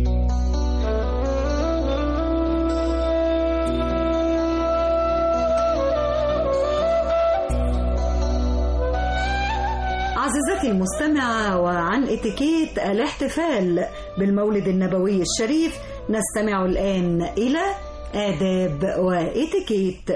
عزيزتي المستمعة وعن اتيكيت الاحتفال بالمولد النبوي الشريف نستمع الآن إلى آداب واتيكيت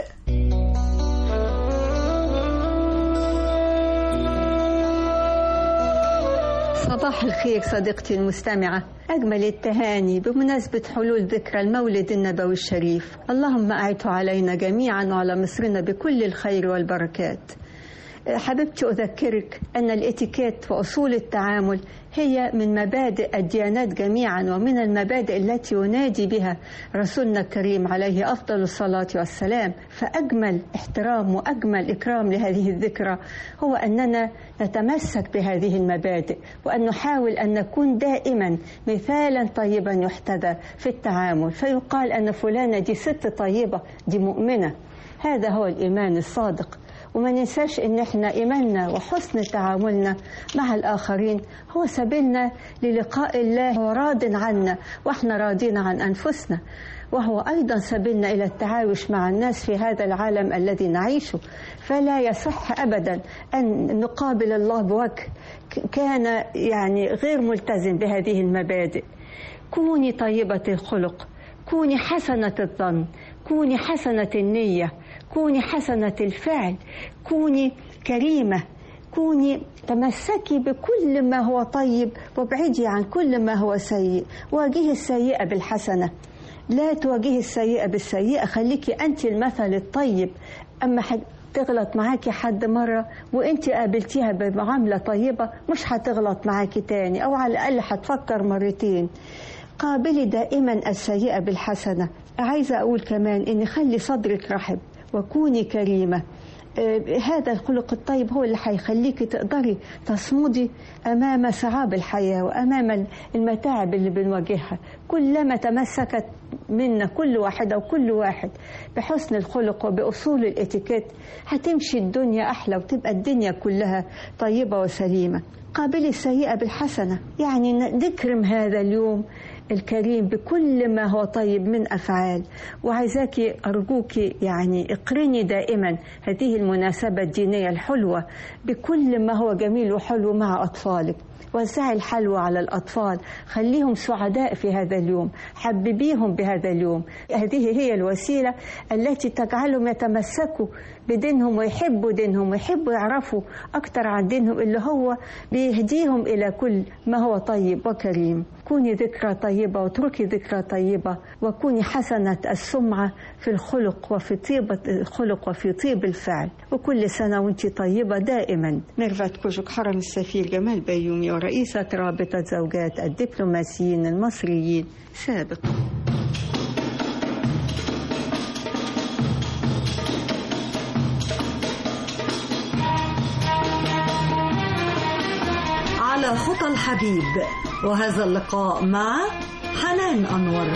صباح الخير صديقتي المستمعة أجمل التهاني بمناسبة حلول ذكرى المولد النبوي الشريف اللهم أعته علينا جميعا وعلى مصرنا بكل الخير والبركات حبيبتي أذكرك أن الاتيكيت وأصول التعامل هي من مبادئ الديانات جميعا ومن المبادئ التي ينادي بها رسولنا الكريم عليه أفضل الصلاة والسلام فأجمل احترام وأجمل إكرام لهذه الذكرى هو أننا نتمسك بهذه المبادئ وأن نحاول أن نكون دائما مثالا طيبا يحتذى في التعامل فيقال أن فلانة دي ست طيبة دي مؤمنة هذا هو الإيمان الصادق وما ننساش ان احنا ايماننا وحسن تعاملنا مع الاخرين هو سبيلنا للقاء الله وراض عنا واحنا راضين عن انفسنا وهو ايضا سبيلنا الى التعايش مع الناس في هذا العالم الذي نعيشه فلا يصح ابدا ان نقابل الله بوجه كان يعني غير ملتزم بهذه المبادئ كوني طيبه الخلق كوني حسنه الظن كوني حسنه النيه كوني حسنة الفعل كوني كريمة كوني تمسكي بكل ما هو طيب وابعدي عن كل ما هو سيء واجهي السيئة بالحسنة لا تواجهي السيئة بالسيئة خليكي أنت المثل الطيب أما حد تغلط معاكي حد مرة وانت قابلتيها بمعاملة طيبة مش هتغلط معاكي تاني أو على الأقل هتفكر مرتين قابلي دائما السيئة بالحسنة عايزة أقول كمان إن خلي صدرك رحب وكوني كريمة آه هذا الخلق الطيب هو اللي هيخليك تقدري تصمدي أمام صعاب الحياة وأمام المتاعب اللي بنواجهها كلما تمسكت منا كل واحدة وكل واحد بحسن الخلق وبأصول الاتيكيت هتمشي الدنيا أحلى وتبقى الدنيا كلها طيبة وسليمة قابلي السيئة بالحسنة يعني نكرم هذا اليوم الكريم بكل ما هو طيب من أفعال وعايزاكي أرجوكي يعني اقرني دائما هذه المناسبة الدينية الحلوة بكل ما هو جميل وحلو مع أطفالك وزعي الحلوى على الأطفال خليهم سعداء في هذا اليوم حببيهم بهذا اليوم هذه هي الوسيلة التي تجعلهم يتمسكوا بدينهم ويحبوا دينهم ويحبوا يعرفوا أكثر عن دينهم اللي هو بيهديهم إلى كل ما هو طيب وكريم كوني ذكرى طيبة واتركي ذكرى طيبة وكوني حسنة السمعة في الخلق وفي طيبة الخلق وفي طيب الفعل وكل سنة وانت طيبة دائما ميرفت كوجك حرم السفير جمال بيومي ورئيسة رابطة زوجات الدبلوماسيين المصريين سابقا على خطى الحبيب وهذا اللقاء مع حنان أنور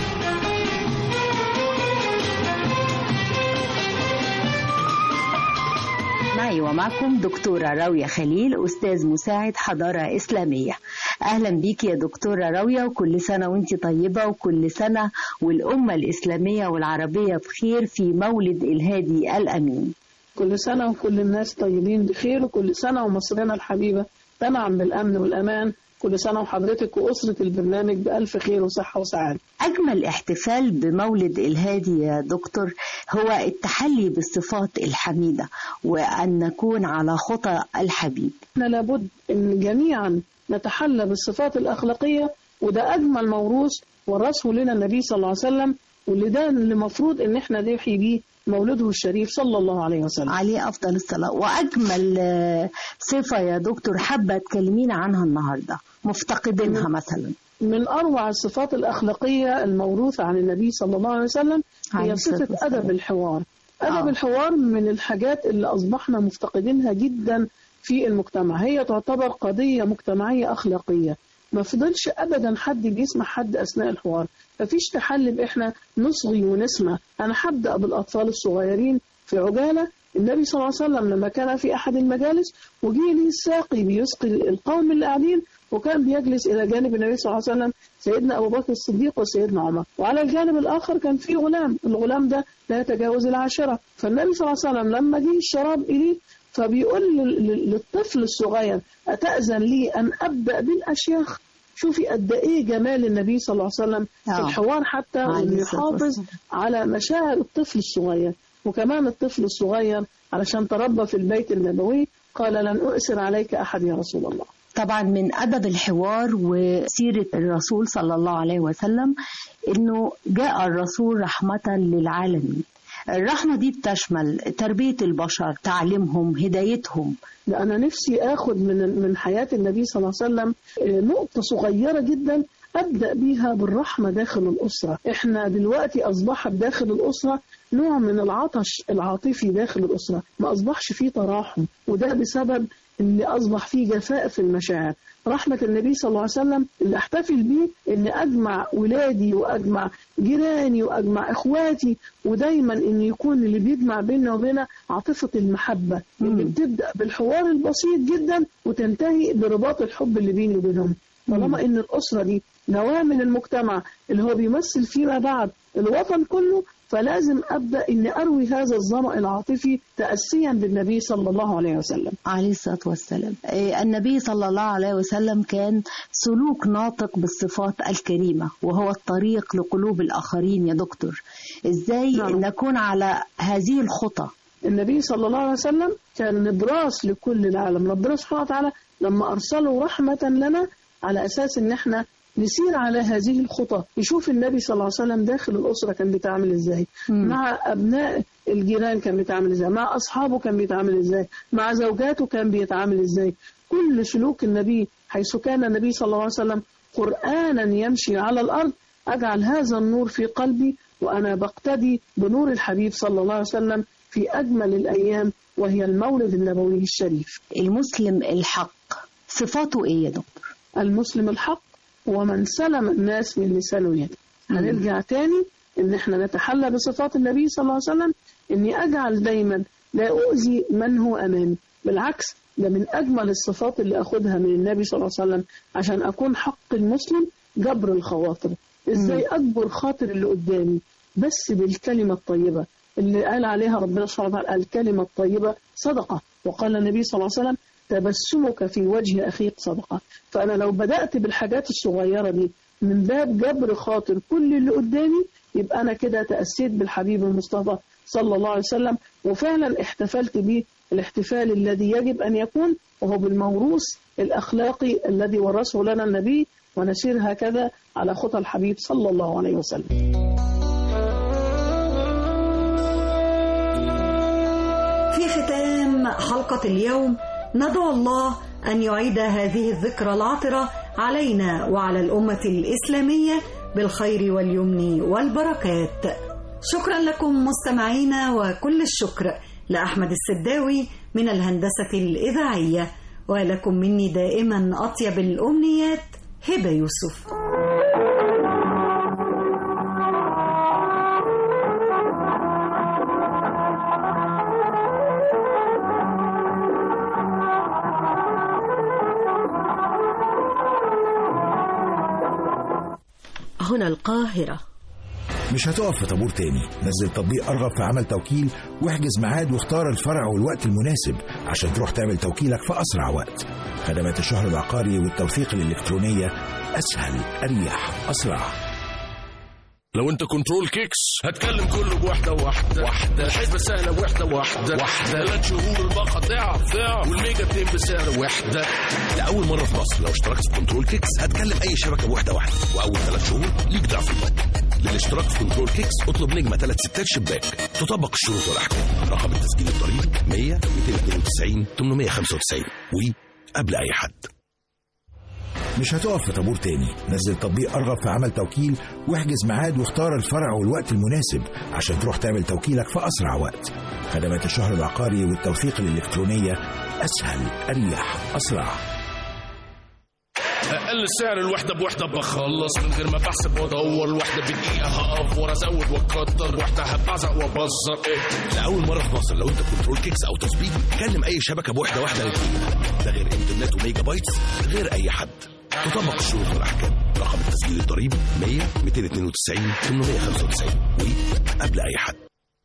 معي ومعكم دكتورة راوية خليل أستاذ مساعد حضارة إسلامية أهلا بيك يا دكتورة راوية وكل سنة وانت طيبة وكل سنة والأمة الإسلامية والعربية بخير في مولد الهادي الأمين كل سنة وكل الناس طيبين بخير وكل سنة ومصرنا الحبيبة تنعم بالأمن والأمان كل سنة وحضرتك وأسرة البرنامج بألف خير وصحة وسعادة أجمل احتفال بمولد الهادي يا دكتور هو التحلي بالصفات الحميدة وأن نكون على خطى الحبيب احنا لابد أن جميعا نتحلى بالصفات الأخلاقية وده أجمل موروث ورثه لنا النبي صلى الله عليه وسلم واللي ده اللي المفروض ان احنا نحيي بيه مولده الشريف صلى الله عليه وسلم عليه افضل الصلاه واجمل صفه يا دكتور حابه تكلمينا عنها النهارده مفتقدينها مثلا من اروع الصفات الاخلاقيه الموروثه عن النبي صلى الله عليه وسلم هي صفه ادب الحوار ادب آه. الحوار من الحاجات اللي اصبحنا مفتقدينها جدا في المجتمع هي تعتبر قضيه مجتمعيه اخلاقيه ما فضلش ابدا حد بيسمع حد اثناء الحوار مفيش تحل باحنا نصغي ونسمع انا هبدا بالاطفال الصغيرين في عجاله النبي صلى الله عليه وسلم لما كان في احد المجالس وجي لي الساقي بيسقي القوم اللي قاعدين وكان بيجلس الى جانب النبي صلى الله عليه وسلم سيدنا ابو بكر الصديق وسيدنا عمر وعلى الجانب الاخر كان في غلام الغلام ده لا يتجاوز العاشره فالنبي صلى الله عليه وسلم لما جه الشراب اليه فبيقول للطفل الصغير أتأذن لي أن أبدأ بالأشياخ شوفي قد إيه جمال النبي صلى الله عليه وسلم في الحوار حتى وإنه يحافظ على مشاعر الطفل الصغير وكمان الطفل الصغير علشان تربى في البيت النبوي قال لن أؤسر عليك أحد يا رسول الله طبعا من أدب الحوار وسيرة الرسول صلى الله عليه وسلم إنه جاء الرسول رحمة للعالمين الرحمة دي بتشمل تربية البشر تعليمهم هدايتهم أنا نفسي آخد من من حياة النبي صلى الله عليه وسلم نقطة صغيرة جدا أبدأ بيها بالرحمة داخل الأسرة إحنا دلوقتي أصبح داخل الأسرة نوع من العطش العاطفي داخل الأسرة ما أصبحش فيه تراحم وده بسبب اللي أصبح فيه جفاء في المشاعر رحمة النبي صلى الله عليه وسلم اللي أحتفل بيه إن أجمع ولادي وأجمع جيراني وأجمع إخواتي ودايما إن يكون اللي بيجمع بيننا وبيننا عاطفة المحبة اللي بتبدأ بالحوار البسيط جدا وتنتهي برباط الحب اللي بيني وبينهم طالما إن الأسرة دي نواة من المجتمع اللي هو بيمثل فيما بعد الوطن كله فلازم أبدأ إن أروي هذا الظمأ العاطفي تأسيا بالنبي صلى الله عليه وسلم عليه الصلاة والسلام إيه، النبي صلى الله عليه وسلم كان سلوك ناطق بالصفات الكريمة وهو الطريق لقلوب الآخرين يا دكتور إزاي نعم. نكون على هذه الخطى النبي صلى الله عليه وسلم كان نبراس لكل العالم ربنا سبحانه وتعالى لما أرسله رحمة لنا على أساس إن إحنا نسير على هذه الخطى يشوف النبي صلى الله عليه وسلم داخل الأسرة كان بيتعامل إزاي مم. مع أبناء الجيران كان بيتعامل إزاي مع أصحابه كان بيتعامل إزاي مع زوجاته كان بيتعامل إزاي كل سلوك النبي حيث كان النبي صلى الله عليه وسلم قرآنا يمشي على الأرض أجعل هذا النور في قلبي وأنا بقتدي بنور الحبيب صلى الله عليه وسلم في أجمل الأيام وهي المولد النبوي الشريف المسلم الحق صفاته إيه يا دكتور؟ المسلم الحق هو من سلم الناس من لسانه ويده هنرجع تاني ان احنا نتحلى بصفات النبي صلى الله عليه وسلم اني اجعل دايما لا اؤذي من هو امامي بالعكس ده من اجمل الصفات اللي اخدها من النبي صلى الله عليه وسلم عشان اكون حق المسلم جبر الخواطر ازاي اجبر خاطر اللي قدامي بس بالكلمه الطيبه اللي قال عليها ربنا سبحانه وتعالى الكلمه الطيبه صدقه وقال النبي صلى الله عليه وسلم تبسمك في وجه أخيك صدقة فأنا لو بدأت بالحاجات الصغيرة دي من باب جبر خاطر كل اللي قدامي يبقى أنا كده تأسيت بالحبيب المصطفى صلى الله عليه وسلم وفعلا احتفلت به الاحتفال الذي يجب أن يكون وهو بالموروث الأخلاقي الذي ورثه لنا النبي ونسير هكذا على خطى الحبيب صلى الله عليه وسلم في ختام حلقة اليوم ندعو الله أن يعيد هذه الذكرى العطرة علينا وعلى الأمة الإسلامية بالخير واليمن والبركات شكرا لكم مستمعينا وكل الشكر لأحمد السداوي من الهندسة الإذاعية ولكم مني دائما أطيب الأمنيات هبة يوسف هنا القاهرة مش هتقف في طابور تاني نزل تطبيق أرغب في عمل توكيل واحجز ميعاد واختار الفرع والوقت المناسب عشان تروح تعمل توكيلك في أسرع وقت خدمات الشهر العقاري والتوثيق الإلكترونية أسهل أريح أسرع لو انت كنترول كيكس هتكلم كله بوحده واحده واحده الحسبه سهله بوحده واحده واحده ثلاث شهور الباقه ضعف ضعف والميجا اتنين بسعر واحده لأول مرة في مصر لو اشتركت في كنترول كيكس هتكلم أي شبكة بواحدة واحدة وأول ثلاث شهور ليك ضعف الباقة للاشتراك في كنترول كيكس اطلب نجمة ثلاث ستات شباك تطبق الشروط والأحكام رقم التسجيل الضريبي 100 292 895 وقبل أي حد مش هتقف في طابور تاني نزل تطبيق أرغب في عمل توكيل واحجز ميعاد واختار الفرع والوقت المناسب عشان تروح تعمل توكيلك في أسرع وقت خدمات الشهر العقاري والتوثيق الإلكترونية أسهل أريح أسرع اقل سعر الوحده بوحده بخلص من غير ما بحسب وادور الوحده بدقيقه هقف وازود واكتر وحده هبعزق وابزر ايه لأول مرة في مصر لو أنت كنترول كيكس أو تظبيط كلم أي شبكة بواحدة واحدة للدقيقة ده غير إنترنت وميجا بايتس غير أي حد تطبق الشروط والأحكام رقم التسجيل الضريبي 100 292 895 وقبل أي حد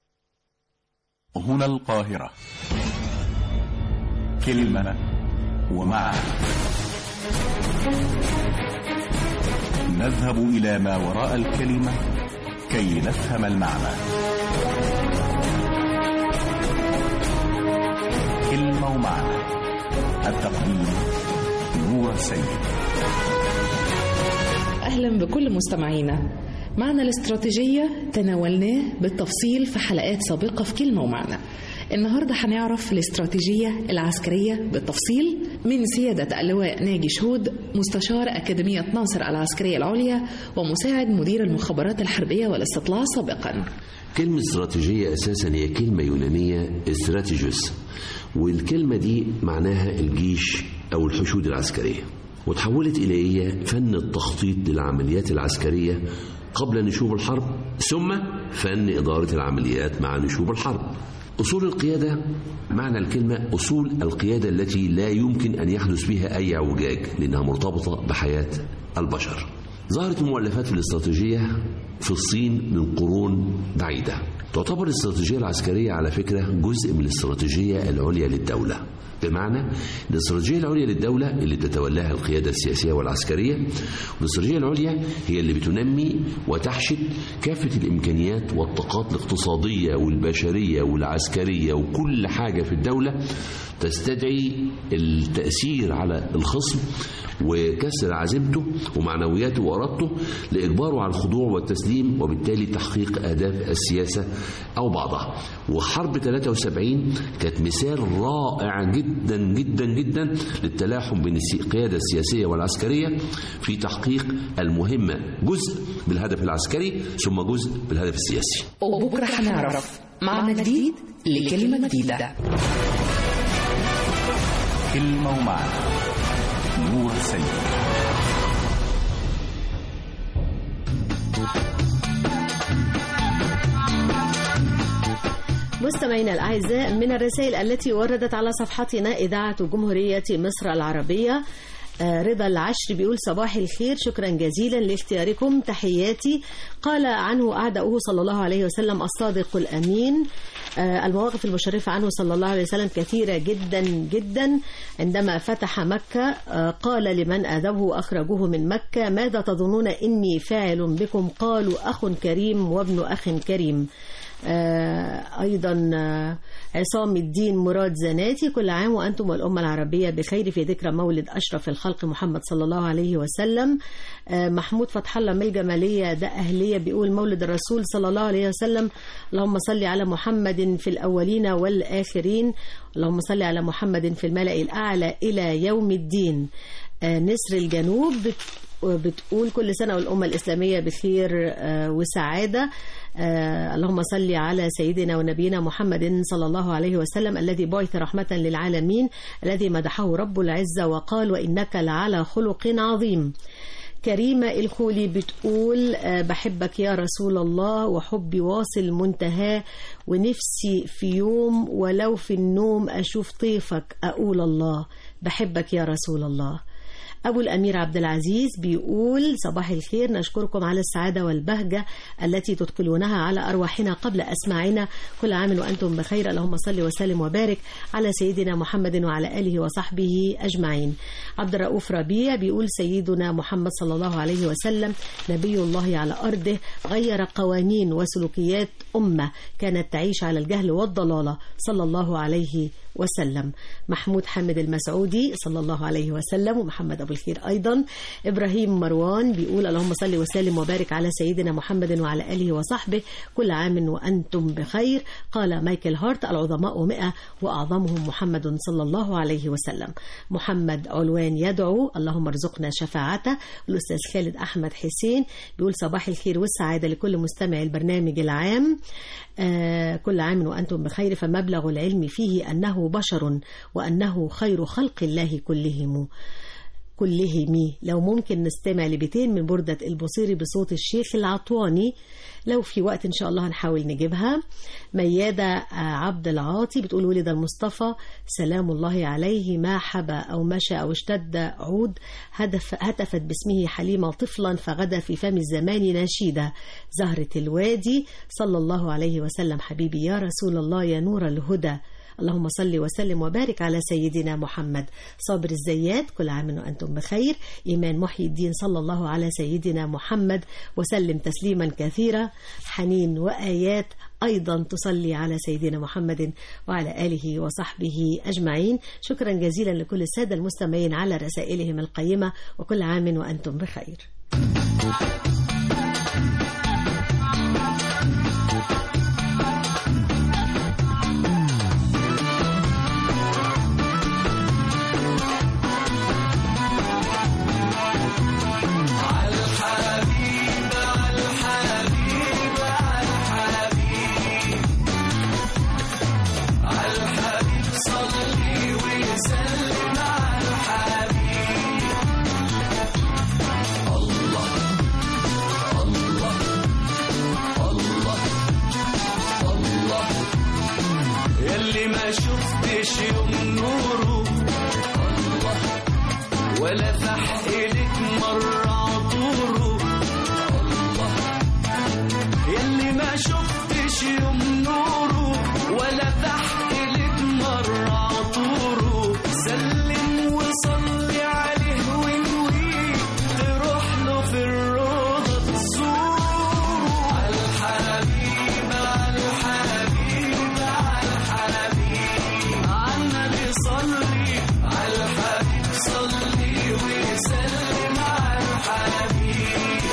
هنا القاهرة كلمة ومعنى نذهب إلى ما وراء الكلمة كي نفهم المعنى كلمة ومعنى التقديم نور سيد أهلا بكل مستمعينا معنى الاستراتيجية تناولناه بالتفصيل في حلقات سابقة في كلمة ومعنى النهاردة هنعرف الاستراتيجية العسكرية بالتفصيل من سيادة اللواء ناجي شهود مستشار أكاديمية ناصر العسكرية العليا ومساعد مدير المخابرات الحربية والاستطلاع سابقا كلمة استراتيجية أساسا هي كلمة يونانية استراتيجوس والكلمة دي معناها الجيش أو الحشود العسكرية وتحولت إلى إيه فن التخطيط للعمليات العسكرية قبل نشوب الحرب ثم فن إدارة العمليات مع نشوب الحرب أصول القيادة معنى الكلمة أصول القيادة التي لا يمكن أن يحدث بها أي اعوجاج لأنها مرتبطة بحياة البشر ظهرت المؤلفات الاستراتيجية في الصين من قرون بعيدة تعتبر الاستراتيجية العسكرية على فكرة جزء من الاستراتيجية العليا للدولة بمعنى الاستراتيجية العليا للدولة اللي بتتولاها القيادة السياسية والعسكرية والاستراتيجية العليا هي اللي بتنمي وتحشد كافة الإمكانيات والطاقات الاقتصادية والبشرية والعسكرية وكل حاجة في الدولة تستدعي التأثير على الخصم وكسر عزيمته ومعنوياته وإرادته لإجباره على الخضوع والتسليم وبالتالي تحقيق أهداف السياسة أو بعضها وحرب 73 كانت مثال رائع جدا جدا جدا للتلاحم بين القيادة السياسية والعسكرية في تحقيق المهمة جزء بالهدف العسكري ثم جزء بالهدف السياسي وبكرة هنعرف معنى جديد لكلمة جديدة كلمة ومعنى نور سيد مستمعينا الأعزاء من الرسائل التي وردت على صفحتنا إذاعة جمهورية مصر العربية رضا العشر بيقول صباح الخير شكرا جزيلا لاختياركم تحياتي قال عنه أعداؤه صلى الله عليه وسلم الصادق الأمين المواقف المشرفة عنه صلى الله عليه وسلم كثيرة جدا جدا عندما فتح مكة قال لمن أذبه أخرجوه من مكة ماذا تظنون إني فاعل بكم قالوا أخ كريم وابن أخ كريم أيضا عصام الدين مراد زناتي كل عام وأنتم والأمة العربية بخير في ذكرى مولد أشرف الخلق محمد صلى الله عليه وسلم محمود فتح الله من الجمالية ده أهلية بيقول مولد الرسول صلى الله عليه وسلم اللهم صل على محمد في الأولين والآخرين اللهم صل على محمد في الملأ الأعلى إلى يوم الدين نسر الجنوب بتقول كل سنة والأمة الإسلامية بخير وسعادة آه اللهم صل على سيدنا ونبينا محمد صلى الله عليه وسلم الذي بعث رحمة للعالمين الذي مدحه رب العزة وقال وإنك لعلى خلق عظيم كريمة الخولي بتقول آه بحبك يا رسول الله وحبي واصل منتهاه ونفسي في يوم ولو في النوم أشوف طيفك أقول الله بحبك يا رسول الله أبو الأمير عبد العزيز بيقول صباح الخير نشكركم على السعادة والبهجة التي تدخلونها على أرواحنا قبل أسماعنا كل عام وأنتم بخير اللهم صل وسلم وبارك على سيدنا محمد وعلى آله وصحبه أجمعين عبد الرؤوف ربيع بيقول سيدنا محمد صلى الله عليه وسلم نبي الله على أرضه غير قوانين وسلوكيات أمة كانت تعيش على الجهل والضلالة صلى الله عليه وسلم محمود حامد المسعودي صلى الله عليه وسلم ومحمد أبو الخير أيضا إبراهيم مروان بيقول اللهم صل وسلم وبارك على سيدنا محمد وعلى آله وصحبه كل عام وأنتم بخير قال مايكل هارت العظماء مئة وأعظمهم محمد صلى الله عليه وسلم محمد علوان يدعو اللهم ارزقنا شفاعته الأستاذ خالد أحمد حسين بيقول صباح الخير والسعادة لكل مستمع البرنامج العام آه كل عام وأنتم بخير فمبلغ العلم فيه أنه بشر وأنه خير خلق الله كلهم كلهم لو ممكن نستمع لبيتين من بردة البصيري بصوت الشيخ العطواني لو في وقت إن شاء الله هنحاول نجيبها ميادة عبد العاطي بتقول ولد المصطفى سلام الله عليه ما حبى أو مشى أو اشتد عود هدف هتفت باسمه حليمة طفلا فغدا في فم الزمان ناشيدا زهرة الوادي صلى الله عليه وسلم حبيبي يا رسول الله يا نور الهدى اللهم صل وسلم وبارك على سيدنا محمد صابر الزيات كل عام وأنتم بخير إيمان محي الدين صلى الله على سيدنا محمد وسلم تسليما كثيرا حنين وآيات أيضا تصلي على سيدنا محمد وعلى آله وصحبه أجمعين شكرا جزيلا لكل السادة المستمعين على رسائلهم القيمة وكل عام وأنتم بخير يلي ما شفتش يوم نوره الله ولا فحلك مرة عطوره الله يلي ما شفتش يوم نوره ولا فحلك مرة عطوره سلم وصلي عليه ونويه تروح له في الروضة تزوره الحبيب الحبيب الحبيب عالنبي صلي الحبيب صلي وسلم على الحبيب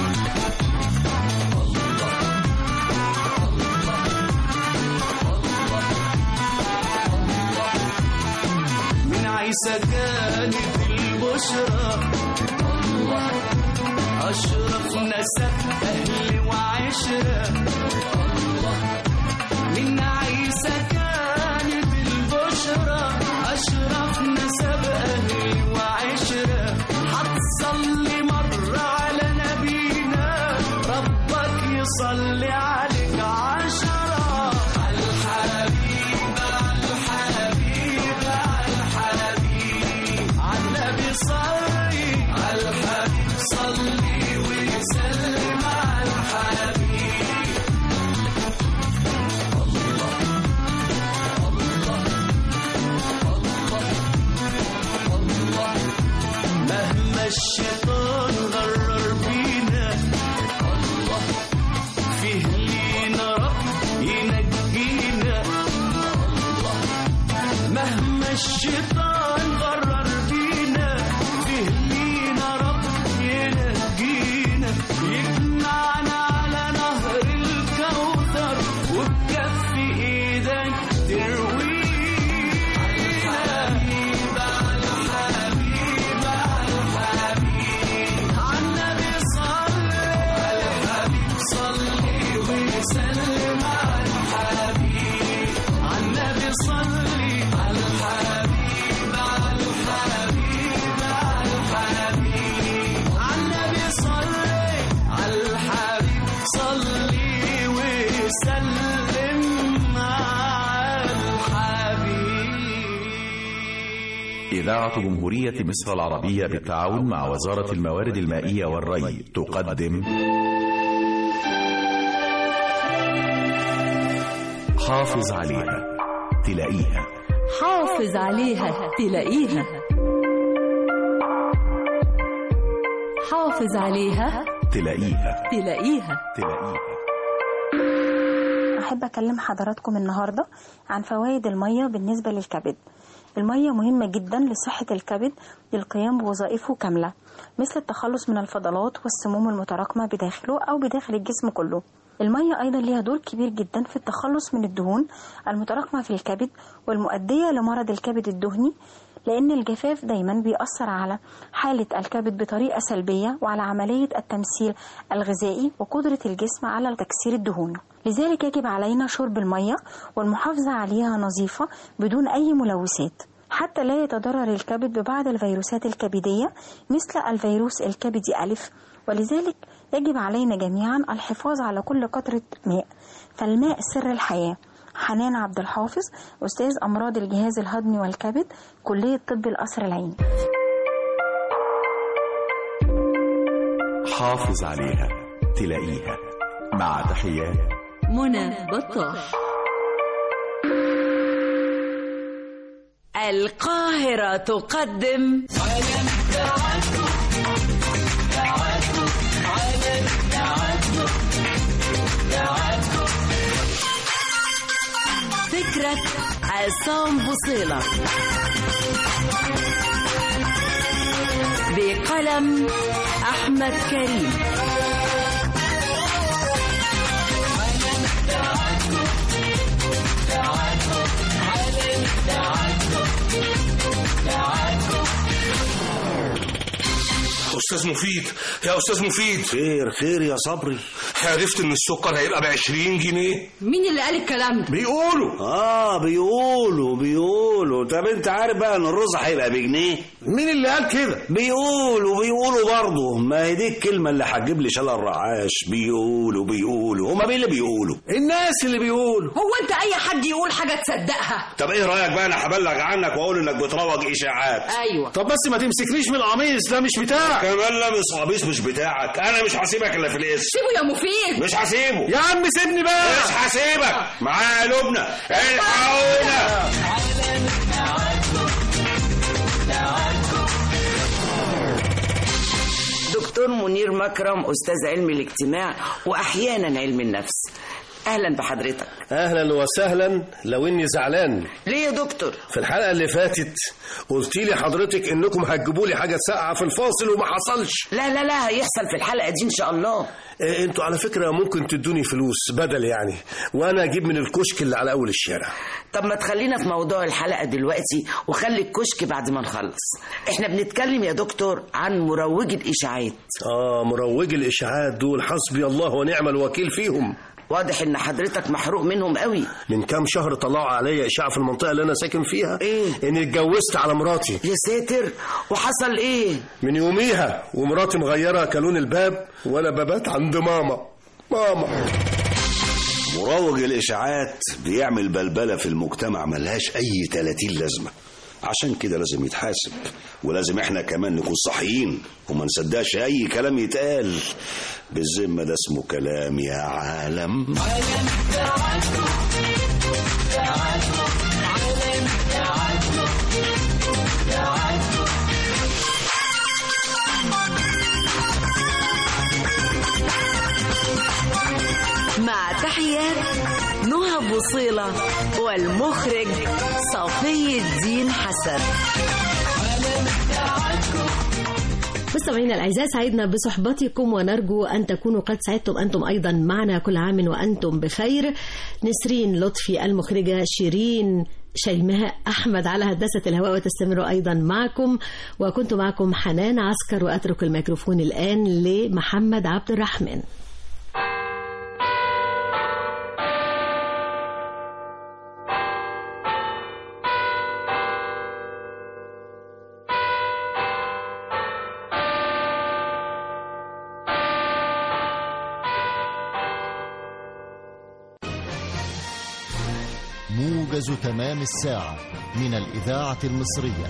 من عيسى كانت البشرى الله أشرف نسب أهل وعشرة الله من عيسى كانت البشرى أشرف نسب أهل وعشرة هتصلي مرة على نبينا ربك يصلي عليك عشرة الحبيب الحبيب الحبيب عالنبي صلي الحبيب صلي وسلم على الحبيب مهما الشيطان غرر بينا الله فيه لينا رب ينجينا الله مهما الشيطان غرر بينا فيه لينا رب ينجينا يجمعنا على نهر الكوثر وبكف ايدك تروينا الحبيب الحبيب الحبيب عالنبي صلي الحبيب صلي وسلم على الحبيب عالنبي صلي الحبيب الحبيب الحبيب عالنبي صلي الحبيب صلي وسلم على الحبيب إذاعة جمهورية مصر العربية بالتعاون مع وزارة الموارد المائية والري تقدم حافظ عليها تلاقيها حافظ عليها تلاقيها حافظ عليها تلاقيها تلاقيها تلاقيها أحب أكلم حضراتكم النهاردة عن فوائد المية بالنسبة للكبد المية مهمة جدا لصحة الكبد للقيام بوظائفه كاملة مثل التخلص من الفضلات والسموم المتراكمة بداخله أو بداخل الجسم كله المية أيضا ليها دور كبير جدا في التخلص من الدهون المتراكمة في الكبد والمؤدية لمرض الكبد الدهني لأن الجفاف دايما بيأثر على حالة الكبد بطريقة سلبية وعلى عملية التمثيل الغذائي وقدرة الجسم على تكسير الدهون لذلك يجب علينا شرب المية والمحافظة عليها نظيفة بدون أي ملوثات حتى لا يتضرر الكبد ببعض الفيروسات الكبدية مثل الفيروس الكبدي ألف ولذلك يجب علينا جميعا الحفاظ على كل قطرة ماء فالماء سر الحياة حنان عبد الحافظ أستاذ أمراض الجهاز الهضمي والكبد كلية طب القصر العيني حافظ عليها تلاقيها مع تحيات منى بطاح القاهرة تقدم فكرة عصام بوصيلة بقلم أحمد كريم استاذ مفيد يا استاذ مفيد خير خير يا صبري عرفت ان السكر هيبقى ب 20 جنيه مين اللي قال الكلام ده بيقولوا اه بيقولوا بيقولوا طب انت عارف بقى ان الرز هيبقى بجنيه مين اللي قال كده بيقولوا بيقولوا برضه ما هي دي الكلمه اللي هتجيب لي شلل الرعاش بيقولوا بيقولوا هما مين اللي بيقولوا الناس اللي بيقولوا هو انت اي حد يقول حاجه تصدقها طب ايه رايك بقى انا هبلغ عنك واقول انك بتروج اشاعات ايوه طب بس ما تمسكنيش من القميص ده مش بتاعك كمان لابس قميص مش بتاعك انا مش هسيبك الا في الاسم سيبه يا مفيد مش هسيبه يا عم سيبني بقى مش هسيبك معايا لبنى الحقونا دكتور منير مكرم أستاذ علم الاجتماع وأحيانا علم النفس أهلا بحضرتك اهلا وسهلا لو اني زعلان ليه يا دكتور في الحلقه اللي فاتت قلت لي حضرتك انكم هتجيبوا لي حاجه ساقعه في الفاصل وما حصلش لا لا لا هيحصل في الحلقة دي إن شاء الله إيه انتوا على فكره ممكن تدوني فلوس بدل يعني وانا اجيب من الكشك اللي على اول الشارع طب ما تخلينا في موضوع الحلقة دلوقتي وخلي الكشك بعد ما نخلص احنا بنتكلم يا دكتور عن مروج الإشاعات اه مروج الاشاعات دول حسبي الله ونعم الوكيل فيهم واضح ان حضرتك محروق منهم قوي من كام شهر طلعوا عليا اشاعه في المنطقه اللي انا ساكن فيها ايه اني اتجوزت على مراتي يا ساتر وحصل ايه من يوميها ومراتي مغيره كالون الباب وانا ببات عند ماما ماما مروج الاشاعات بيعمل بلبله في المجتمع ملهاش اي 30 لازمه عشان كده لازم يتحاسب ولازم احنا كمان نكون صحيين وما نصدقش اي كلام يتقال بالذمه ده اسمه كلام يا عالم مع تحيات نهى بوصيلة والمخرج صفي الدين حسن مستمعينا الاعزاء سعدنا بصحبتكم ونرجو ان تكونوا قد سعدتم انتم ايضا معنا كل عام وانتم بخير نسرين لطفي المخرجه شيرين شيماء احمد على هندسه الهواء وتستمر ايضا معكم وكنت معكم حنان عسكر واترك الميكروفون الان لمحمد عبد الرحمن موجز تمام الساعة من الإذاعة المصرية